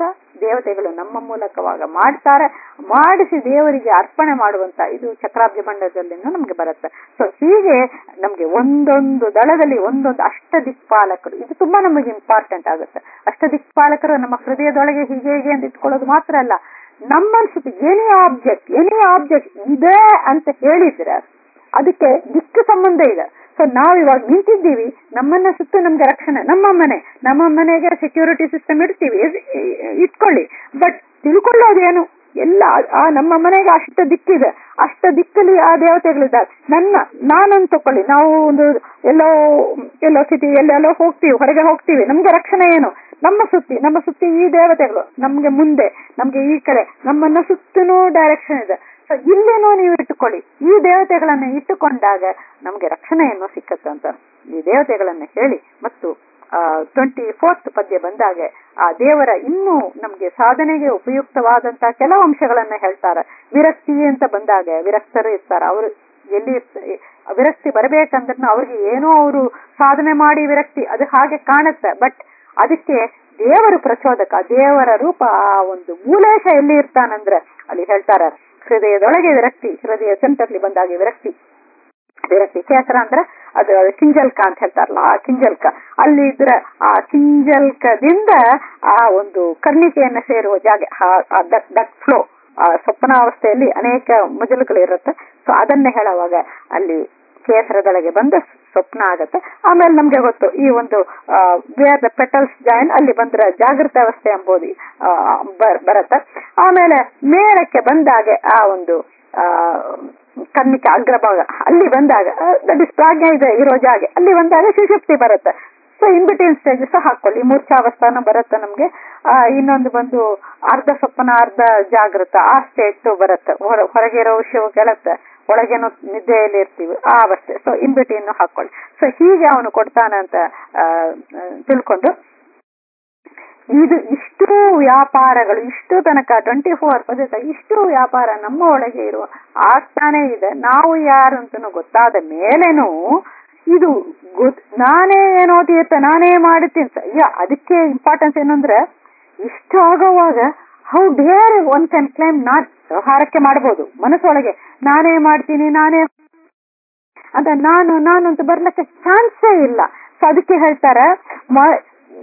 ದೇವತೆಗಳು ನಮ್ಮ ಮೂಲಕವಾಗ ಮಾಡ್ತಾರೆ ಮಾಡಿಸಿ ದೇವರಿಗೆ ಅರ್ಪಣೆ ಮಾಡುವಂತ ಇದು ಚಕ್ರಾಬ್ಜ ಮಂಡಲದಲ್ಲಿನೂ ನಮ್ಗೆ ಬರುತ್ತೆ ಸೊ ಹೀಗೆ ನಮ್ಗೆ ಒಂದೊಂದು ದಳದಲ್ಲಿ ಒಂದೊಂದು ಅಷ್ಟ ದಿಕ್ಪಾಲಕರು ಇದು ತುಂಬಾ ನಮಗೆ ಇಂಪಾರ್ಟೆಂಟ್ ಆಗುತ್ತೆ ಅಷ್ಟ ದಿಕ್ಪಾಲಕರು ನಮ್ಮ ಹೃದಯದೊಳಗೆ ಹೀಗೆ ಹೀಗೆ ಅಂತ ಇಟ್ಕೊಳ್ಳೋದು ಮಾತ್ರ ಅಲ್ಲ ನಮ್ಮ ಅನ್ಸುತ್ತೆ ಎನಿ ಆಬ್ಜೆಕ್ಟ್ ಎನಿ ಆಬ್ಜೆಕ್ಟ್ ಇದೆ ಅಂತ ಹೇಳಿದ್ರೆ ಅದಕ್ಕೆ ದಿಕ್ಕು ಸಂಬಂಧ ಇದೆ ಸೊ ನಾವು ಇವಾಗ ನಿಂತಿದ್ದೀವಿ ನಮ್ಮನ್ನ ಸುತ್ತ ನಮ್ಗೆ ರಕ್ಷಣೆ ನಮ್ಮ ಮನೆ ನಮ್ಮ ಮನೆಗೆ ಸೆಕ್ಯೂರಿಟಿ ಸಿಸ್ಟಮ್ ಇಡ್ತೀವಿ ಇದ್- ಇಟ್ಕೊಳ್ಳಿ ಬಟ್ ತಿಳ್ಕೊಳ್ಳೋದೇನು ಎಲ್ಲ ಆ ನಮ್ಮ ಮನೆಗೆ ಅಷ್ಟ ದಿಕ್ಕಿದೆ ಅಷ್ಟ ದಿಕ್ಕಲ್ಲಿ ಆ ದೇವತೆಗಳಿದ್ದಾರೆ ನನ್ನ ನಾನಂತ ತಕೊಳ್ಳಿ ನಾವು ಒಂದು ಎಲ್ಲೋ ಎಲ್ಲೋ ಸಿಟಿ ಎಲ್ಲೆಲ್ಲೋ ಹೋಗ್ತೀವಿ ಹೊರಗೆ ಹೋಗ್ತೀವಿ ನಮ್ಗೆ ರಕ್ಷಣೆ ಏನು ನಮ್ಮ ಸುತ್ತಿ ನಮ್ಮ ಸುತ್ತಿ ಈ ದೇವತೆಗಳು ನಮ್ಗೆ ಮುಂದೆ ನಮ್ಗೆ ಈ ಕಡೆ ನಮ್ಮನ್ನ ಸುತ್ತನೂ ಡೈರೆಕ್ಷನ್ ಇದೆ ಸೊ ಇಲ್ಲೇನೋ ನೀವು ಇಟ್ಟುಕೊಳ್ಳಿ ಈ ದೇವತೆಗಳನ್ನ ಇಟ್ಟುಕೊಂಡಾಗ ನಮ್ಗೆ ರಕ್ಷಣೆಯನ್ನು ಸಿಕ್ಕತ್ತಂತ ಈ ದೇವತೆಗಳನ್ನ ಹೇಳಿ ಮತ್ತು ಟ್ವೆಂಟಿ ಫೋರ್ತ್ ಪದ್ಯ ಬಂದಾಗ ಆ ದೇವರ ಇನ್ನೂ ನಮ್ಗೆ ಸಾಧನೆಗೆ ಉಪಯುಕ್ತವಾದಂತಹ ಕೆಲವು ಅಂಶಗಳನ್ನ ಹೇಳ್ತಾರೆ ವಿರಕ್ತಿ ಅಂತ ಬಂದಾಗ ವಿರಕ್ತರು ಇರ್ತಾರೆ ಅವರು ಎಲ್ಲಿ ಇರ್ತ- ವಿರಕ್ತಿ ಬರಬೇಕಂದ್ರೆ ಅವ್ರಿಗೆ ಏನೋ ಅವರು ಸಾಧನೆ ಮಾಡಿ ವಿರಕ್ತಿ ಅದು ಹಾಗೆ ಕಾಣುತ್ತೆ ಬಟ್ ಅದಕ್ಕೆ ದೇವರು ಪ್ರಚೋದಕ ದೇವರ ರೂಪ ಆ ಒಂದು ಮೂಲೇಶ ಎಲ್ಲಿ ಇರ್ತಾನಂದ್ರೆ ಅಲ್ಲಿ ಹೇಳ್ತಾರ ಹೃದಯದೊಳಗೆ ವಿರಕ್ತಿ ಹೃದಯ ಸೆಂಟರ್ಲಿ ಬಂದಾಗ ವಿರಕ್ತಿ ವಿರಕ್ತಿ ಕೇಸರ ಅಂದ್ರೆ ಅದು ಅದು ಕಿಂಜಲ್ಕ ಅಂತ ಹೇಳ್ತಾರಲ್ಲ ಆ ಕಿಂಜಲ್ಕ ಅಲ್ಲಿ ಇದ್ರೆ ಆ ಕಿಂಜಲ್ಕದಿಂದ ಆ ಒಂದು ಕರ್ಣಿಕೆಯನ್ನ ಸೇರುವ ಜಾಗ ದಟ್ ಫ್ಲೋ ಆ ಸ್ವಪ್ನಾವಸ್ಥೆಯಲ್ಲಿ ಅನೇಕ ಮಜಲುಗಳು ಇರುತ್ತೆ ಸೊ ಅದನ್ನೇ ಹೇಳುವಾಗ ಅಲ್ಲಿ ಕೇಸರದೊಳಗೆ ಬಂದ ಸ್ವಪ್ನ ಆಗತ್ತೆ ಆಮೇಲೆ ನಮ್ಗೆ ಗೊತ್ತು ಈ ಒಂದು ವೇರ್ ದ ಪೆಟಲ್ಸ್ ಜಾಯಿನ್ ಅಲ್ಲಿ ಬಂದ್ರೆ ಜಾಗೃತ ಅವಸ್ಥೆ ಎಂಬುದು ಆ, ಬರ್- ಬರತ್ತೆ ಆಮೇಲೆ ಮೇಲಕ್ಕೆ ಬಂದಾಗೆ ಆ ಒಂದು ಆ ಕನ್ನಿಕೆ ಅಗ್ರಭಾಗ ಅಲ್ಲಿ ಬಂದಾಗ ದಟ್ ಇಸ್ ಪ್ರಾಜ್ಞೆ ಇದೆ ಇರೋ ಜಾಗೆ ಅಲ್ಲಿ ಬಂದಾಗ ಸುಷುಪ್ತಿ ಬರುತ್ತೆ ಸೊ ಇನ್ ಬಿಟ್ವೀನ್ ಸ್ಟೇಜಸ್ ಹಾಕೊಳ್ಳಿ ಮೂರ್ಛಾವಸ್ಥಾನ ಬರುತ್ತೆ ನಮ್ಗೆ ಆ, ಇನ್ನೊಂದು ಬಂದು ಅರ್ಧ ಸ್ವಪ್ನ ಅರ್ಧ ಜಾಗೃತ ಆ ಸ್ಟೇಟ್ ಬರುತ್ತೆ ಹೊರ- ಹೊರಗೆ ಇರೋ ವಿಷಯವು ಗೆಳತ್ತೆ ಒಳಗೇನೋ ನಿದ್ದೆಯಲ್ಲಿ ಇರ್ತೀವಿ ಆ ಅವಸ್ಥೆ ಸೊ ಇನ್ ಬಿಟ್ವೀನ್ ಹಾಕೊಳ್ಳಿ ಸೊ ಹೀಗೆ ಅವನು ಕೊಡ್ತಾನಂತ ಆ, ಆ, ತಿಳ್ಕೊಂಡು ಇದು ಇಷ್ಟು ವ್ಯಾಪಾರಗಳು ಇಷ್ಟು ತನಕ ಟ್ವೆಂಟಿ ಫೋರ್ ಪದ್ಧತಿ ಇಷ್ಟು ವ್ಯಾಪಾರ ನಮ್ಮ ಒಳಗೆ ಇರುವ ಆಗ್ತಾನೆ ಇದೆ ನಾವು ಯಾರು ಅಂತನೂ ಗೊತ್ತಾದ ಮೇಲೇನು ಇದು ಗೊತ್ ನಾನೇ ಏನೋ ತೀರ್ಥ ನಾನೇ ಮಾಡುತ್ತೀನಿ ಸ- ಯಾ ಅದಕ್ಕೆ ಇಂಪಾರ್ಟೆನ್ಸ್ ಏನಂದ್ರೆ ಇಷ್ಟು ಆಗೋವಾಗ how dare one can claim not ವ್ಯವಹಾರಕ್ಕೆ ಮಾಡ್ಬೋದು ಮನಸ್ಸೊಳಗೆ ನಾನೇ ಮಾಡ್ತೀನಿ ನಾನೇ ಅಂತ ನಾನು ನಾನು ಅಂತ ಬರ್ಲಿಕ್ಕೆ ಚಾನ್ಸೇ ಇಲ್ಲ ಸೊ ಅದಕ್ಕೆ ಹೇಳ್ತಾರೆ ಮ-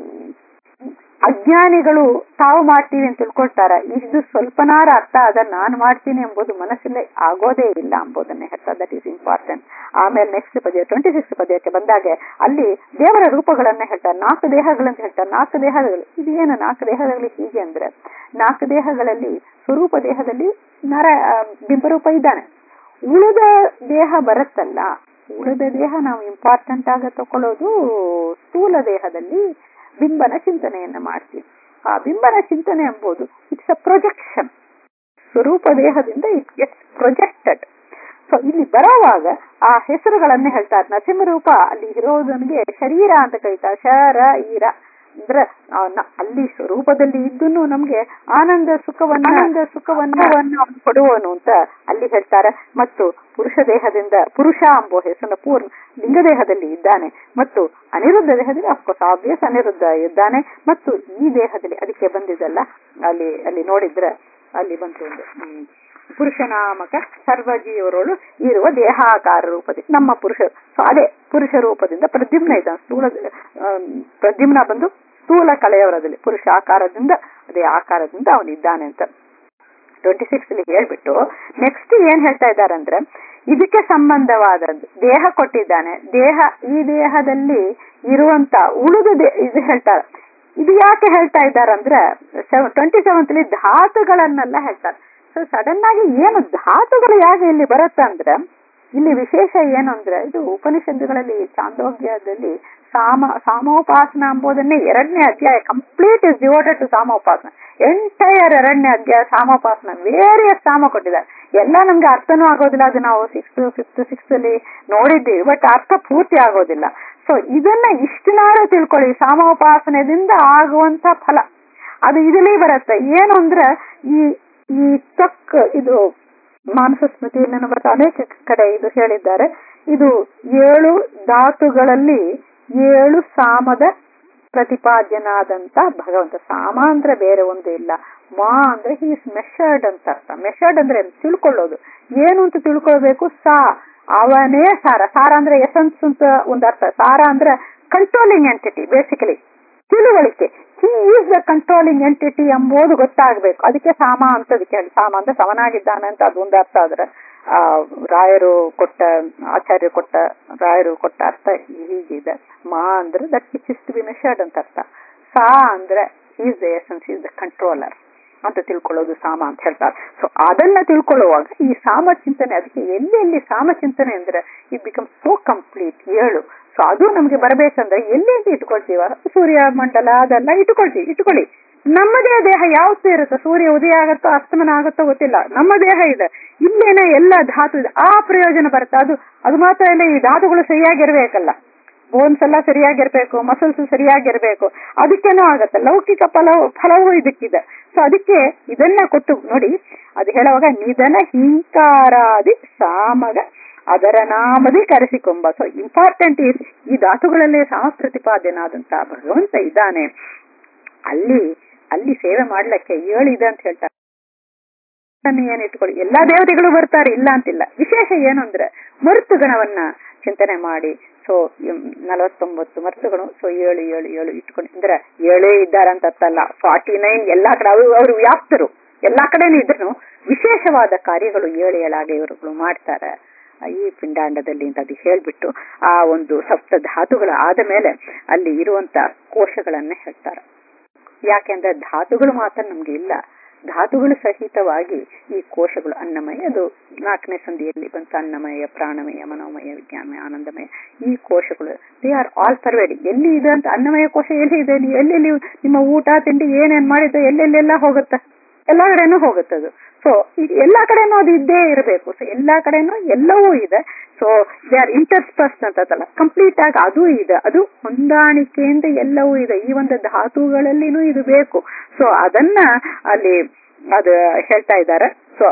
ಅಜ್ಞಾನಿಗಳು ತಾವು ಮಾಡ್ತೀವಿ ಅಂತ ತಿಳ್ಕೊಳ್ತಾರ ಇದು ಸ್ವಲ್ಪನಾರ ಅರ್ಥ ಅದ ನಾನು ಮಾಡ್ತೀನಿ ಎಂಬುದು ಮನಸ್ಸಲ್ಲೇ ಆಗೋದೇ ಇಲ್ಲ ಎಂಬುದನ್ನೇ ಹೇಳ್ತಾರೆ ದಟ್ ಈಸ್ ಇಂಪಾರ್ಟೆಂಟ್ ಆಮೇಲೆ ನೆಕ್ಸ್ಟ್ ಪದ್ಯ ಟ್ವೆಂಟಿ ಸಿಕ್ಸ್ ಪದ್ಯಕ್ಕೆ ಬಂದಾಗ ಅಲ್ಲಿ ದೇವರ ರೂಪಗಳನ್ನ ಹೇಳ್ತಾರೆ ನಾಲ್ಕು ದೇಹಗಳಂತ ಹೇಳ್ತಾರೆ ನಾಲ್ಕು ದೇಹಗಳು ಇದು ಏನು ನಾಲ್ಕು ದೇಹಗಳಲ್ಲಿ ಹೀಗೆ ಅಂದ್ರೆ ನಾಲ್ಕು ದೇಹಗಳಲ್ಲಿ ಸ್ವರೂಪ ದೇಹದಲ್ಲಿ ನರ ಆ, ಬಿಂಬರೂಪ ಇದ್ದಾನೆ ಉಳಿದ ದೇಹ ಬರುತ್ತಲ್ಲ ಉಳಿದ ದೇಹ ನಾವು ಇಂಪಾರ್ಟೆಂಟ್ ಆಗ ತಕೊಳ್ಳೋದು ಸ್ಥೂಲ ದೇಹದಲ್ಲಿ ಬಿಂಬನ ಚಿಂತನೆಯನ್ನ ಮಾಡ್ತೀವಿ ಆ ಬಿಂಬನ ಚಿಂತನೆ ಎಂಬುದು ಇಟ್ಸ್ ಅ ಪ್ರೊಜೆಕ್ಷನ್ ಸ್ವರೂಪ ದೇಹದಿಂದ ಇಟ್ ಗೆಟ್ಸ್ ಪ್ರೊಜೆಕ್ಟೆಡ್ ಸೊ ಇಲ್ಲಿ ಬರೋವಾಗ ಆ ಹೆಸರುಗಳನ್ನ ಹೇಳ್ತಾರೆ ನರಸಿಂಹರೂಪ ಅಲ್ಲಿ ಇರೋದನಿಗೆ ಶರೀರ ಅಂತ ಕರೀತಾರೆ ಶರ ಈರ ಅಂದ್ರೆ ಆ ನ- ಅಲ್ಲಿ ಸ್ವರೂಪದಲ್ಲಿ ಇದ್ದು ನಮ್ಗೆ ಆನಂದ ಸುಖವನ್ನ ಆನಂದ ಸುಖವನ್ನ ಅವನು ಕೊಡುವನು ಅಂತ ಅಲ್ಲಿ ಹೇಳ್ತಾರೆ ಮತ್ತು ಪುರುಷ ದೇಹದಿಂದ ಪುರುಷ ಎಂಬ ಹೆಸರಿನ ಪೂರ್ಣ ಲಿಂಗ ದೇಹದಲ್ಲಿ ಇದ್ದಾನೆ ಮತ್ತು ಅನಿರುದ್ಧ ದೇಹದಲ್ಲಿ ಅಫ್ಕೋರ್ಸ್ ಆಬ್ವಿಯಸ್ ಅನಿರುದ್ಧ ಇದ್ದಾನೆ ಮತ್ತು ಈ ದೇಹದಲ್ಲಿ ಅದಕ್ಕೆ ಬಂದಿದ್ದಲ್ಲ ಅಲ್ಲಿ ಅಲ್ಲಿ ನೋಡಿದ್ರೆ ಅಲ್ಲಿ ಬಂತು ಒಂದು ಹ್ಮ್, ಪುರುಷನಾಮಕ ಸರ್ವಜೀವರೊಳು ಇರುವ ದೇಹಾಕಾರ ರೂಪದಲ್ಲಿ ನಮ್ಮ ಪುರುಷ ಸೊ ಅದೇ ಪುರುಷ ರೂಪದಿಂದ ಪ್ರದ್ಯುಮ್ನ ಇದ್ದಾನೆ ಸ್ಥೂಲ ಆಮ್, ಪ್ರದ್ಯುಮ್ನ ಬಂದು ಸ್ಥೂಲ ಕಳೆಯವರದಲ್ಲಿ ಪುರುಷ ಆಕಾರದಿಂದ ಅದೇ ಆಕಾರದಿಂದ ಅವನಿದ್ದಾನೆ ಅಂತ ಟ್ವೆಂಟಿ ಸಿಕ್ಸ್ ಅಲ್ಲಿ ಹೇಳ್ಬಿಟ್ಟು ನೆಕ್ಸ್ಟ್ ಏನ್ ಹೇಳ್ತಾ ಇದ್ದಾರೆ ಅಂದ್ರೆ ಇದಕ್ಕೆ ಸಂಬಂಧವಾದದ್ದು ದೇಹ ಕೊಟ್ಟಿದ್ದಾನೆ ದೇಹ ಈ ದೇಹದಲ್ಲಿ ಇರುವಂತ ಉಳಿದ ದೇ- ಇದು ಹೇಳ್ತಾರೆ ಇದು ಯಾಕೆ ಹೇಳ್ತಾ ಇದ್ದಾರೆ ಅಂದ್ರೆ ಟ್ವೆಂಟಿ ಸೆವೆಂತ್ ಅಲ್ಲಿ ಧಾತುಗಳನ್ನೆಲ್ಲ ಹೇಳ್ತಾರೆ ಸೊ ಸಡನ್ ಆಗಿ ಏನು ಧಾತುಗಳು ಯಾಕೆ ಇಲ್ಲಿ ಬರುತ್ತೆ ಅಂದ್ರೆ ಇಲ್ಲಿ ವಿಶೇಷ ಏನು ಅಂದ್ರೆ ಇದು ಉಪನಿಷತ್ತುಗಳಲ್ಲಿ ಚಾಂದೋಗ್ಯದಲ್ಲಿ ಸಾಮ ಸಾಮೋಪಾಸನ ಎಂಬುದನ್ನೇ ಎರಡನೇ ಅಧ್ಯಾಯ ಕಂಪ್ಲೀಟ್ ಇಸ್ ಡಿವೋಟೆಡ್ ಟು ಸಾಮೋಪಾಸನ ಎಂಟೈರ್ ಎರಡನೇ ಅಧ್ಯಾಯ ಸಾಮೋಪಾಸನ ವೇರಿಯಸ್ ಸಾಮ ಕೊಟ್ಟಿದ್ದಾರೆ ಎಲ್ಲ ನಮ್ಗೆ ಅರ್ಥನೂ ಆಗೋದಿಲ್ಲ ಅದು ನಾವು ಸಿಕ್ಸ್ತ್ ಫಿಫ್ತ್ ಸಿಕ್ಸ್ತ್ ಅಲ್ಲಿ ನೋಡಿದ್ದೀವಿ ಬಟ್ ಅರ್ಥ ಪೂರ್ತಿ ಆಗೋದಿಲ್ಲ ಸೊ ಇದನ್ನ ಇಷ್ಟನಾರು ತಿಳ್ಕೊಳ್ಳಿ ಸಾಮೋಪಾಸನದಿಂದ ಆಗುವಂತ ಫಲ ಅದು ಇದರಲ್ಲಿ ಬರುತ್ತೆ ಏನು ಅಂದ್ರೆ ಈ ಈ ತ್ವಕ್ ಇದು ಮಾನಸ ಸ್ಮೃತಿಯಲ್ಲಿ ನಮ್ಮ ಅನೇಕ ಕಡೆ ಇದು ಹೇಳಿದ್ದಾರೆ ಇದು ಏಳು ಧಾತುಗಳಲ್ಲಿ ಏಳು ಸಾಮದ ಪ್ರತಿಪಾದ್ಯನಾದಂತ ಭಗವಂತ ಸಾಮ ಅಂದ್ರೆ ಬೇರೆ ಒಂದು ಇಲ್ಲ ಮಾ ಅಂದ್ರೆ ಹೀಸ್ ಮೆಷರ್ಡ್ ಅಂತ ಅರ್ಥ ಮೆಷರ್ಡ್ ಅಂದ್ರೆ ಏನು? ತಿಳ್ಕೊಳ್ಳೋದು ಏನು ಅಂತ ತಿಳ್ಕೊಳ್ಬೇಕು ಸಾ ಅವನೇ ಸಾರ ಸಾರ ಅಂದ್ರೆ ಎಸೆನ್ಸ್ ಅಂತ ಒಂದು ಅರ್ಥ ಸಾರ ಅಂದ್ರೆ ಕಂಟ್ರೋಲಿಂಗ್ ಎಂಟಿಟಿ ಬೇಸಿಕಲಿ ತಿಳುವಳಿಕೆ he is the controlling entity ಎಂಬುದು ಗೊತ್ತಾಗಬೇಕು ಅದಕ್ಕೆ ಸಾಮ ಅಂತ ಅದಕ್ಕೆ ಹೇಳಿ ಸಾಮ ಅಂದ್ರೆ ಸಮನಾಗಿದ್ದಾನೆ ಅಂತ ಅದೊಂದು ಅರ್ಥ ಆದ್ರೆ ಆ ರಾಯರು ಕೊಟ್ಟ ಆಚಾರ್ಯರು ಕೊಟ್ಟ ರಾಯರು ಕೊಟ್ಟ ಅರ್ಥ ಹೀಗಿದೆ ಮಾ ಅಂದ್ರೆ that which is to be measured ಅಂತ ಅರ್ಥ ಸಾ ಅಂದ್ರೆ is the essence is the controller ಅಂತ ತಿಳ್ಕೊಳ್ಳೋದು ಸಾಮ ಅಂತ ಹೇಳ್ತಾರೆ ಸೊ ಅದನ್ನ ತಿಳ್ಕೊಳ್ಳುವಾಗ ಈ ಸಾಮ ಚಿಂತನೆ ಅದಕ್ಕೆ ಎಲ್ಲಿ ಎಲ್ಲಿ ಸಾಮ ಚಿಂತನೆ ಅಂದ್ರೆ ಇಟ್ ಬಿಕಮ್ ಸೋ ಕಂಪ್ಲೀಟ್ ಏಳು ಸೊ ಅದು ನಮ್ಗೆ ಬರಬೇಕಂದ್ರೆ ಎಲ್ಲಿ ಎಲ್ಲಿ ಇಟ್ಕೊಳ್ತೀವ ಸೂರ್ಯ ಮಂಡಲ ಅದೆಲ್ಲ ಇಟ್ಕೊಳ್ತೀವಿ ಇಟ್ಕೊಳ್ಳಿ ನಮ್ಮದೇ ದೇಹ ಯಾವತ್ತೂ ಇರುತ್ತೆ ಸೂರ್ಯ ಉದಯ ಆಗುತ್ತೋ ಅಸ್ತಮನ ಆಗುತ್ತೋ ಗೊತ್ತಿಲ್ಲ ನಮ್ಮ ದೇಹ ಇದೆ ಇಲ್ಲೇನೆ ಎಲ್ಲ ಧಾತು ಇದೆ ಆ ಪ್ರಯೋಜನ ಬರುತ್ತೆ ಅದು ಅದು ಮಾತ್ರ ಇಲ್ಲ ಈ ಧಾತುಗಳು ಸರಿಯಾಗಿರ್ಬೇಕಲ್ಲ ಬೋನ್ಸ್ ಎಲ್ಲ ಸರಿಯಾಗಿರ್ಬೇಕು ಮಸಲ್ಸ್ ಸರಿಯಾಗಿರ್ಬೇಕು ಅದಕ್ಕೇನೋ ಆಗತ್ತೆ ಲೌಕಿಕ ಫಲವು ಫಲವೂ ಇದಕ್ಕಿದೆ ಸೊ ಅದಕ್ಕೆ ಇದನ್ನ ಕೊಟ್ಟು ನೋಡಿ ಅದು ಹೇಳುವಾಗ ನಿಧನ ಹಿಂಕಾರಾದಿ ಸಾಮಗ ಅದರ ನಾಮದಿ ಕರೆಸಿಕೊಂಬ ಸೊ ಇಂಪಾರ್ಟೆಂಟ್ ಈಸ್ ಈ ಧಾತುಗಳಲ್ಲೇ ಸಾಮ ಪ್ರತಿಪಾದ್ಯನಾದಂತ ಭಗವಂತ ಇದ್ದಾನೆ ಅಲ್ಲಿ ಅಲ್ಲಿ ಸೇವೆ ಮಾಡ್ಲಿಕ್ಕೆ ಏಳಿದೆ ಅಂತ ಹೇಳ್ತಾರೆ ಏನ್ ಇಟ್ಕೊಳ್ಳಿ ಎಲ್ಲಾ ದೇವತೆಗಳು ಬರ್ತಾರೆ ಇಲ್ಲ ಅಂತಿಲ್ಲ ವಿಶೇಷ ಏನು ಅಂದ್ರೆ ಮರುತುಗಣವನ್ನ ಚಿಂತನೆ ಮಾಡಿ ಸೊ ನಲವತ್ತೊಂಬತ್ತು ಮರ್ತುಗಳು ಸೊ ಏಳು ಏಳು ಏಳು ಇಟ್ಕೊಂಡು ಅಂದ್ರೆ ಏಳೇ ಇದ್ದಾರೆ ಅಂತ ಅರ್ಥಲ್ಲ ಫಾರ್ಟಿ ನೈನ್ ಎಲ್ಲಾ ಕಡೆ ಅವರು ಅವರು ವ್ಯಾಪ್ತರು ಎಲ್ಲಾ ಕಡೆನೂ ಇದ್ರು ವಿಶೇಷವಾದ ಕಾರ್ಯಗಳು ಏಳು ಏಳಾಗಿ ಇವರುಗಳು ಮಾಡ್ತಾರೆ ಈ ಪಿಂಡಾಂಡದಲ್ಲಿ ಅಂತ ಅದು ಹೇಳ್ಬಿಟ್ಟು ಆ ಒಂದು ಸಪ್ತ ಧಾತುಗಳು ಆದ ಮೇಲೆ ಅಲ್ಲಿ ಇರುವಂತ ಕೋಶಗಳನ್ನ ಹೇಳ್ತಾರೆ ಯಾಕೆಂದ್ರೆ ಧಾತುಗಳು ಮಾತ್ರ ನಮ್ಗೆ ಇಲ್ಲ ಧಾತುಗಳು ಸಹಿತವಾಗಿ ಈ ಕೋಶಗಳು ಅನ್ನಮಯ ಅದು ನಾಲ್ಕನೇ ಸಂಧಿಯಲ್ಲಿ ಬಂತ ಅನ್ನಮಯ ಪ್ರಾಣಮಯ ಮನೋಮಯ ವಿಜ್ಞಾನಮಯ ಆನಂದಮಯ ಈ ಕೋಶಗಳು ದೇ ಆರ್ ಆಲ್ ಪರ್ವೇಡಿ ಎಲ್ಲಿ ಇದೆ ಅಂತ ಅನ್ನಮಯ ಕೋಶ ಎಲ್ಲಿ ಇದೆ ನೀವು ಎಲ್ಲೆಲ್ಲಿ ನಿಮ್ಮ ಊಟ ತಿಂಡಿ ಏನೇನ್ ಮಾಡಿದ್ರೆ ಎಲ್ಲೆಲ್ಲೆಲ್ಲ ಹೋಗುತ್ತೆ ಎಲ್ಲಾ ಕಡೆನೂ ಹೋಗುತ್ತದು ಸೊ ಎಲ್ಲಾ ಕಡೆನೂ ಅದು ಇದ್ದೇ ಇರಬೇಕು ಸೊ ಎಲ್ಲಾ ಕಡೆನೂ ಎಲ್ಲವೂ ಇದೆ ಸೊ ದೇ ಆರ್ ಇಂಟರ್ಸ್ಪರ್ಸ್ ಅಂತಲ್ಲ ಕಂಪ್ಲೀಟ್ ಆಗಿ ಅದು ಇದೆ ಅದು ಹೊಂದಾಣಿಕೆಯಿಂದ ಎಲ್ಲವೂ ಇದೆ ಈ ಒಂದು ಧಾತುಗಳಲ್ಲಿನೂ ಇದು ಬೇಕು ಸೊ ಅದನ್ನ ಅಲ್ಲಿ ಅದು ಹೇಳ್ತಾ ಇದ್ದಾರೆ ಸೊ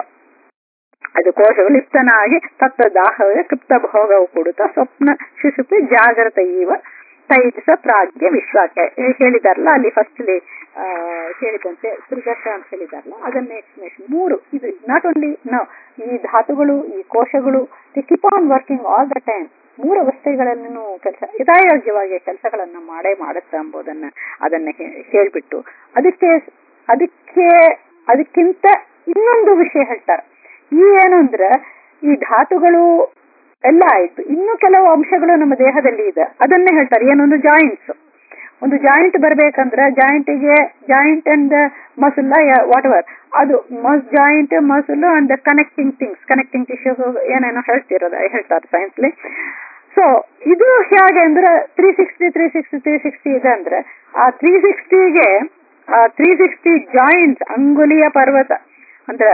ಅದು ಕೋಶಗಳು ಲಿಪ್ತನಾಗಿ ತತ್ವ ದಾಹವೇ ಕೃಪ್ತ ಭೋಗವು ಕೊಡುತ್ತಾ ಸ್ವಪ್ನ ಶಿಶುಪಿ ಜಾಗ್ರತ ಇವ ತೈಜಸ ಪ್ರಾಜ್ಞ ವಿಶ್ವಾಸ ಹೇಳಿದಾರಲ್ಲ ಅಲ್ಲಿ ಫಸ್ಟ್ ಹೇಳಿದಂತೆ ತ್ರಿದಶ ಅಂತ ಹೇಳಿದಾರಲ್ಲ ಅದನ್ನ ಎಕ್ಸ್ಪ್ಲನೇಷನ್ ಮೂರು ಇದು ನಾಟ್ ಓನ್ಲಿ ನೋ ಈ ಧಾತುಗಳು ಈ ಕೋಶಗಳು they keep on working all the time ಮೂರು ಅವಸ್ಥೆಗಳಲ್ಲೂ ಕೆಲಸ ಯಥಾಯೋಗ್ಯವಾಗಿ ಕೆಲಸಗಳನ್ನ ಮಾಡೇ ಮಾಡುತ್ತೆ ಎಂಬುದನ್ನ ಅದನ್ನ ಹೇಳ್ಬಿಟ್ಟು ಅದಕ್ಕೆ ಅದಕ್ಕೆ ಅದಕ್ಕಿಂತ ಇನ್ನೊಂದು ವಿಷಯ ಹೇಳ್ತಾರೆ ಈ ಏನು ಅಂದ್ರೆ ಈ ಧಾತುಗಳು ಎಲ್ಲ ಆಯ್ತು ಇನ್ನು ಕೆಲವು ಅಂಶಗಳು ನಮ್ಮ ದೇಹದಲ್ಲಿ ಇದೆ ಅದನ್ನೇ ಹೇಳ್ತಾರೆ ಏನೊಂದು ಜಾಯಿಂಟ್ಸ್ ಒಂದು ಜಾಯಿಂಟ್ ಬರ್ಬೇಕಂದ್ರೆ ಜಾಯಿಂಟಿಗೆ joint and muscle whatever ಅದು joint muscle and connecting things connecting tissue ಏನೇನೋ ಹೇಳ್ತಿರೋದು ಹೇಳ್ತಾರೆ ಸೈನ್ಸ್ಲಿ ಸೊ ಇದು ಹೇಗೆ ಅಂದ್ರೆ three sixty three sixty three sixty ಇದೆ ಅಂದ್ರೆ ಆ ತ್ರೀ ಸಿಕ್ಸ್ಟಿಗೆ ತ್ರೀ ಸಿಕ್ಸ್ಟಿ ಜಾಯಿಂಟ್ಸ್ ಅಂಗುಲಿಯ ಪರ್ವತ ಅಂದ್ರೆ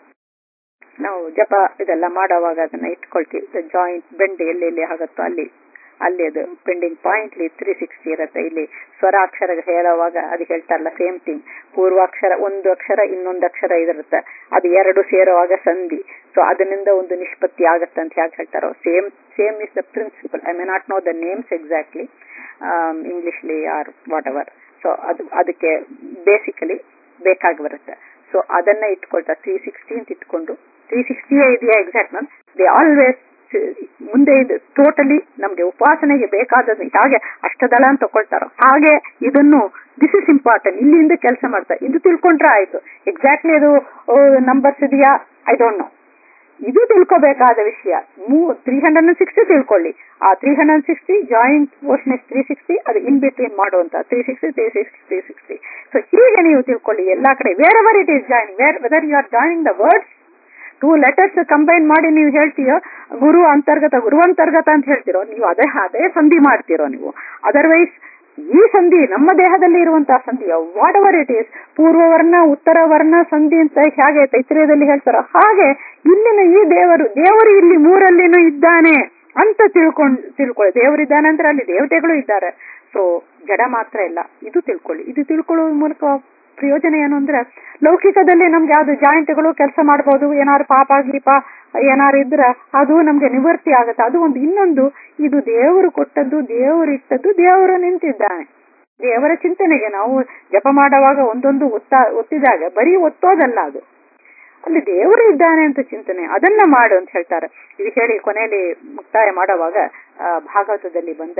ನಾವು ಜಪ ಇದೆಲ್ಲ ಮಾಡೋವಾಗ ಅದನ್ನ ಇಟ್ಕೊಳ್ತೀವಿ ಜಾಯಿಂಟ್ ಬೆಂಡ್ ಎಲ್ಲೆಲ್ಲಿ ಆಗುತ್ತೋ ಅಲ್ಲಿ ಅಲ್ಲಿ ಅದು ಪೆಂಡಿಂಗ್ ಪಾಯಿಂಟ್ ತ್ರೀ ಸಿಕ್ಸ್ಟಿ ಇರುತ್ತೆ ಇಲ್ಲಿ ಸ್ವರಾಕ್ಷರ ಹೇಳುವಾಗ ಅದು ಹೇಳ್ತಾರಲ್ಲ ಸೇಮ್ ಥಿಂಗ್ ಪೂರ್ವಾಕ್ಷರ ಒಂದು ಅಕ್ಷರ ಇನ್ನೊಂದು ಅಕ್ಷರ ಇದಿರುತ್ತೆ ಅದು ಎರಡು ಸೇರುವಾಗ ಸಂಧಿ ಸೊ ಅದರಿಂದ ಒಂದು ನಿಷ್ಪತ್ತಿ ಆಗತ್ತೆ ಅಂತ ಯಾಕೆ ಹೇಳ್ತಾರೋ same same is the principle I may not know the names exactly ಇಂಗ್ಲಿಷ್ಲಿ ಆರ್ ವಾಟ್ ಎವರ್ ಸೊ ಅದು ಅದಕ್ಕೆ ಬೇಸಿಕಲಿ ಬೇಕಾಗಿ ಬರುತ್ತೆ ಸೊ ಅದನ್ನ ಇಟ್ಕೊಳ್ತಾ ತ್ರೀ ಸಿಕ್ಸ್ಟಿ ಅಂತ ಇಟ್ಕೊಂಡು ತ್ರೀ ಸಿಕ್ಸ್ಟಿಯೇ ಇದೆಯಾ ಎಕ್ಸಾಕ್ಟ್ ಮ್ಯಾಮ್ ದೇ ಆಲ್ವೇಸ್ ಮುಂದೆ ಇದು ಟೋಟಲಿ ನಮ್ಗೆ ಉಪಾಸನೆಗೆ ಬೇಕಾದದ್ದು ಹಾಗೆ ಅಷ್ಟದಳ ಅಂತ ತಗೊಳ್ತಾರೋ ಹಾಗೆ ಇದನ್ನು ದಿಸ್ ಇಸ್ ಇಂಪಾರ್ಟೆಂಟ್ ಇಲ್ಲಿಂದ ಕೆಲಸ ಮಾಡ್ತಾರೆ ಇದು ತಿಳ್ಕೊಂಡ್ರೆ ಆಯ್ತು ಎಕ್ಸಾಕ್ಟ್ಲಿ ಅದು ನಂಬರ್ಸ್ ಇದೆಯಾ ಐ ಡೋಂಟ್ ನೋ ಇದು ತಿಳ್ಕೋಬೇಕಾದ ವಿಷಯ ಮೂ ತ್ರೀ ಹಂಡ್ರೆಡ್ ಅಂಡ್ ಸಿಕ್ಸ್ಟಿ ತಿಳ್ಕೊಳ್ಳಿ ಆ three hundred and sixty joint portion is three sixty ಅದು ಇನ್ ಬಿಟ್ವೀನ್ ಮಾಡುವಂತ three sixty three sixty three sixty so ಹೀಗೆ ನೀವು ತಿಳ್ಕೊಳ್ಳಿ ಎಲ್ಲಾ ಕಡೆ wherever it is join where whether you are joining the words two letters combine ಮಾಡಿ ನೀವು ಹೇಳ್ತೀಯೋ ಗುರು ಅಂತರ್ಗತ ಗುರುವಂತರ್ಗತ ಅಂತ ಹೇಳ್ತಿರೋ ನೀವು ಅದೇ ಅದೇ ಸಂಧಿ ಮಾಡ್ತಿರೋ ನೀವು ಅದರ್ವೈಸ್ ಈ ಸಂಧಿ ನಮ್ಮ ದೇಹದಲ್ಲಿ ಇರುವಂತಹ ಸಂಧಿ ವಾಟ್ ಎವರ್ ಇಟ್ ಈಸ್ ಪೂರ್ವ ವರ್ಣ ಉತ್ತರ ವರ್ಣ ಸಂಧಿ ಅಂತ ಹೇಗೆ ತೈತ್ರಿಯದಲ್ಲಿ ಹೇಳ್ತಾರೋ ಹಾಗೆ ಇಲ್ಲಿನ ಈ ದೇವರು ದೇವರು ಇಲ್ಲಿ ಮೂರಲ್ಲಿನೂ ಇದ್ದಾನೆ ಅಂತ ತಿಳ್ಕೊಂಡ್ ತಿಳ್ಕೊಳ್ಳಿ ದೇವರಿದ್ದಾನೆ ಅಂದ್ರೆ ಅಲ್ಲಿ ದೇವತೆಗಳು ಇದ್ದಾರೆ ಸೊ ಜಡ ಮಾತ್ರ ಇಲ್ಲ ಇದು ತಿಳ್ಕೊಳ್ಳಿ ಇದು ತಿಳ್ಕೊಳ್ಳುವ ಮೂಲಕ ಪ್ರಯೋಜನ ಏನು ಅಂದ್ರೆ ಲೌಕಿಕದಲ್ಲಿ ನಮ್ಗೆ ಯಾವ್ದು ಜಾಯಿಂಟ್ಗಳು ಕೆಲಸ ಮಾಡಬಹುದು ಏನಾದ್ರು ಪಾಪ ಗೀಪ ಏನಾರು ಇದ್ರೆ ಅದು ನಮ್ಗೆ ನಿವೃತ್ತಿ ಆಗುತ್ತೆ ಅದು ಒಂದು ಇನ್ನೊಂದು ಇದು ದೇವರು ಕೊಟ್ಟದ್ದು ದೇವರು ಇಟ್ಟದ್ದು ದೇವರು ನಿಂತಿದ್ದಾನೆ ದೇವರ ಚಿಂತನೆಗೆ ನಾವು ಜಪ ಮಾಡುವಾಗ ಒಂದೊಂದು ಒತ್ತ ಒತ್ತಿದಾಗ ಬರೀ ಒತ್ತೋದಲ್ಲ ಅದು ಅಲ್ಲಿ ದೇವರು ಇದ್ದಾನೆ ಅಂತ ಚಿಂತನೆ ಅದನ್ನ ಮಾಡು ಅಂತ ಹೇಳ್ತಾರೆ ಇದು ಹೇಳಿ ಕೊನೆಯಲ್ಲಿ ಮುಕ್ತಾಯ ಮಾಡುವಾಗ ಆ, ಭಾಗವತದಲ್ಲಿ ಬಂದ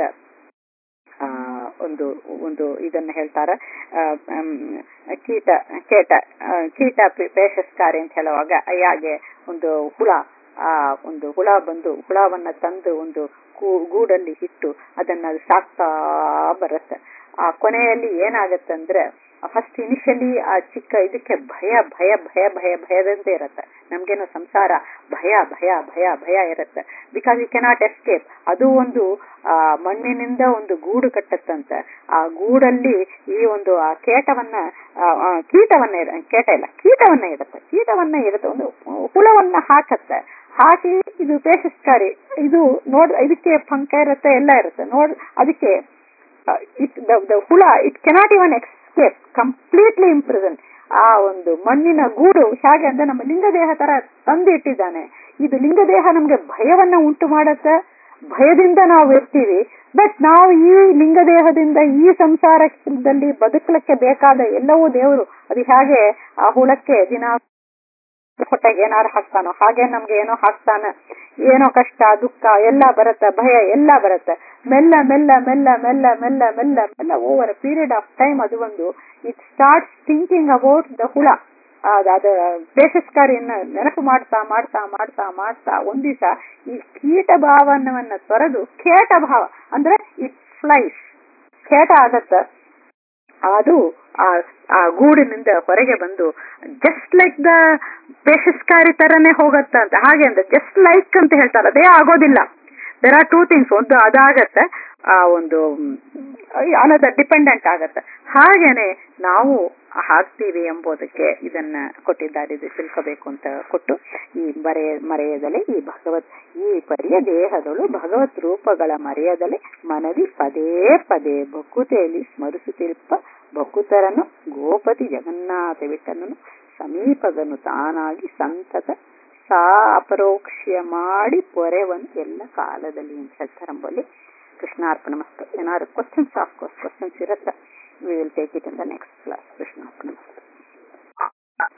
ಆ, ಒಂದು ಒಂದು ಇದನ್ನ ಹೇಳ್ತಾರ ಆ, ಮ್, ಕೀಟ ಕೇಟ ಆ, ಕೀಟ ಪೇ- ಪೇಷಸ್ಕಾರಿ ಅಂತ ಹೇಳುವಾಗ ಯಾಗೆ ಒಂದು ಹುಳ ಆ ಒಂದು ಹುಳ ಬಂದು ಹುಳವನ್ನ ತಂದು ಒಂದು ಕೂ- ಗೂಡಲ್ಲಿ ಇಟ್ಟು ಅದನ್ನ ಅದು ಸಾಕ್ತಾ ಬರುತ್ತೆ ಆ ಕೊನೆಯಲ್ಲಿ ಏನಾಗತ್ತಂದ್ರೆ ಫಸ್ಟ್ ಇನಿಷಿಯಲಿ ಆ ಚಿಕ್ಕ ಇದಕ್ಕೆ ಭಯ ಭಯ ಭಯ ಭಯ ಭಯದಂತೆ ಇರುತ್ತೆ ನಮ್ಗೇನು ಸಂಸಾರ ಭಯ ಭಯ ಭಯ ಭಯ ಇರುತ್ತೆ ಬಿಕಾಸ್ ಯು ಕೆನಾಟ್ ಎಸ್ಕೇಪ್ ಅದು ಒಂದು ಆ ಮಣ್ಣಿನಿಂದ ಒಂದು ಗೂಡು ಕಟ್ಟತ್ತಂತೆ ಆ ಗೂಡಲ್ಲಿ ಈ ಒಂದು ಆ ಕೇಟವನ್ನ ಆ, ಆ, ಕೀಟವನ್ನ ಇಡ- ಕೇಟ ಇಲ್ಲ ಕೀಟವನ್ನ ಇಡುತ್ತೆ ಕೀಟವನ್ನ ಇಡುತ್ತೆ ಒಂದು ಹುಳವನ್ನ ಹಾಕತ್ತೆ ಹಾಕಿ ಇದು ಪೇಷಸ್ಕಾರಿ ಇದು ನೋಡ್ ಇದಕ್ಕೆ ಪಂಕ ಇರುತ್ತೆ ಎಲ್ಲ ಇರುತ್ತೆ ನೋಡ್ ಅದಕ್ಕೆ ಇಟ್ ದ ಹುಳ it cannot even escape completely imprison ಆ ಒಂದು ಮಣ್ಣಿನ ಗೂಡು ಹೇಗೆ ಅಂದ್ರೆ ನಮ್ಮ ಲಿಂಗದೇಹ ತರ ತಂದು ಇಟ್ಟಿದ್ದಾನೆ ಇದು ಲಿಂಗದೇಹ ನಮ್ಗೆ ಭಯವನ್ನ ಉಂಟು ಮಾಡತ್ತೆ ಭಯದಿಂದ ನಾವು ಇರ್ತೀವಿ ಬಟ್ ನಾವು ಈ ಲಿಂಗದೇಹದಿಂದ ಈ ಸಂಸಾರದಲ್ಲಿ ಬದುಕಲಿಕ್ಕೆ ಬೇಕಾದ ಎಲ್ಲವೂ ದೇವರು ಅದು ಹೇಗೆ ಆ ಹುಳಕ್ಕೆ ದಿನ ಹೊಟ್ಟೆಗೆ ಏನಾರು ಹಾಕ್ತಾನೋ ಹಾಗೆ ನಮ್ಗೆ ಏನೋ ಹಾಕ್ತಾನ ಏನೋ ಕಷ್ಟ ದುಃಖ ಎಲ್ಲ ಬರುತ್ತೆ ಭಯ ಎಲ್ಲ ಬರುತ್ತೆ ಮೆಲ್ಲ ಮೆಲ್ಲ ಮೆಲ್ಲ ಮೆಲ್ಲ ಮೆಲ್ಲ ಮೆಲ್ಲ ಮೆಲ್ಲ ಓವರ್ ಪೀರಿಯಡ್ ಆಫ್ ಟೈಮ್ ಅದು ಒಂದು it start thinking about the ಹುಳ ಅದ್ ಅದ ಪೇಷಸ್ಕಾರಿಯನ್ನ ನೆನಪು ಮಾಡ್ತಾ ಮಾಡ್ತಾ ಮಾಡ್ತಾ ಮಾಡ್ತಾ ಒಂದ್ ದಿವಸ ಈ ಕೀಟ ಭಾವನವನ್ನ ತೊರೆದು ಕೇಟ ಭಾವ ಅಂದ್ರೆ ಇಟ್ ಫ್ಲೈಸ್ ಕೇಟ ಆಗತ್ತ ಅದು ಆ ಆ ಗೂಡಿನಿಂದ ಹೊರಗೆ ಬಂದು ಜಸ್ಟ್ ಲೈಕ್ ದ ಪೇಷಸ್ಕಾರಿ ತರನೇ ಹೋಗತ್ತ ಅಂತ ಹಾಗೆ ಅಂತ ಜಸ್ಟ್ ಲೈಕ್ ಅಂತ ಹೇಳ್ತಾರೆ ಅದೇ ಆಗೋದಿಲ್ಲ ದೇರ್ ಆರ್ ಟೂ ಥಿಂಗ್ಸ್ ಒಂದು ಅದಾಗತ್ತೆ ಆ ಒಂದು ಅನದ ಡಿಪೆಂಡೆಂಟ್ ಆಗತ್ತೆ ಹಾಗೇನೆ ನಾವು ಹಾಕ್ತೀವಿ ಎಂಬುದಕ್ಕೆ ಇದನ್ನ ಕೊಟ್ಟಿದ್ದಾರೆ ಇದು ತಿಳ್ಕೋಬೇಕು ಅಂತ ಕೊಟ್ಟು ಈ ಬರೆಯ ಮರೆಯದಲೆ ಈ ಭಗವತ್ ಈ ಪರಿಯ ದೇಹದಳು ಭಗವತ್ ರೂಪಗಳ ಮರೆಯದಲೆ ಮನದಿ ಪದೇ ಪದೇ ಬಕುತೆಯಲ್ಲಿ ಸ್ಮರಿಸುತ್ತಿರುವ ಬಕುತರನು ಗೋಪತಿ ಜಗನ್ನಾಥ ವಿಠಲನು ಸಮೀಪದನು ತಾನಾಗಿ ಸಂತತ ಸಾ ಅಪರೋಕ್ಷ್ಯ ಮಾಡಿ ಪೊರೆವನು ಎಲ್ಲ ಕಾಲದಲ್ಲಿ ಅಂತ ಹೇಳ್ತಾರಂಬಲ್ಲಿ ಕೃಷ್ಣಾರ್ಪಣ ಮಸ್ತು ಏನಾದ್ರು ಕ್ವಶನ್ಸ್ ಆಫ್ ಕೋರ್ಸ್ ಕ್ವಶನ್ಸ್ ಇರುತ್ತೆ we will take it in the next class ಕೃಷ್ಣಾರ್ಪಣ ಮಸ್ತು